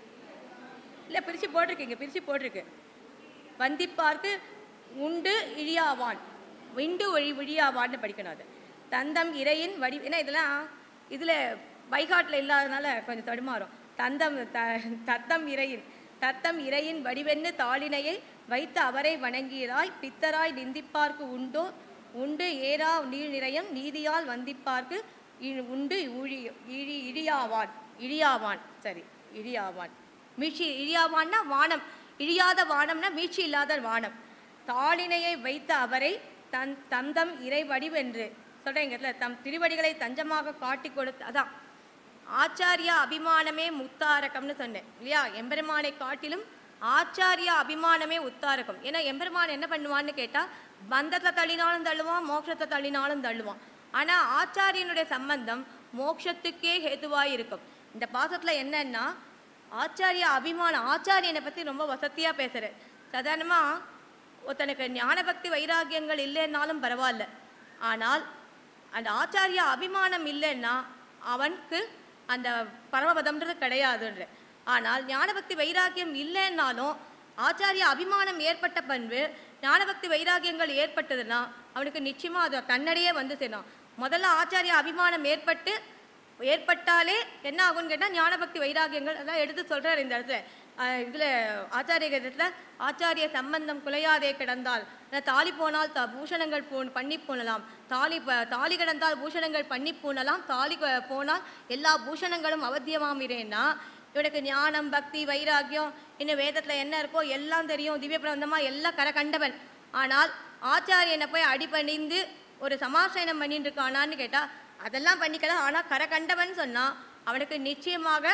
இல்லை பிரித்து போட்டிருக்கீங்க பிரித்து போட்டிருக்கு வந்திப்பார்க்கு உண்டு இழியாவான் விண்டு ஒழி விழியாவான்னு படிக்கணும் அது தந்தம் இறையின் வடி ஏன்னா இதெல்லாம் இதில் வைகாட்டில் இல்லாதனால கொஞ்சம் தடுமாறும் தந்தம் த தத்தம் இறையின் தத்தம் இறையின் வடிவென்னு தாளினையை வைத்து அவரை வணங்குகிறாய் பித்தராய் நிந்திப்பார்க்கு உண்டோ உண்டு ஏரா நீர் நிறையம் நீதியால் வந்திப்பார்க்கு இ- உண்டு ஊழி இழி இழியாவான் இழியாவான் சரி இழியாவான் மீட்சி இழியாவான்னா வானம் இழியாத வானம்னா மீட்சி இல்லாத வானம் தாளினையை வைத்த அவரை தன் தந்தம் இறை வடிவென்று சொல்கிறேன் இங்க இடத்துல தம் திருவடிகளை தஞ்சமாக காட்டி கொடுத்து அதான் ஆச்சாரியா அபிமானமே முத்தாரகம்னு சொன்னேன் இல்லையா எம்பெருமானை காட்டிலும் ஆச்சாரியா அபிமானமே உத்தாரகம் ஏன்னா எம்பெருமான் என்ன பண்ணுவான்னு கேட்டால் பந்தத்தில் தள்ளினாலும் தள்ளுவான் மோட்சத்தை தள்ளினாலும் தள்ளுவான் ஆனால் ஆச்சாரியனுடைய சம்பந்தம் மோட்சத்துக்கே ஹேதுவாய் இருக்கும் இந்த பாசத்தில் என்னன்னா ஆச்சாரிய அபிமானம் ஆச்சாரியனை பற்றி ரொம்ப வசதியாக பேசுகிறேன் சாதாரணமாக ஒருத்தனுக்கு ஞானபக்தி வைராகியங்கள் இல்லைன்னாலும் பரவாயில்ல ஆனால் அந்த ஆச்சாரிய அபிமானம் இல்லைன்னா அவனுக்கு அந்த பரமபதம்ன்றது கிடையாதுன்ற ஆனால் ஞானபக்தி வைராகியம் இல்லைன்னாலும் ஆச்சாரிய அபிமானம் ஏற்பட்ட பண்பு ஞானபக்தி வைராகியங்கள் ஏற்பட்டதுன்னா அவனுக்கு நிச்சயமா அது தன்னடையே வந்து சேரும் முதல்ல ஆச்சாரிய அபிமானம் ஏற்பட்டு ஏற்பட்டாலே என்ன ஆகும்னு கேட்டால் ஞானபக்தி வைராகியங்கள் அதான் எடுத்து சொல்றாரு இந்த இடத்துல அஹ் இதுல ஆச்சாரிய கிரந்தத்துல ஆச்சாரிய சம்பந்தம் குலையாதே கிடந்தால் அதாவது தாலி போனால் த பூஷணங்கள் போ பண்ணி போனலாம் தாலி ப- தாலி கிடந்தால் பூஷணங்கள் பண்ணி பூணலாம் தாலி கொ- போனால் எல்லா பூஷணங்களும் அவத்தியமாமிரேன்னா இவனுக்கு ஞானம் பக்தி வைராக்கியம் இன்னும் வேதத்துல என்ன இருக்கோ எல்லாம் தெரியும் திவ்ய பிரபந்தமா எல்லாம் கரை கண்டவன் ஆனால் ஆச்சாரியனை போய் அடிபணிந்து ஒரு சமாசயனம் பண்ணிட்டு இருக்கானான்னு கேட்டா அதெல்லாம் பண்ணிக்கலாம் ஆனா கரை கண்டவன் சொன்னா அவனுக்கு நிச்சயமாக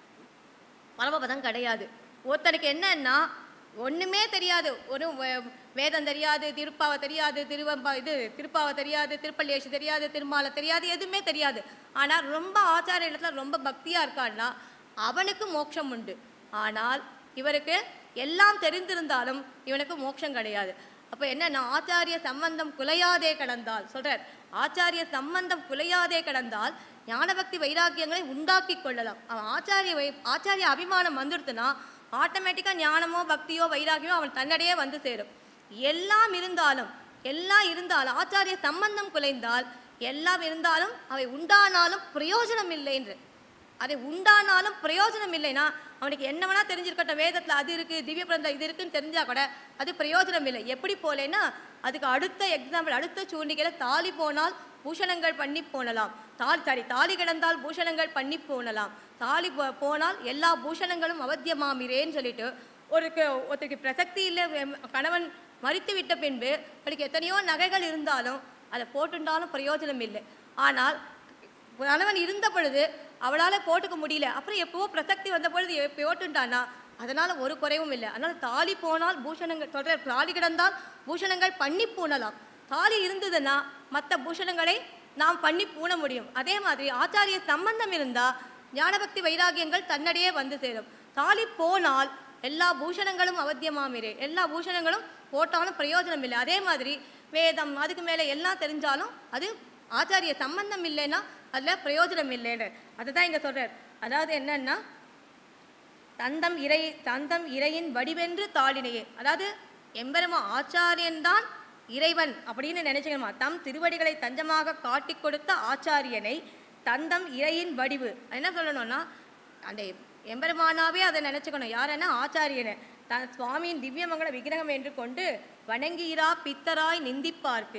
பரமபதம் கிடையாது ஒருத்தனுக்கு என்னன்னா ஒண்ணுமே தெரியாது ஒரு வே- வேதம் தெரியாது திருப்பாவை தெரியாது திருவம்பா இது திருப்பாவை தெரியாது திருப்பள்ளியேசு தெரியாது திருமாலை தெரியாது எதுவுமே தெரியாது ஆனால் ரொம்ப ஆச்சார இடத்துல ரொம்ப பக்தியா இருக்கான்னா அவனுக்கு மோட்சம் உண்டு ஆனால் இவருக்கு எல்லாம் தெரிந்திருந்தாலும் இவனுக்கு மோட்சம் கிடையாது அப்போ என்னன்னா ஆச்சாரிய சம்பந்தம் குலையாதே கடந்தால் சொல்றார் ஆச்சாரிய சம்பந்தம் குலையாதே கடந்தால் ஞானபக்தி வைராக்கியங்களை உண்டாக்கி கொள்ளலாம் அவன் ஆச்சாரிய வை ஆச்சாரிய அபிமானம் வந்துடுத்துனா ஆட்டோமேட்டிக்காக ஞானமோ பக்தியோ வைராக்கியமோ அவன் தன்னடையே வந்து சேரும் எல்லாம் இருந்தாலும் எல்லாம் இருந்தாலும் ஆச்சாரிய சம்பந்தம் குலைந்தால் எல்லாம் இருந்தாலும் அவை உண்டானாலும் பிரயோஜனம் இல்லை என்று அதை உண்டானாலும் பிரயோஜனம் இல்லைன்னா அவனுக்கு என்ன வேணா தெரிஞ்சிருக்கட்டும் வேதத்துல அது இருக்கு திவ்ய பிரந்தம் இது இருக்குன்னு தெரிஞ்சா கூட அது பிரயோஜனம் இல்லை எப்படி போலேன்னா அதுக்கு அடுத்த எக்ஸாம்பிள் அடுத்த சூழ்நிலையில தாலி போனால் பூஷணங்கள் பண்ணி போனலாம் தாலி சாரி தாலி கிடந்தால் பூஷணங்கள் பண்ணி போனலாம் தாலி போ- போனால் எல்லா பூஷணங்களும் அவத்தியமாமிரேன்னு சொல்லிட்டு ஒரு க- ஒருத்தருக்கு பிரசக்தி இல்லை வெம்- கணவன் மறித்து விட்ட பின்பு அவளுக்கு எத்தனையோ நகைகள் இருந்தாலும் அதை போட்டுண்டாலும் பிரயோஜனம் இல்லை ஆனால் கணவன் இருந்த பொழுது அவளால் போட்டுக்க முடியல அப்புறம் எப்பவோ பிரசக்தி வந்த பொழுது எ- போட்டுட்டானா அதனால ஒரு குறைவும் இல்லை அதனால தாலி போனால் பூஷணங்கள் சொல்ற தாலி கிடந்தால் பூஷணங்கள் பண்ணி பூணலாம் தாலி இருந்ததுன்னா மற்ற பூஷணங்களை நாம் பண்ணி பூண முடியும் அதே மாதிரி ஆச்சாரிய சம்பந்தம் இருந்தா ஞானபக்தி வைராகியங்கள் தன்னடையே வந்து சேரும் தாலி போனால் எல்லா பூஷணங்களும் அவத்தியமாமிரே எல்லா பூஷணங்களும் போட்டாலும் பிரயோஜனம் இல்லை அதே மாதிரி வேதம் அதுக்கு மேலே எல்லாம் தெரிஞ்சாலும் அது ஆச்சாரிய சம்பந்தம் இல்லைன்னா அதில் பிரயோஜனம் இல்லைன்னு அதுதான் இங்கே சொல்றார் அதாவது என்னன்னா தந்தம் இறை தந்தம் இறையின் வடிவென்று தாளினையே அதாவது எம்பெருமா ஆச்சாரியன்தான் இறைவன் அப்படின்னு நினைச்சுக்கணுமா தம் திருவடிகளை தஞ்சமாக காட்டிக் கொடுத்த ஆச்சாரியனை தந்தம் இறையின் வடிவு என்ன சொல்லணும்னா அந்த எம்பெருமானாவே அதை நினைச்சுக்கணும் யாருன்னா ஆச்சாரியனை த சுவாமியின் திவ்யமங்கல விக்கிரகம் என்று கொண்டு வணங்குகிறா பித்தராய் நிந்திப்பார்க்கு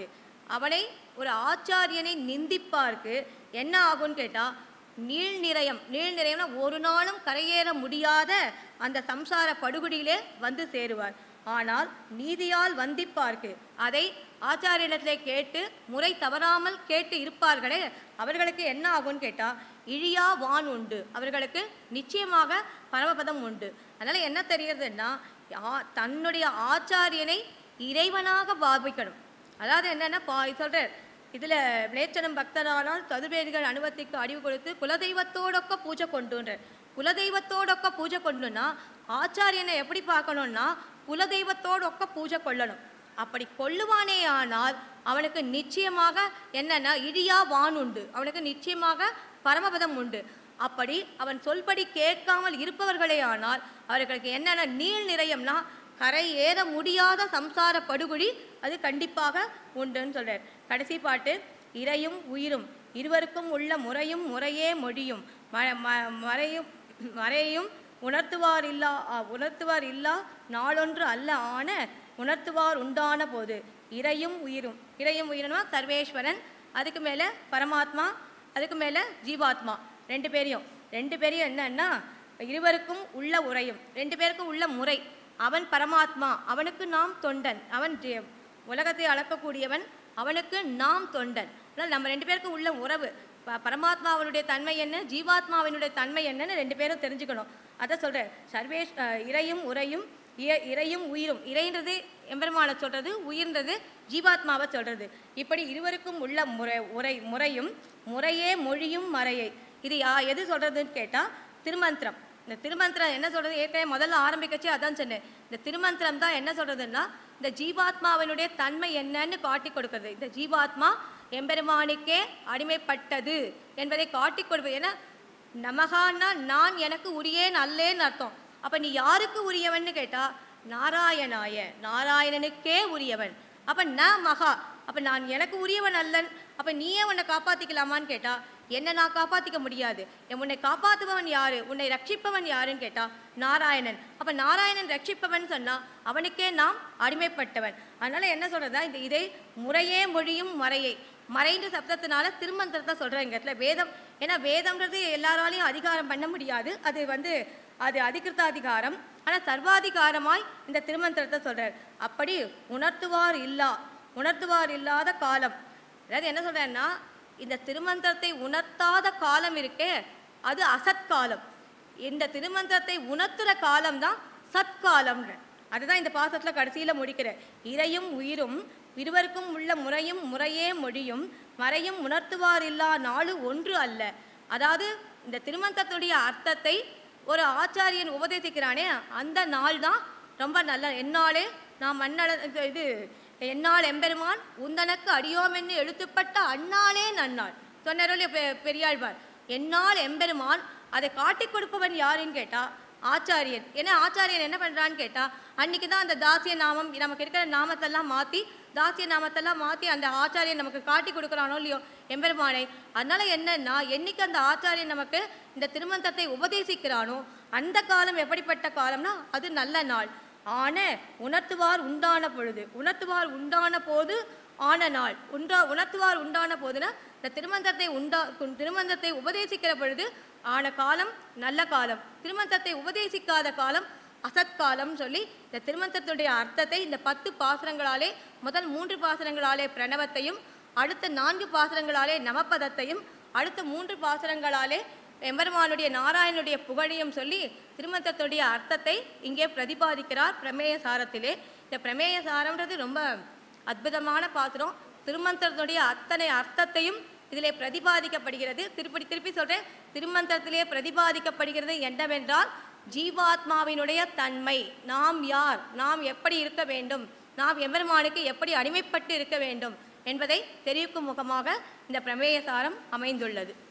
அவனை ஒரு ஆச்சாரியனை நிந்திப்பார்க்கு என்ன ஆகும்னு கேட்டால் நீள் நிறையம் நீள் நிறையம்னா ஒரு நாளும் கரையேற முடியாத அந்த சம்சார படுகொடியிலே வந்து சேருவார் ஆனால் நீதியால் வந்திப்பார்க்கு அதை ஆச்சாரியனிடத்திலே கேட்டு முறை தவறாமல் கேட்டு இருப்பார்களே அவர்களுக்கு என்ன ஆகும்னு கேட்டால் இழியா வான் உண்டு அவர்களுக்கு நிச்சயமாக பரமபதம் உண்டு அதனால் என்ன தெரிகிறதுன்னா யா- தன்னுடைய ஆச்சாரியனை இறைவனாக பாவிக்கணும் அதாவது என்னென்னா பா சொல்கிறார் இதில் விளைச்சனம் பக்தரானால் சதுர்வேதிகள் அனுபவத்திற்கு அறிவு கொடுத்து குலதெய்வத்தோடொக்க பூஜை கொண்டுன்றார் குலதெய்வத்தோடொக்க பூஜை கொண்டுனா ஆச்சாரியனை எப்படி பார்க்கணும்னா குலதெய்வத்தோடொக்க பூஜை கொள்ளணும் அப்படி கொள்ளுவானே ஆனால் அவனுக்கு நிச்சயமாக என்னன்னா இடியா வான் உண்டு அவனுக்கு நிச்சயமாக பரமபதம் உண்டு அப்படி அவன் சொல்படி கேட்காமல் இருப்பவர்களே ஆனால் அவர்களுக்கு என்னென்ன நீள் நிறையம்னா கரை ஏற முடியாத சம்சார படுகுழி அது கண்டிப்பாக உண்டுன்னு சொல்றார் கடைசி பாட்டு இறையும் உயிரும் இருவருக்கும் உள்ள முறையும் முறையே மொழியும் ம- ம- மறையும் மறையும் உணர்த்துவார் இல்லா அ, உணர்த்துவார் இல்லா நாளொன்று அல்ல ஆன உணர்த்துவார் உண்டான போது இறையும் உயிரும் இறையும் உயிரினா சர்வேஸ்வரன் அதுக்கு மேலே பரமாத்மா அதுக்கு மேலே ஜீவாத்மா ரெண்டு பேரையும் ரெண்டு பேரையும் என்னன்னா இருவருக்கும் உள்ள உரையும் ரெண்டு பேருக்கும் உள்ள முறை அவன் பரமாத்மா அவனுக்கு நாம் தொண்டன் அவன் ஜெ- உலகத்தை அளக்கக்கூடியவன் அவனுக்கு நாம் தொண்டன் அதனால் நம்ம ரெண்டு பேருக்கும் உள்ள உறவு ப- பரமாத்மாவினுடைய தன்மை என்ன ஜீவாத்மாவினுடைய தன்மை என்னன்னு ரெண்டு பேரும் தெரிஞ்சுக்கணும் அதை சொல்கிறேன் சர்வேஷ் அஹ், இறையும் உரையும் இய- இறையும் உயிரும் இறைன்றது எம்பெருமானை சொல்றது உயிர்ன்றது ஜீவாத்மாவை சொல்றது இப்படி இருவருக்கும் உள்ள முறை உரை முறையும் முறையே மொழியும் மறையை இது யா எது சொல்றதுன்னு கேட்டா திருமந்திரம் இந்த திருமந்திரம் என்ன சொல்றது ஏற்கனவே முதல்ல ஆரம்பிக்கச்சே அதான் சொன்னேன் இந்த திருமந்திரம் தான் என்ன சொல்றதுன்னா இந்த ஜீவாத்மாவினுடைய தன்மை என்னன்னு காட்டி கொடுக்கிறது இந்த ஜீவாத்மா எம்பெருமானுக்கே அடிமைப்பட்டது என்பதை காட்டி கொடுப்பது ஏன்னா நமகான்னா நான் எனக்கு உரியேன் அல்லேன்னு அர்த்தம் அப்ப நீ யாருக்கு உரியவன்னு கேட்டா நாராயணாய நாராயணனுக்கே உரியவன் அப்ப ந மகா அப்ப நான் எனக்கு உரியவன் அல்லன் அப்ப நீயே உன்னை காப்பாத்திக்கலாமான்னு கேட்டா என்ன நான் காப்பாத்திக்க முடியாது என் உன்னை காப்பாத்துபவன் யாரு உன்னை ரட்சிப்பவன் யாருன்னு கேட்டா நாராயணன் அப்ப நாராயணன் ரட்சிப்பவன் சொன்னா அவனுக்கே நாம் அடிமைப்பட்டவன் அதனால என்ன சொல்றதா இந்த இதை முறையே மொழியும் மறையை மறைன்ற சப்தத்தினால திருமந்திரத்தை சொல்றேன் இந்த இடத்துல வேதம் ஏன்னா வேதம்ன்றது எல்லாராலையும் அதிகாரம் பண்ண முடியாது அது வந்து அது அதிகிருத்தாதிகாரம் ஆனால் சர்வாதிகாரமாய் இந்த திருமந்திரத்தை சொல்றார் அப்படி உணர்த்துவார் இல்லா உணர்த்துவார் இல்லாத காலம் அதாவது என்ன சொல்றேன்னா இந்த திருமந்திரத்தை உணர்த்தாத காலம் இருக்கே அது அசத்காலம் இந்த திருமந்திரத்தை உணர்த்துற காலம் தான் சத்காலம்ன்ற அதுதான் இந்த பாசத்துல கடைசியில முடிக்கிறேன் இறையும் உயிரும் இருவருக்கும் உள்ள முறையும் முறையே மொழியும் மறையும் உணர்த்துவார் இல்லா நாளு ஒன்று அல்ல அதாவது இந்த திருமந்திரத்துடைய அர்த்தத்தை ஒரு ஆச்சாரியன் உபதேசிக்கிறானே அந்த நாள் தான் ரொம்ப நல்ல என்னாலே நாம் மன்னள இது- இது என்னால் எம்பெருமான் உந்தனக்கு அடியோமென்னு எழுத்துப்பட்ட அந்நாளே நன்னாள் சொன்னாரோலே பெரியாழ்வார் என்னால் எம்பெருமான் அதை காட்டிக் கொடுப்பவன் யாருன்னு கேட்டா ஆச்சாரியன் ஏன்னா ஆச்சாரியன் என்ன பண்றான்னு கேட்டா அன்னைக்கு தான் அந்த தாசிய நாமம் நமக்கு இருக்கிற நாமத்தெல்லாம் மாத்தி தாசிய நாமத்தெல்லாம் மாத்தி அந்த ஆச்சாரியன் நமக்கு காட்டி கொடுக்குறானோ இல்லையோ எம்பெருமானை அதனால என்னன்னா என்னைக்கு அந்த ஆச்சாரியன் நமக்கு இந்த திருமந்தத்தை உபதேசிக்கிறானோ அந்த காலம் எப்படிப்பட்ட காலம்னா அது நல்ல நாள் ஆன உணர்த்துவார் உண்டான பொழுது உணர்த்துவார் உண்டான போது ஆன நாள் உண்டா உணர்த்துவார் உண்டான போதுனா இந்த திருமந்தத்தை உண்டா கு- திருமந்தத்தை உபதேசிக்கிற பொழுது ஆன காலம் நல்ல காலம் திருமந்தத்தை உபதேசிக்காத காலம் அசத்காலம் சொல்லி இந்த திருமந்தத்துடைய அர்த்தத்தை இந்த பத்து பாசுரங்களாலே முதல் மூன்று பாசுரங்களாலே பிரணவத்தையும் அடுத்த நான்கு பாசுரங்களாலே நவப்பதத்தையும் அடுத்த மூன்று பாசுரங்களாலே எம்பெருமானுடைய நாராயணனுடைய புகழையும் சொல்லி திருமந்தத்துடைய அர்த்தத்தை இங்கே பிரதிபாதிக்கிறார் பிரமேய சாரத்திலே இந்த பிரமேய சாரம்ன்றது ரொம்ப அற்புதமான பாசுரம் திருமந்திரத்துடைய அத்தனை அர்த்தத்தையும் இதிலே பிரதிபாதிக்கப்படுகிறது திருப்பி திருப்பி சொல்றேன் திருமந்திரத்திலே பிரதிபாதிக்கப்படுகிறது என்னவென்றால் ஜீவாத்மாவினுடைய தன்மை நாம் யார் நாம் எப்படி இருக்க வேண்டும் நாம் எம்பெருமானுக்கு எப்படி அடிமைப்பட்டு இருக்க வேண்டும் என்பதை தெரிவிக்கும் முகமாக இந்த பிரமேய சாரம் அமைந்துள்ளது